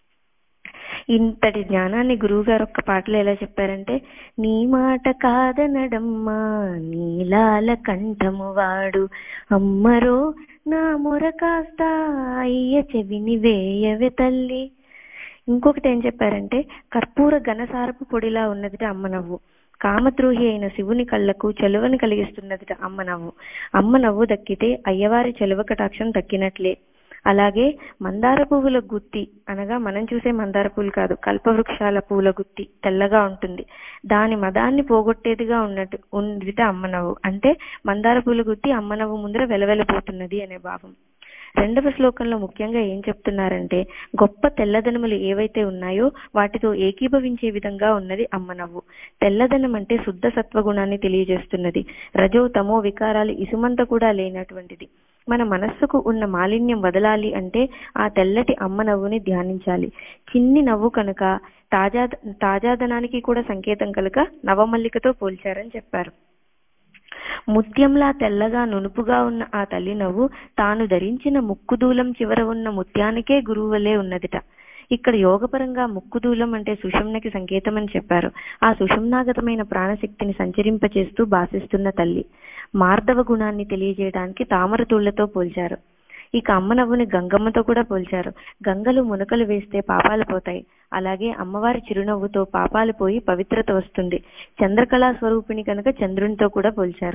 ఇంతటి జ్ఞానాన్ని గురువు గారు ఒక్క పాటలో ఎలా చెప్పారంటే నీ మాట కాదనడమ్మా నీలాల కంఠము వాడు అమ్మరో నా మొర కాస్త అయ్య చెవిని వేయవే తల్లి ఇంకొకటి ఏం చెప్పారంటే కర్పూర ఘనసారపు పొడిలా ఉన్నదిట అమ్మ నవ్వు కామద్రోహి అయిన శివుని కళ్ళకు చెలువని కలిగిస్తున్నదిట అమ్మ నవ్వు అమ్మ నవ్వు దక్కితే అయ్యవారి చెలువ కటాక్షం దక్కినట్లే అలాగే మందార పువ్వుల గుత్తి అనగా మనం చూసే మందార పూలు కాదు కల్పవృక్షాల పూల గుత్తి తెల్లగా ఉంటుంది దాని మదాన్ని పోగొట్టేదిగా ఉన్నట్టు ఉందిట అమ్మ నవ్వు అంటే మందార పూల గుత్తి అమ్మ నవ్వు ముందర వెలవెలపోతున్నది అనే భావం రెండవ శ్లోకంలో ముఖ్యంగా ఏం చెప్తున్నారంటే గొప్ప తెల్లదనములు ఏవైతే ఉన్నాయో వాటితో ఏకీభవించే విధంగా ఉన్నది అమ్మ నవ్వు తెల్లదనం అంటే శుద్ధ సత్వగుణాన్ని తెలియజేస్తున్నది రజో తమో వికారాలు ఇసుమంత కూడా లేనటువంటిది మన మనస్సుకు ఉన్న మాలిన్యం వదలాలి అంటే ఆ తెల్లటి అమ్మ నవ్వుని ధ్యానించాలి చిన్ని నవ్వు కనుక తాజా తాజాదనానికి కూడా సంకేతం కనుక నవమల్లికతో పోల్చారని చెప్పారు ముత్యంలా తెల్లగా నునుపుగా ఉన్న ఆ తల్లి నవ్వు తాను ధరించిన ముక్కుదూలం చివర ఉన్న ముత్యానికే గురువులే ఉన్నదిట ఇక్కడ యోగపరంగా ముక్కుదూలం అంటే సుషుమ్నకి సంకేతం అని చెప్పారు ఆ సుషుమ్నాగతమైన ప్రాణశక్తిని సంచరింపచేస్తూ భాషిస్తున్న తల్లి మార్దవ గుణాన్ని తెలియజేయడానికి తామర తూళ్లతో పోల్చారు ఇక అమ్మ నవ్వుని గంగమ్మతో కూడా పోల్చారు గంగలు మునకలు వేస్తే పాపాలు పోతాయి అలాగే అమ్మవారి చిరునవ్వుతో పాపాలు పోయి పవిత్రత వస్తుంది చంద్రకళా స్వరూపిణి కనుక చంద్రునితో కూడా పోల్చారు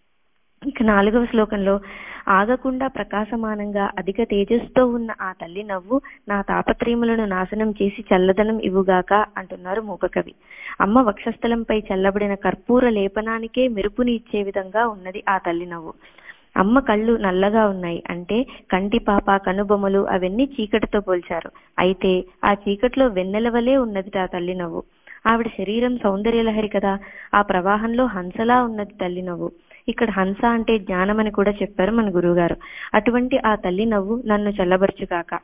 ఇక నాలుగవ శ్లోకంలో ఆగకుండా ప్రకాశమానంగా అధిక తేజస్తో ఉన్న ఆ తల్లి నవ్వు నా తాపత్రయములను నాశనం చేసి చల్లదనం ఇవ్వుగాక అంటున్నారు మూకకవి అమ్మ వక్షస్థలంపై చల్లబడిన కర్పూర లేపనానికే మెరుపుని ఇచ్చే విధంగా ఉన్నది ఆ తల్లి నవ్వు అమ్మ కళ్ళు నల్లగా ఉన్నాయి అంటే కంటి పాప కనుబొమ్మలు అవన్నీ చీకటితో పోల్చారు అయితే ఆ చీకట్లో వెన్నెల వలె ఉన్నది ఆ తల్లి నవ్వు ఆవిడ శరీరం సౌందర్యలహరి కదా ఆ ప్రవాహంలో హంసలా ఉన్నది తల్లి నవ్వు ఇక్కడ హంస అంటే జ్ఞానం అని కూడా చెప్పారు మన గురువుగారు అటువంటి ఆ తల్లి నవ్వు నన్ను చల్లబరుచుగాక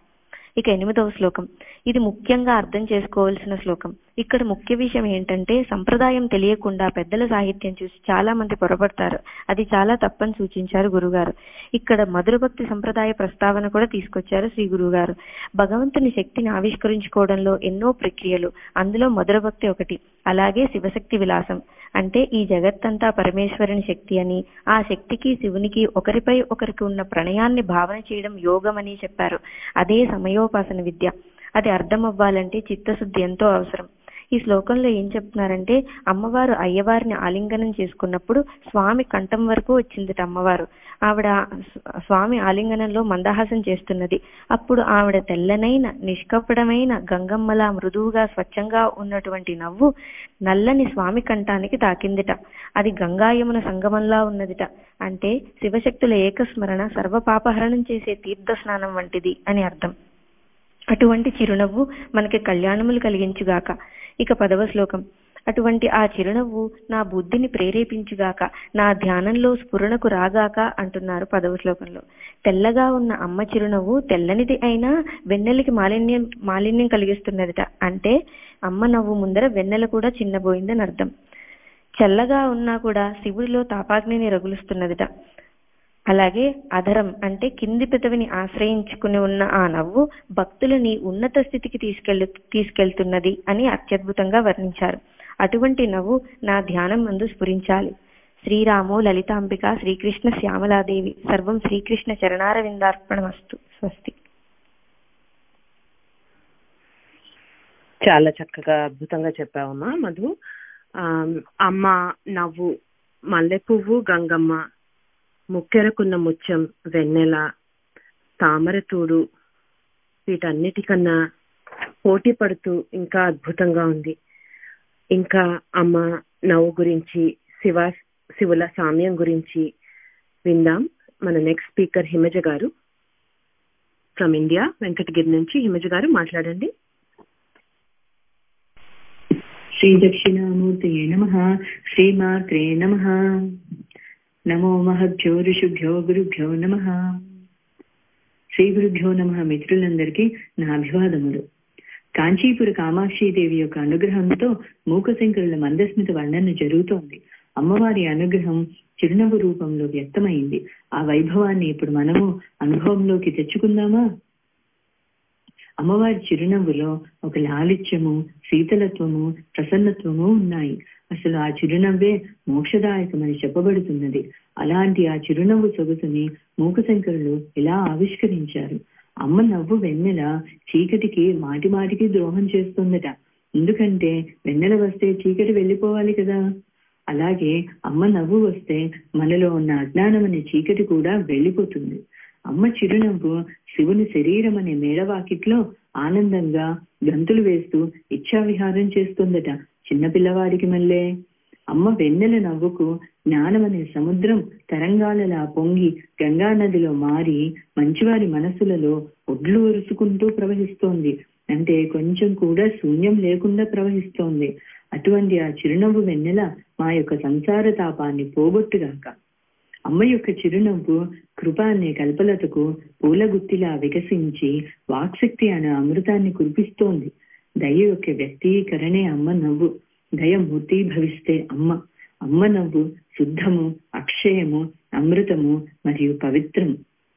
ఇక ఎనిమిదవ శ్లోకం ఇది ముఖ్యంగా అర్థం చేసుకోవాల్సిన శ్లోకం ఇక్కడ ముఖ్య విషయం ఏంటంటే సంప్రదాయం తెలియకుండా పెద్దల సాహిత్యం చూసి చాలా మంది పొరపడతారు అది చాలా తప్పని సూచించారు గురుగారు ఇక్కడ మధుర భక్తి సంప్రదాయ ప్రస్తావన కూడా తీసుకొచ్చారు శ్రీ గురుగారు భగవంతుని శక్తిని ఆవిష్కరించుకోవడంలో ఎన్నో ప్రక్రియలు అందులో మధుర భక్తి ఒకటి అలాగే శివశక్తి విలాసం అంటే ఈ జగత్తంతా పరమేశ్వరుని శక్తి అని ఆ శక్తికి శివునికి ఒకరిపై ఒకరికి ఉన్న ప్రణయాన్ని భావన చేయడం యోగమని చెప్పారు అదే సమయోపాసన విద్య అది అర్థం అవ్వాలంటే చిత్తశుద్ధి ఎంతో అవసరం ఈ శ్లోకంలో ఏం చెప్తున్నారంటే అమ్మవారు అయ్యవారిని ఆలింగనం చేసుకున్నప్పుడు స్వామి కంఠం వరకు వచ్చిందిట అమ్మవారు ఆవిడ స్వామి ఆలింగనంలో మందహాసం చేస్తున్నది అప్పుడు ఆవిడ తెల్లనైన నిష్కపటమైన గంగమ్మలా మృదువుగా స్వచ్ఛంగా ఉన్నటువంటి నవ్వు నల్లని స్వామి కంఠానికి తాకిందిట అది గంగాయమున సంగమంలా ఉన్నదిట అంటే శివశక్తుల ఏకస్మరణ సర్వ పాపహరణం చేసే తీర్థ స్నానం వంటిది అని అర్థం అటువంటి చిరునవ్వు మనకి కళ్యాణములు కలిగించుగాక ఇక పదవ శ్లోకం అటువంటి ఆ చిరునవ్వు నా బుద్ధిని ప్రేరేపించుగాక నా ధ్యానంలో స్ఫురణకు రాగాక అంటున్నారు పదవ శ్లోకంలో తెల్లగా ఉన్న అమ్మ చిరునవ్వు తెల్లనిది అయినా వెన్నెలకి మాలిన్యం మాలిన్యం కలిగిస్తున్నదిట అంటే అమ్మ నవ్వు ముందర వెన్నెల కూడా చిన్నబోయిందని అర్థం చల్లగా ఉన్నా కూడా శివుడిలో తాపాగ్నిని రగులుస్తున్నదిట అలాగే అధరం అంటే కింది పెదవిని ఆశ్రయించుకుని ఉన్న ఆ నవ్వు భక్తులని ఉన్నత స్థితికి తీసుకెళ్లు తీసుకెళ్తున్నది అని అత్యద్భుతంగా వర్ణించారు అటువంటి నవ్వు నా ధ్యానం మందు స్ఫురించాలి శ్రీరాము లలితాంబిక శ్రీకృష్ణ శ్యామలాదేవి సర్వం శ్రీకృష్ణ చరణారవిందార్పణమస్తు స్వస్తి చాలా చక్కగా అద్భుతంగా చెప్పావమ్మా మధు ఆ, అమ్మ నవ్వు మల్లె పువ్వు గంగమ్మ ముక్కెరకున్న ముత్యం వెన్నెల తామరతూడు వీటన్నిటికన్నా పోటీ పడుతూ ఇంకా అద్భుతంగా ఉంది ఇంకా అమ్మ నవ్వు గురించి శివ శివుల సామ్యం గురించి విందాం మన నెక్స్ట్ స్పీకర్ హిమజ గారు ఫ్రమ్ ఇండియా వెంకటగిరి నుంచి హిమజ గారు మాట్లాడండి శ్రీ దక్షిణామూర్తయే నమ శ్రీమాత్రే నమ నమో మహభ్యో ఋషుభ్యో గురుభ్యో నమ శ్రీ గురుభ్యో నమ మిత్రులందరికీ నా అభివాదములు కాంచీపుర కామాక్షీదేవి యొక్క అనుగ్రహంతో మూకశంకరుల మందస్మిత వర్ణన జరుగుతోంది అమ్మవారి అనుగ్రహం చిరునవ్వు రూపంలో వ్యక్తమైంది ఆ వైభవాన్ని ఇప్పుడు మనము అనుభవంలోకి తెచ్చుకుందామా అమ్మవారి చిరునవ్వులో ఒక లాలిత్యము శీతలత్వము ప్రసన్నత్వము ఉన్నాయి అసలు ఆ చిరునవ్వే మోక్షదాయకమని చెప్పబడుతున్నది అలాంటి ఆ చిరునవ్వు సొగసుని మూకశంకరులు ఇలా ఆవిష్కరించారు అమ్మ నవ్వు వెన్నెల చీకటికి మాటి మాటికి ద్రోహం చేస్తుందట ఎందుకంటే వెన్నెల వస్తే చీకటి వెళ్ళిపోవాలి కదా అలాగే అమ్మ నవ్వు వస్తే మనలో ఉన్న అజ్ఞానం అనే చీకటి కూడా వెళ్ళిపోతుంది అమ్మ చిరునవ్వు శివుని శరీరం అనే మేడవాకిట్లో ఆనందంగా గంతులు వేస్తూ ఇచ్ఛావిహారం చేస్తుందట చిన్న పిల్లవాడికి మళ్ళీ అమ్మ వెన్నెల నవ్వుకు జ్ఞానం అనే సముద్రం తరంగాలలా పొంగి గంగా నదిలో మారి మంచివారి మనసులలో ఒడ్లు ఉరుసుకుంటూ ప్రవహిస్తోంది అంటే కొంచెం కూడా శూన్యం లేకుండా ప్రవహిస్తోంది అటువంటి ఆ చిరునవ్వు వెన్నెల మా యొక్క సంసార తాపాన్ని పోగొట్టుగాక అమ్మ యొక్క చిరునవ్వు కృప అనే కల్పలతకు పూలగుత్తిలా వికసించి వాక్శక్తి అనే అమృతాన్ని కురిపిస్తోంది దయ యొక్క వ్యక్తీకరణే అమ్మ నవ్వు దయ మూర్తి భవిస్తే అమ్మ అమ్మ నవ్వు శుద్ధము అక్షయము అమృతము మరియు పవిత్రము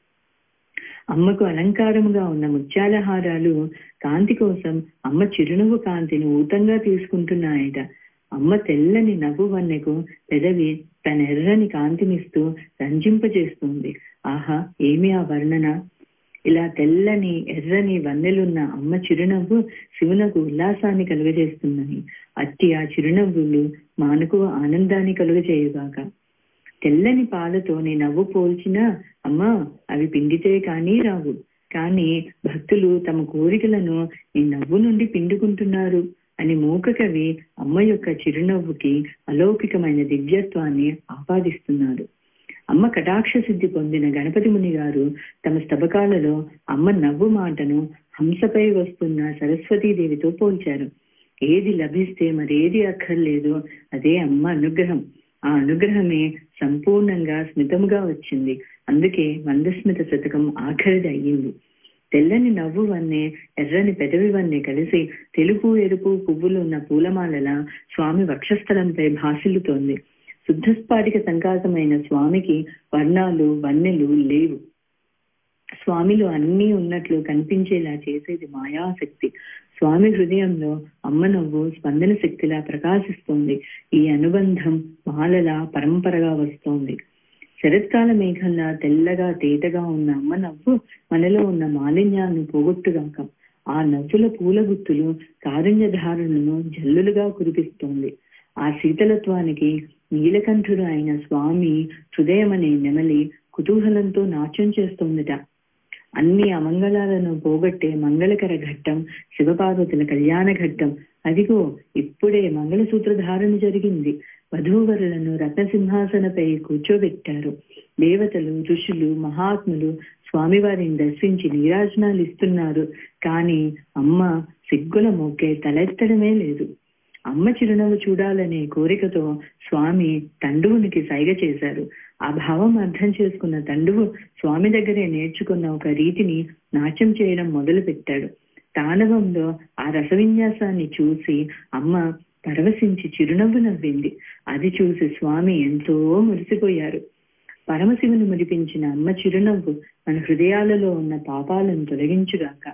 అమ్మకు అలంకారముగా ఉన్న ముత్యాల హారాలు కాంతి కోసం అమ్మ చిరునవ్వు కాంతిని ఊతంగా తీసుకుంటున్నాయట అమ్మ తెల్లని నవ్వు వన్నెకు పెదవి తన ఎర్రని కాంతినిస్తూ రంజింపజేస్తుంది ఆహా ఏమి ఆ వర్ణన ఇలా తెల్లని ఎర్రని వన్నెలున్న అమ్మ చిరునవ్వు శివునకు ఉల్లాసాన్ని కలుగజేస్తున్నాయి అట్టి ఆ చిరునవ్వులు మానకు ఆనందాన్ని కలుగజేయుగాక తెల్లని పాలతో నీ నవ్వు పోల్చినా అమ్మా అవి పిండితే కానీ రావు కానీ భక్తులు తమ కోరికలను నీ నవ్వు నుండి పిండుకుంటున్నారు అని మూక కవి అమ్మ యొక్క చిరునవ్వుకి అలౌకికమైన దివ్యత్వాన్ని ఆపాదిస్తున్నాడు అమ్మ కటాక్ష సిద్ధి పొందిన గణపతి ముని గారు తమ స్తబకాలలో అమ్మ నవ్వు మాటను హంసపై వస్తున్న సరస్వతీదేవితో పోల్చారు ఏది లభిస్తే మరేది అక్కర్లేదు అదే అమ్మ అనుగ్రహం ఆ అనుగ్రహమే సంపూర్ణంగా స్మితముగా వచ్చింది అందుకే మందస్మిత శతకం ఆఖరిది అయ్యింది తెల్లని నవ్వు వన్నే ఎర్రని పెదవి వన్నే కలిసి తెలుపు ఎరుపు పువ్వులు ఉన్న పూలమాలల స్వామి వక్షస్థలంపై భాసిల్లుతోంది శుద్ధస్పాటిక సంకాసమైన స్వామికి వర్ణాలు వన్నెలు లేవు స్వామిలో అన్నీ ఉన్నట్లు కనిపించేలా చేసేది మాయాశక్తి స్వామి హృదయంలో అమ్మ నవ్వు స్పందన శక్తిలా ప్రకాశిస్తోంది ఈ అనుబంధం మాలలా పరంపరగా వస్తోంది శరత్కాల మేఘంలా తెల్లగా తేటగా ఉన్న అమ్మ నవ్వు మనలో ఉన్న మాలిన్యాన్ని పోగొట్టుగాక ఆ నవ్వుల పూల గుత్తులు కారుణ్య ధారణను జల్లులుగా కురిపిస్తోంది ఆ శీతలత్వానికి నీలకంఠుడు అయిన స్వామి హృదయమనే నెమలి కుతూహలంతో నాట్యం చేస్తోందట అన్ని అమంగళాలను పోగొట్టే మంగళకర ఘట్టం శివపార్వతుల కళ్యాణ ఘట్టం అదిగో ఇప్పుడే మంగళసూత్ర ధారణ జరిగింది వధూవరులను రత్నసింహాసనపై కూర్చోబెట్టారు దేవతలు ఋషులు మహాత్ములు స్వామివారిని దర్శించి నీరాజనాలు ఇస్తున్నారు కానీ అమ్మ సిగ్గుల మొక్కే తలెత్తడమే లేదు అమ్మ చిరునవ్వు చూడాలనే కోరికతో స్వామి తండువునికి సైగ చేశారు ఆ భావం అర్థం చేసుకున్న తండువు స్వామి దగ్గరే నేర్చుకున్న ఒక రీతిని నాట్యం చేయడం మొదలు పెట్టాడు తాండవంలో ఆ రసవిన్యాసాన్ని చూసి అమ్మ పరవశించి చిరునవ్వు నవ్వింది అది చూసి స్వామి ఎంతో మురిసిపోయారు పరమశివుని మురిపించిన అమ్మ చిరునవ్వు మన హృదయాలలో ఉన్న పాపాలను తొలగించుగాక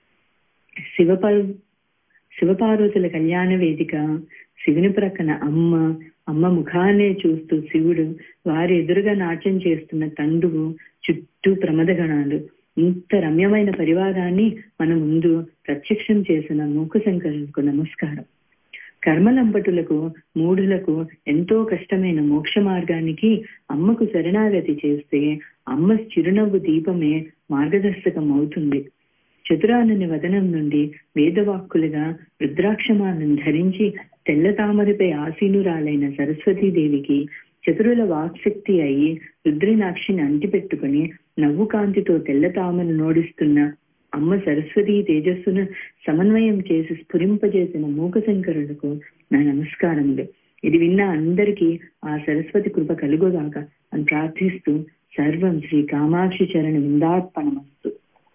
శివపర్ శివపార్వతుల కళ్యాణ వేదిక శివుని ప్రక్కన అమ్మ అమ్మ ముఖానే చూస్తూ శివుడు వారి ఎదురుగా నాట్యం చేస్తున్న తండువు చుట్టూ ప్రమదగణాలు ఇంత రమ్యమైన పరివారాన్ని మన ముందు ప్రత్యక్షం చేసిన మూకశంకరులకు నమస్కారం కర్మలంపటులకు మూఢులకు ఎంతో కష్టమైన మోక్ష మార్గానికి అమ్మకు శరణాగతి చేస్తే అమ్మ చిరునవ్వు దీపమే మార్గదర్శకం అవుతుంది చతురానుని వదనం నుండి వేదవాక్కులుగా రుద్రాక్షమాలను ధరించి తెల్ల తామరపై ఆసీనురాలైన సరస్వతీదేవికి చతురుల వాక్శక్తి అయి రుద్రినాక్షిని అంటిపెట్టుకుని నవ్వు కాంతితో తెల్ల తామను నోడిస్తున్న అమ్మ సరస్వతి తేజస్సును సమన్వయం చేసి స్ఫురింపజేసిన మూకశంకరులకు నా నమస్కారములు ఇది విన్న అందరికీ ఆ సరస్వతి కృప కలుగుగాక అని ప్రార్థిస్తూ సర్వం శ్రీ కామాక్షి చరణ విందార్పణమస్తు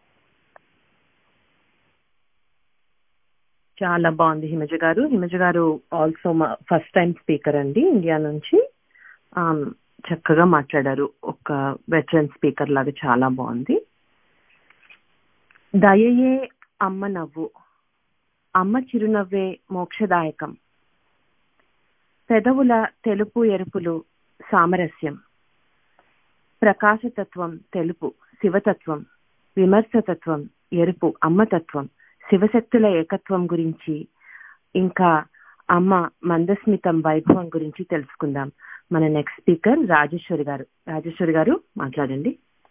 చాలా బాగుంది Himaja garu Himaja garu also first time speaker అండి ఇండియా నుంచి చక్కగా మాట్లాడారు ఒక వెటరన్ స్పీకర్ లాగా చాలా బాగుంది దయయే అమ్మ నవ్వు అమ్మ చిరునవ్వే మోక్షదాయకం పెదవుల తెలుపు ఎరుపులు సామరస్యం ప్రకాశతత్వం తెలుపు శివతత్వం విమర్శతత్వం ఎరుపు అమ్మతత్వం శివశక్తుల ఏకత్వం గురించి ఇంకా అమ్మ మందస్మితం వైభవం గురించి తెలుసుకుందాం మన నెక్స్ట్ స్పీకర్ రాజేశ్వరి గారు రాజేశ్వరి గారు మాట్లాడండి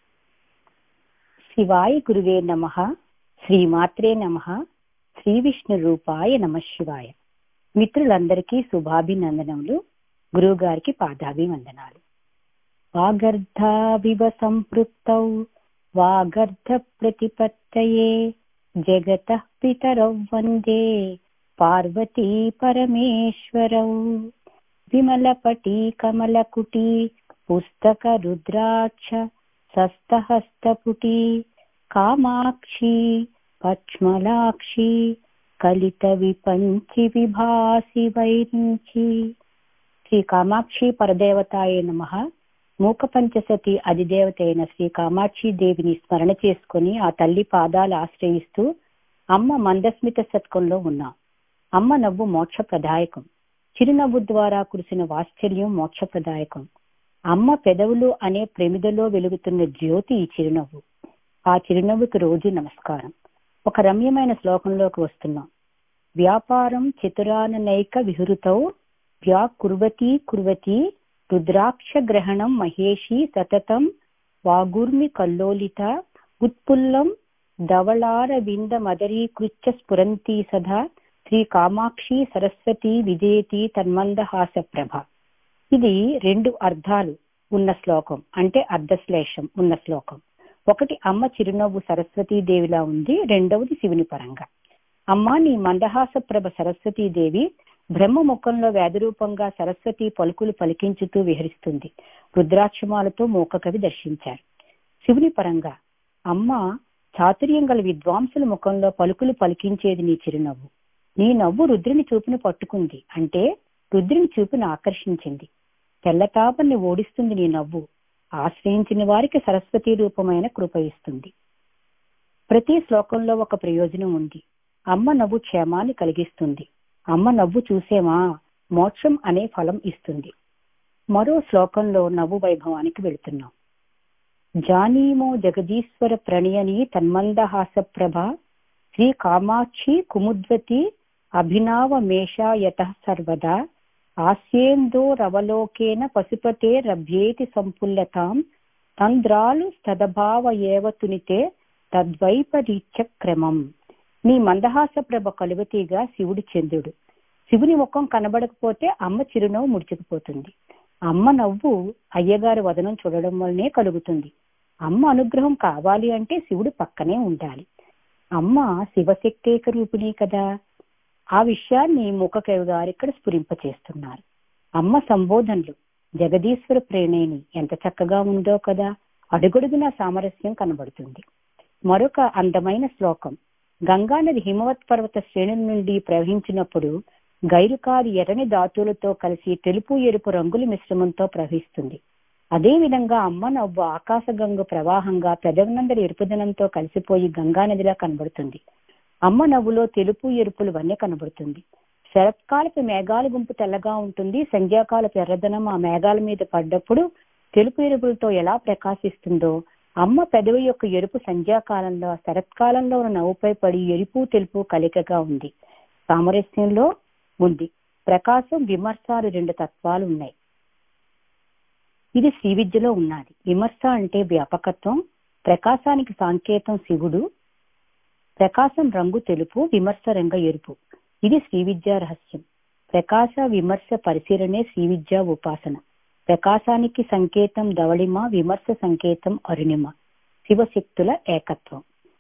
శివాయ గురువే నమ శ్రీమాత్రే నమ శ్రీ విష్ణు రూపాయ నమ శివాయ మిత్రులందరికీ శుభాభినందనములు గురువు గారికి పాదాభివందనాలు వాగర్ధావివ సంపృక్తౌ వాగర్ధ ప్రతిపత్తయే జగత పితరౌ వందే పార్వతీ పరమేశ్వరౌ విమలపటి కమలకుటి పుస్తక రుద్రాక్ష సస్తహస్తపుటి కామాక్షి పక్ష్మలాక్షి కలిత విపంచి విభాసి వైరించి శ్రీ కామాక్షి పరదేవతాయ నమ మూక పంచసతి అధిదేవత అయిన శ్రీ కామాక్షి దేవిని స్మరణ చేసుకుని ఆ తల్లి పాదాలు ఆశ్రయిస్తూ అమ్మ మందస్మిత శతకంలో ఉన్నాం అమ్మ నవ్వు మోక్షప్రదాయకం చిరునవ్వు ద్వారా కురిసిన వాత్సల్యం మోక్షప్రదాయకం అమ్మ పెదవులు అనే ప్రమిదలో వెలుగుతున్న జ్యోతి ఈ చిరునవ్వు ఆ చిరునవ్వుకి రోజు నమస్కారం ఒక రమ్యమైన శ్లోకంలోకి వస్తున్నాం వ్యాపారం చతురాననైక విహృతౌ వ్యాకుర్వతి కుర్వతి రుద్రాక్ష గ్రహణం మహేషి సతతం వాగుర్మి కల్లోలిత ఉత్పుల్లం ధవళార వింద మదరీకృత్య స్ఫురంతి సదా శ్రీ కామాక్షి సరస్వతి విజయతి తన్మందహాస ప్రభ ఇది రెండు అర్థాలు ఉన్న శ్లోకం అంటే అర్ధశ్లేషం ఉన్న శ్లోకం ఒకటి అమ్మ చిరునవ్వు సరస్వతీదేవిలా ఉంది రెండవది శివుని పరంగా అమ్మ నీ మందహాస ప్రభ సరస్వతీదేవి బ్రహ్మ ముఖంలో వ్యాధి రూపంగా సరస్వతి పలుకులు పలికించుతూ విహరిస్తుంది రుద్రాక్షమాలతో మూక కవి దర్శించారు శివుని పరంగా అమ్మ చాతుర్యం గల విద్వాంసుల ముఖంలో పలుకులు పలికించేది నీ చిరునవ్వు నీ నవ్వు రుద్రుని చూపును పట్టుకుంది అంటే రుద్రుని చూపును ఆకర్షించింది తెల్లతాపన్ని ఓడిస్తుంది నీ నవ్వు ఆశ్రయించిన వారికి సరస్వతి రూపమైన కృప ఇస్తుంది ప్రతి శ్లోకంలో ఒక ప్రయోజనం ఉంది అమ్మ నవ్వు క్షేమాన్ని కలిగిస్తుంది అమ్మ నవ్వు చూసేమా మోక్షం అనే ఫలం ఇస్తుంది మరో శ్లోకంలో నవ్వు వైభవానికి వెళుతున్నాం జానీమో జగదీశ్వర ప్రణయని తన్మందహాస ప్రభ శ్రీ కామాక్షి కుముద్వతి అభినవ మేషాయత సర్వదా ఆస్యేందోరవలోకేన పశుపతే రభ్యేతి సంపుల్లతాం తంద్రాలు స్తదభావ ఏవ తునితే తద్వైపరీత్య క్రమం నీ మందహాస ప్రభ కలువతీగా శివుడి చంద్రుడు శివుని ముఖం కనబడకపోతే అమ్మ చిరునవ్వు ముడిచిపోతుంది అమ్మ నవ్వు అయ్యగారి వదనం చూడడం వల్లనే కలుగుతుంది అమ్మ అనుగ్రహం కావాలి అంటే శివుడు పక్కనే ఉండాలి అమ్మ శివశక్తేక రూపిణి కదా ఆ విషయాన్ని మూకకవి గారు ఇక్కడ స్ఫురింపచేస్తున్నారు అమ్మ సంబోధనలు జగదీశ్వర ప్రేణేని ఎంత చక్కగా ఉందో కదా అడుగడుగున సామరస్యం కనబడుతుంది మరొక అందమైన శ్లోకం గంగానది హిమవత్ పర్వత శ్రేణుల నుండి ప్రవహించినప్పుడు గైరుకారి ఎర్రని ధాతువులతో కలిసి తెలుపు ఎరుపు రంగుల మిశ్రమంతో ప్రవహిస్తుంది అదే విధంగా అమ్మ నవ్వు ఆకాశగంగ ప్రవాహంగా పెదవినందరి ఎరుపుదనంతో కలిసిపోయి గంగానదిలా కనబడుతుంది అమ్మ నవ్వులో తెలుపు ఎరుపులు వన్నె కనబడుతుంది శరత్కాలపు మేఘాల గుంపు తెల్లగా ఉంటుంది సంధ్యాకాలపు ఎర్రదనం ఆ మేఘాల మీద పడ్డప్పుడు తెలుపు ఎరుపులతో ఎలా ప్రకాశిస్తుందో అమ్మ పెదవి యొక్క ఎరుపు సంధ్యాకాలంలో శరత్కాలంలో ఉన్న నవ్వుపై పడి ఎరుపు తెలుపు కలికగా ఉంది సామరస్యంలో ఉంది ప్రకాశం విమర్శాలు రెండు తత్వాలు ఉన్నాయి ఇది శ్రీ విద్యలో ఉన్నది విమర్శ అంటే వ్యాపకత్వం ప్రకాశానికి సంకేతం శివుడు ప్రకాశం రంగు తెలుపు విమర్శ రంగ ఎరుపు ఇది శ్రీ విద్యా రహస్యం ప్రకాశ విమర్శ పరిశీలనే శ్రీ విద్యా ఉపాసన ప్రకాశానికి సంకేతం ధవళిమ విమర్శ సంకేతం అరుణిమ శివశక్తుల ఏకత్వం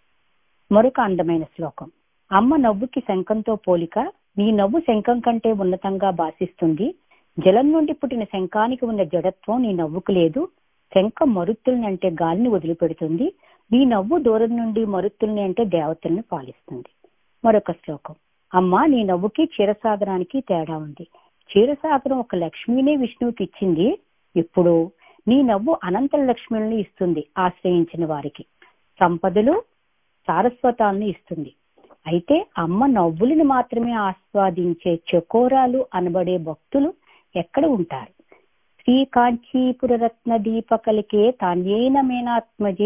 మరొక అందమైన శ్లోకం అమ్మ నవ్వుకి శంఖంతో పోలిక నీ నవ్వు శంఖం కంటే ఉన్నతంగా భాషిస్తుంది జలం నుండి పుట్టిన శంఖానికి ఉన్న జడత్వం నీ నవ్వుకు లేదు శంఖం మరుత్తుల్ని అంటే గాలిని వదిలిపెడుతుంది నీ నవ్వు దూరం నుండి మరుత్తుల్ని అంటే దేవతల్ని పాలిస్తుంది మరొక శ్లోకం అమ్మ నీ నవ్వుకి క్షీరసాగరానికి తేడా ఉంది క్షీరసాగరం ఒక లక్ష్మినే విష్ణువుకి ఇచ్చింది ఇప్పుడు నీ నవ్వు అనంత లక్ష్మిని ఇస్తుంది ఆశ్రయించిన వారికి సంపదలు సారస్వతాలను ఇస్తుంది అయితే అమ్మ నవ్వులను మాత్రమే ఆస్వాదించే చకోరాలు అనబడే భక్తులు ఎక్కడ ఉంటారు శ్రీ కాంచీపుర రత్న దీపకలికే తాన్యేన మేనాత్మజే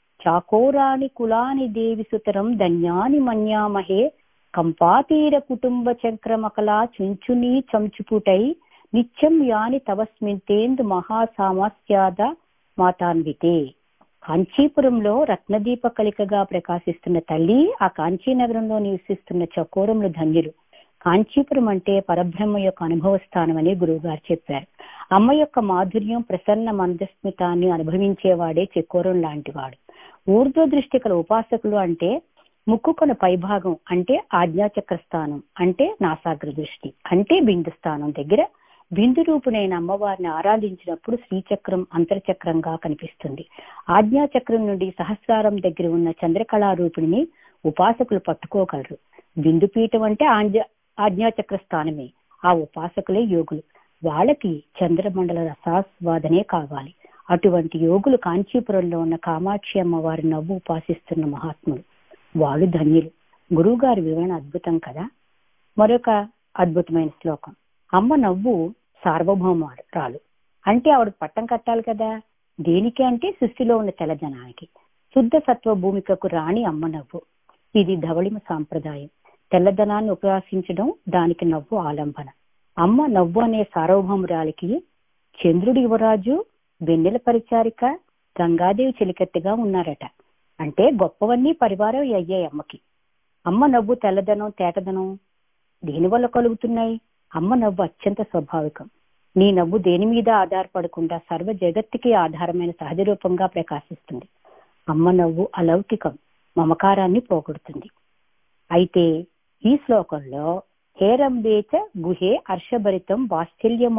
చాకోరాని కులాని దేవి సుతరం ధన్యాని మన్యామహే కంపాతీర కుటుంబ చక్రమకలా చుంచుని చంచుపుటై నిత్యం యాని తవస్మింతేందు మహాసామస్యాద మాతాన్వితే కాంచీపురంలో రత్నదీప కలికగా ప్రకాశిస్తున్న తల్లి ఆ కాంచీ నగరంలో నివసిస్తున్న చకోరములు ధన్యులు కాంచీపురం అంటే పరబ్రహ్మ యొక్క అనుభవ స్థానం అని గురువు గారు చెప్పారు అమ్మ యొక్క మాధుర్యం ప్రసన్న మందస్మితాన్ని అనుభవించేవాడే చకోరం లాంటివాడు ఊర్ధ్వ దృష్టి కల ఉపాసకులు అంటే ముక్కుకొన పైభాగం అంటే ఆజ్ఞాచక్ర స్థానం అంటే నాసాగ్ర దృష్టి అంటే బిందు స్థానం దగ్గర బిందు రూపునైన అమ్మవారిని ఆరాధించినప్పుడు శ్రీచక్రం అంతర్చక్రంగా కనిపిస్తుంది ఆజ్ఞాచక్రం నుండి సహస్రారం దగ్గర ఉన్న చంద్రకళా రూపిణిని ఉపాసకులు పట్టుకోగలరు బిందు పీఠం అంటే ఆజ్ఞా ఆజ్ఞాచక్ర స్థానమే ఆ ఉపాసకులే యోగులు వాళ్ళకి చంద్రమండల రసాస్వాదనే కావాలి అటువంటి యోగులు కాంచీపురంలో ఉన్న కామాక్షి అమ్మవారి నవ్వు ఉపాసిస్తున్న మహాత్ములు వాళ్ళు ధన్యులు గురువు గారి వివరణ అద్భుతం కదా మరొక అద్భుతమైన శ్లోకం అమ్మ నవ్వు సార్వభౌమాలు అంటే ఆవిడ పట్టం కట్టాలి కదా దేనికి అంటే సృష్టిలో ఉన్న తెల్లదనానికి శుద్ధ సత్వ భూమికకు రాణి అమ్మ నవ్వు ఇది ధవళిమ సాంప్రదాయం తెల్లదనాన్ని ఉపవాసించడం దానికి నవ్వు ఆలంబన అమ్మ నవ్వు అనే సార్వభౌమురాలికి చంద్రుడు యువరాజు వెన్నెల పరిచారిక గంగాదేవి చెలికత్తెగా ఉన్నారట అంటే గొప్పవన్నీ పరివారం అయ్యాయి అమ్మకి అమ్మ నవ్వు తెల్లదనం తేటదనం దేనివల్ల కలుగుతున్నాయి అమ్మ నవ్వు అత్యంత స్వాభావికం నీ నవ్వు దేని మీద ఆధారపడకుండా సర్వ జగత్తుకి ఆధారమైన సహజ రూపంగా ప్రకాశిస్తుంది అమ్మ నవ్వు అలౌకికం మమకారాన్ని పోగొడుతుంది అయితే ఈ శ్లోకంలో హేరంబేచ గుహే హర్షభరితం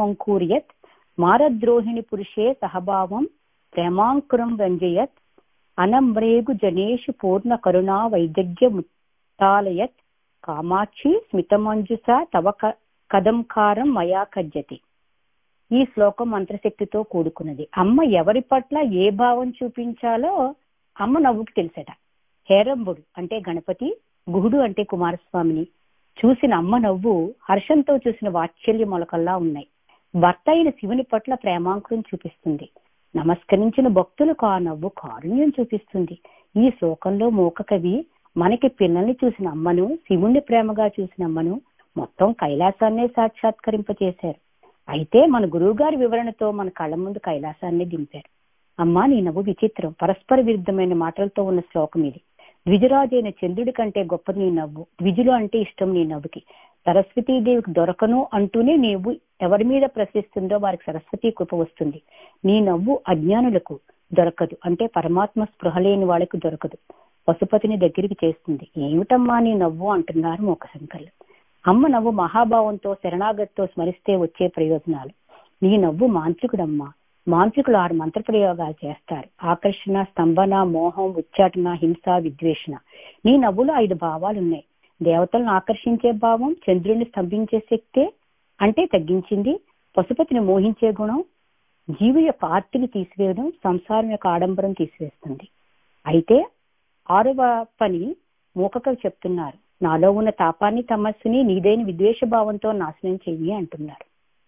వాత్సల్యమంకూర్యత్ మారద్రోహిణి పురుషే సహభావం ప్రేమాంకురం రంజయత్ అనంబ్రేగు జనేషు పూర్ణ కరుణా వైదగ్యముత్తాలయత్ కామాక్షి స్మితమంజుస తవ క- కదంకారం మయా కజ్జతి ఈ శ్లోకం మంత్రశక్తితో కూడుకున్నది అమ్మ ఎవరి పట్ల ఏ భావం చూపించాలో అమ్మ నవ్వుకి తెలుసట హేరంబుడు అంటే గణపతి గుహుడు అంటే కుమారస్వామిని చూసిన అమ్మ నవ్వు హర్షంతో చూసిన వాత్సల్య మొలకల్లా ఉన్నాయి భర్త అయిన శివుని పట్ల ప్రేమాంకురం చూపిస్తుంది నమస్కరించిన భక్తులకు ఆ నవ్వు కారుణ్యం చూపిస్తుంది ఈ శ్లోకంలో మూక కవి మనకి పిల్లల్ని చూసిన అమ్మను శివుణ్ణి ప్రేమగా చూసిన అమ్మను మొత్తం కైలాసాన్నే సాక్షాత్కరింపచేశారు అయితే మన గురువు గారి వివరణతో మన కళ్ళ ముందు కైలాసాన్ని దింపారు అమ్మా నీ నవ్వు విచిత్రం పరస్పర విరుద్ధమైన మాటలతో ఉన్న శ్లోకం ఇది ద్విజరాజైన చంద్రుడి కంటే గొప్ప నీ నవ్వు ద్విజులు అంటే ఇష్టం నీ నవ్వుకి సరస్వతీదేవికి దొరకను అంటూనే నీవు ఎవరి మీద ప్రశ్నిస్తుందో వారికి సరస్వతీ కృప వస్తుంది నీ నవ్వు అజ్ఞానులకు దొరకదు అంటే పరమాత్మ స్పృహ లేని వాళ్ళకి దొరకదు పశుపతిని దగ్గరికి చేస్తుంది ఏమిటమ్మా నీ నవ్వు అంటున్నారు మూకశంకర్లు అమ్మ నవ్వు మహాభావంతో శరణాగతితో స్మరిస్తే వచ్చే ప్రయోజనాలు నీ నవ్వు మాంత్రికుడమ్మా మాంత్రికులు ఆరు మంత్ర ప్రయోగాలు చేస్తారు ఆకర్షణ స్తంభన మోహం ఉచ్చాటన హింస విద్వేషణ నీ నవ్వులో ఐదు భావాలున్నాయి దేవతలను ఆకర్షించే భావం చంద్రుడిని స్తంభించే శక్తే అంటే తగ్గించింది పశుపతిని మోహించే గుణం జీవి యొక్క ఆర్తిని తీసివేయడం సంసారం యొక్క ఆడంబరం తీసివేస్తుంది అయితే ఆరవ పని మూకకవి చెప్తున్నారు నాలో ఉన్న తాపాన్ని తమస్సుని నీదైన విద్వేష భావంతో నాశనం చెయ్యి అంటున్నారు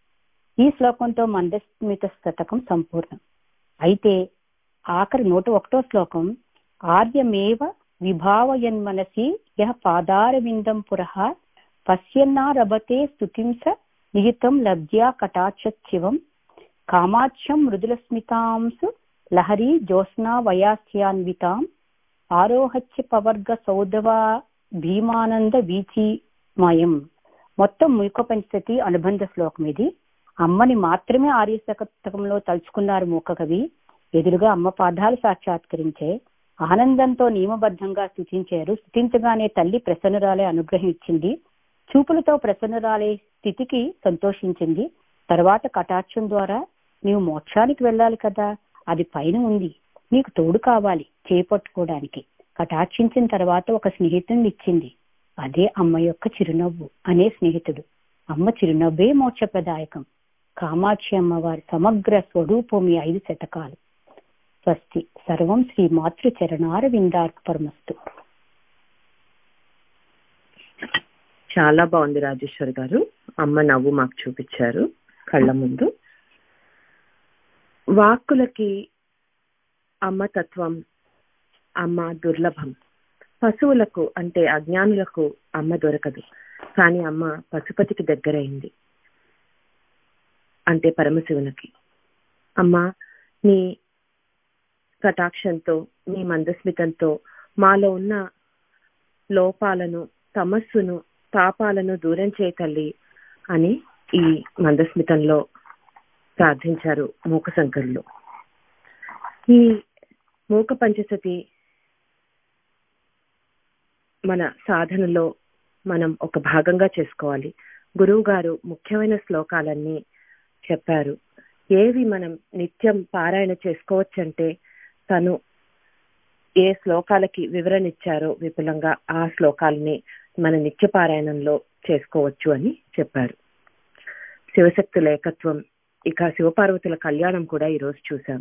ఈ శ్లోకంతో మందస్మిత శతకం సంపూర్ణం అయితే ఆఖరి నూట ఒకటో శ్లోకం ఆర్యమేవ విభావయన్మనసి యహ పాదారవిందం పురః పశ్యన్నారభతే స్తుతింస నిహితం లబ్ధ్యా కటాక్షివం కామాక్షం మృదులస్మితాంసు లహరీ జ్యోత్స్నా వయాస్యాన్వితాం ఆరోహత్య పవర్గ సౌదవా భీమానంద వీచిమయం మొత్తం మూక పంచతి అనుబంధ శ్లోకం ఇది అమ్మని మాత్రమే ఆర్య శతకంలో తలుచుకున్నారు మూక కవి ఎదురుగా అమ్మ పాదాలు సాక్షాత్కరించే ఆనందంతో నియమబద్ధంగా స్థుతించారు స్థుతించగానే తల్లి ప్రసన్నురాలే అనుగ్రహం ఇచ్చింది చూపులతో ప్రసన్నురాలే స్థితికి సంతోషించింది తర్వాత కటాక్షం ద్వారా నీవు మోక్షానికి వెళ్ళాలి కదా అది పైన ఉంది నీకు తోడు కావాలి చేపట్టుకోవడానికి కటాక్షించిన తర్వాత ఒక స్నేహితుడిని ఇచ్చింది అదే అమ్మ యొక్క చిరునవ్వు అనే స్నేహితుడు అమ్మ చిరునవ్వే మోక్షప్రదాయకం కామాక్షి అమ్మవారి సమగ్ర స్వరూపం ఈ ఐదు శతకాలు స్వస్తి సర్వం శ్రీ మాతృ చరణార విందార్పరమస్తు చాలా బాగుంది రాజేశ్వర్ గారు అమ్మ నవ్వు మాకు చూపించారు కళ్ళ ముందు వాక్కులకి అమ్మ తత్వం అమ్మ దుర్లభం పశువులకు అంటే అజ్ఞానులకు అమ్మ దొరకదు కానీ అమ్మ పశుపతికి దగ్గరైంది అంటే పరమశివునికి అమ్మ నీ కటాక్షంతో నీ మందస్మితంతో మాలో ఉన్న లోపాలను తమస్సును తాపాలను దూరం చేయ తల్లి అని ఈ మందస్మితంలో ప్రార్థించారు మూక శంకరులు ఈ మూక పంచసతి మన సాధనలో మనం ఒక భాగంగా చేసుకోవాలి గురువు గారు ముఖ్యమైన శ్లోకాలన్నీ చెప్పారు ఏవి మనం నిత్యం పారాయణ చేసుకోవచ్చంటే తను ఏ శ్లోకాలకి వివరణ ఇచ్చారో విపులంగా ఆ శ్లోకాలని మన నిత్య పారాయణంలో చేసుకోవచ్చు అని చెప్పారు శివశక్తుల ఏకత్వం ఇక శివపార్వతుల కళ్యాణం కూడా ఈరోజు చూసాం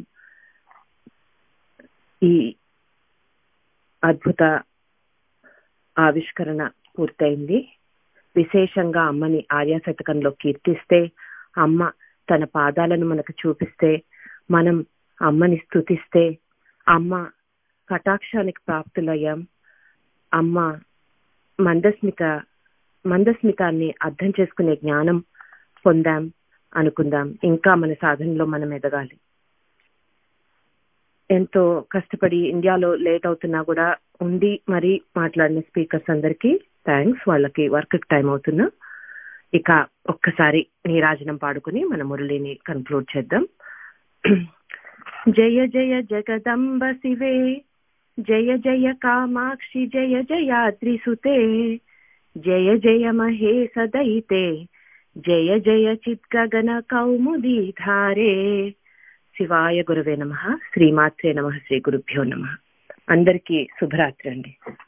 ఈ అద్భుత ఆవిష్కరణ పూర్తయింది విశేషంగా అమ్మని ఆర్యా శతకంలో కీర్తిస్తే అమ్మ తన పాదాలను మనకు చూపిస్తే మనం అమ్మని స్థుతిస్తే అమ్మ కటాక్షానికి ప్రాప్తులయ్యాం అమ్మ మందస్మిత మందస్మితాన్ని అర్థం చేసుకునే జ్ఞానం పొందాం అనుకుందాం ఇంకా మన సాధనలో మనం ఎదగాలి ఎంతో కష్టపడి ఇండియాలో లేట్ అవుతున్నా కూడా ఉండి మరీ మాట్లాడిన స్పీకర్స్ అందరికీ థ్యాంక్స్ వాళ్ళకి వర్క్ టైం అవుతున్నా ఇక ఒక్కసారి నీరాజనం పాడుకుని మన మురళిని కన్క్లూడ్ చేద్దాం జయ జయ జగదంబ శివే జయ జయ కామాక్షి జయ జయాద్రిసుతే జయ జయ మహేశ దయితే జయ జయ చిద్గగన కౌముదీధారే శివాయ గురవే నమ శ్రీమాత్రే నమ శ్రీ గురుభ్యో నమ అందరికీ శుభరాత్రి అండి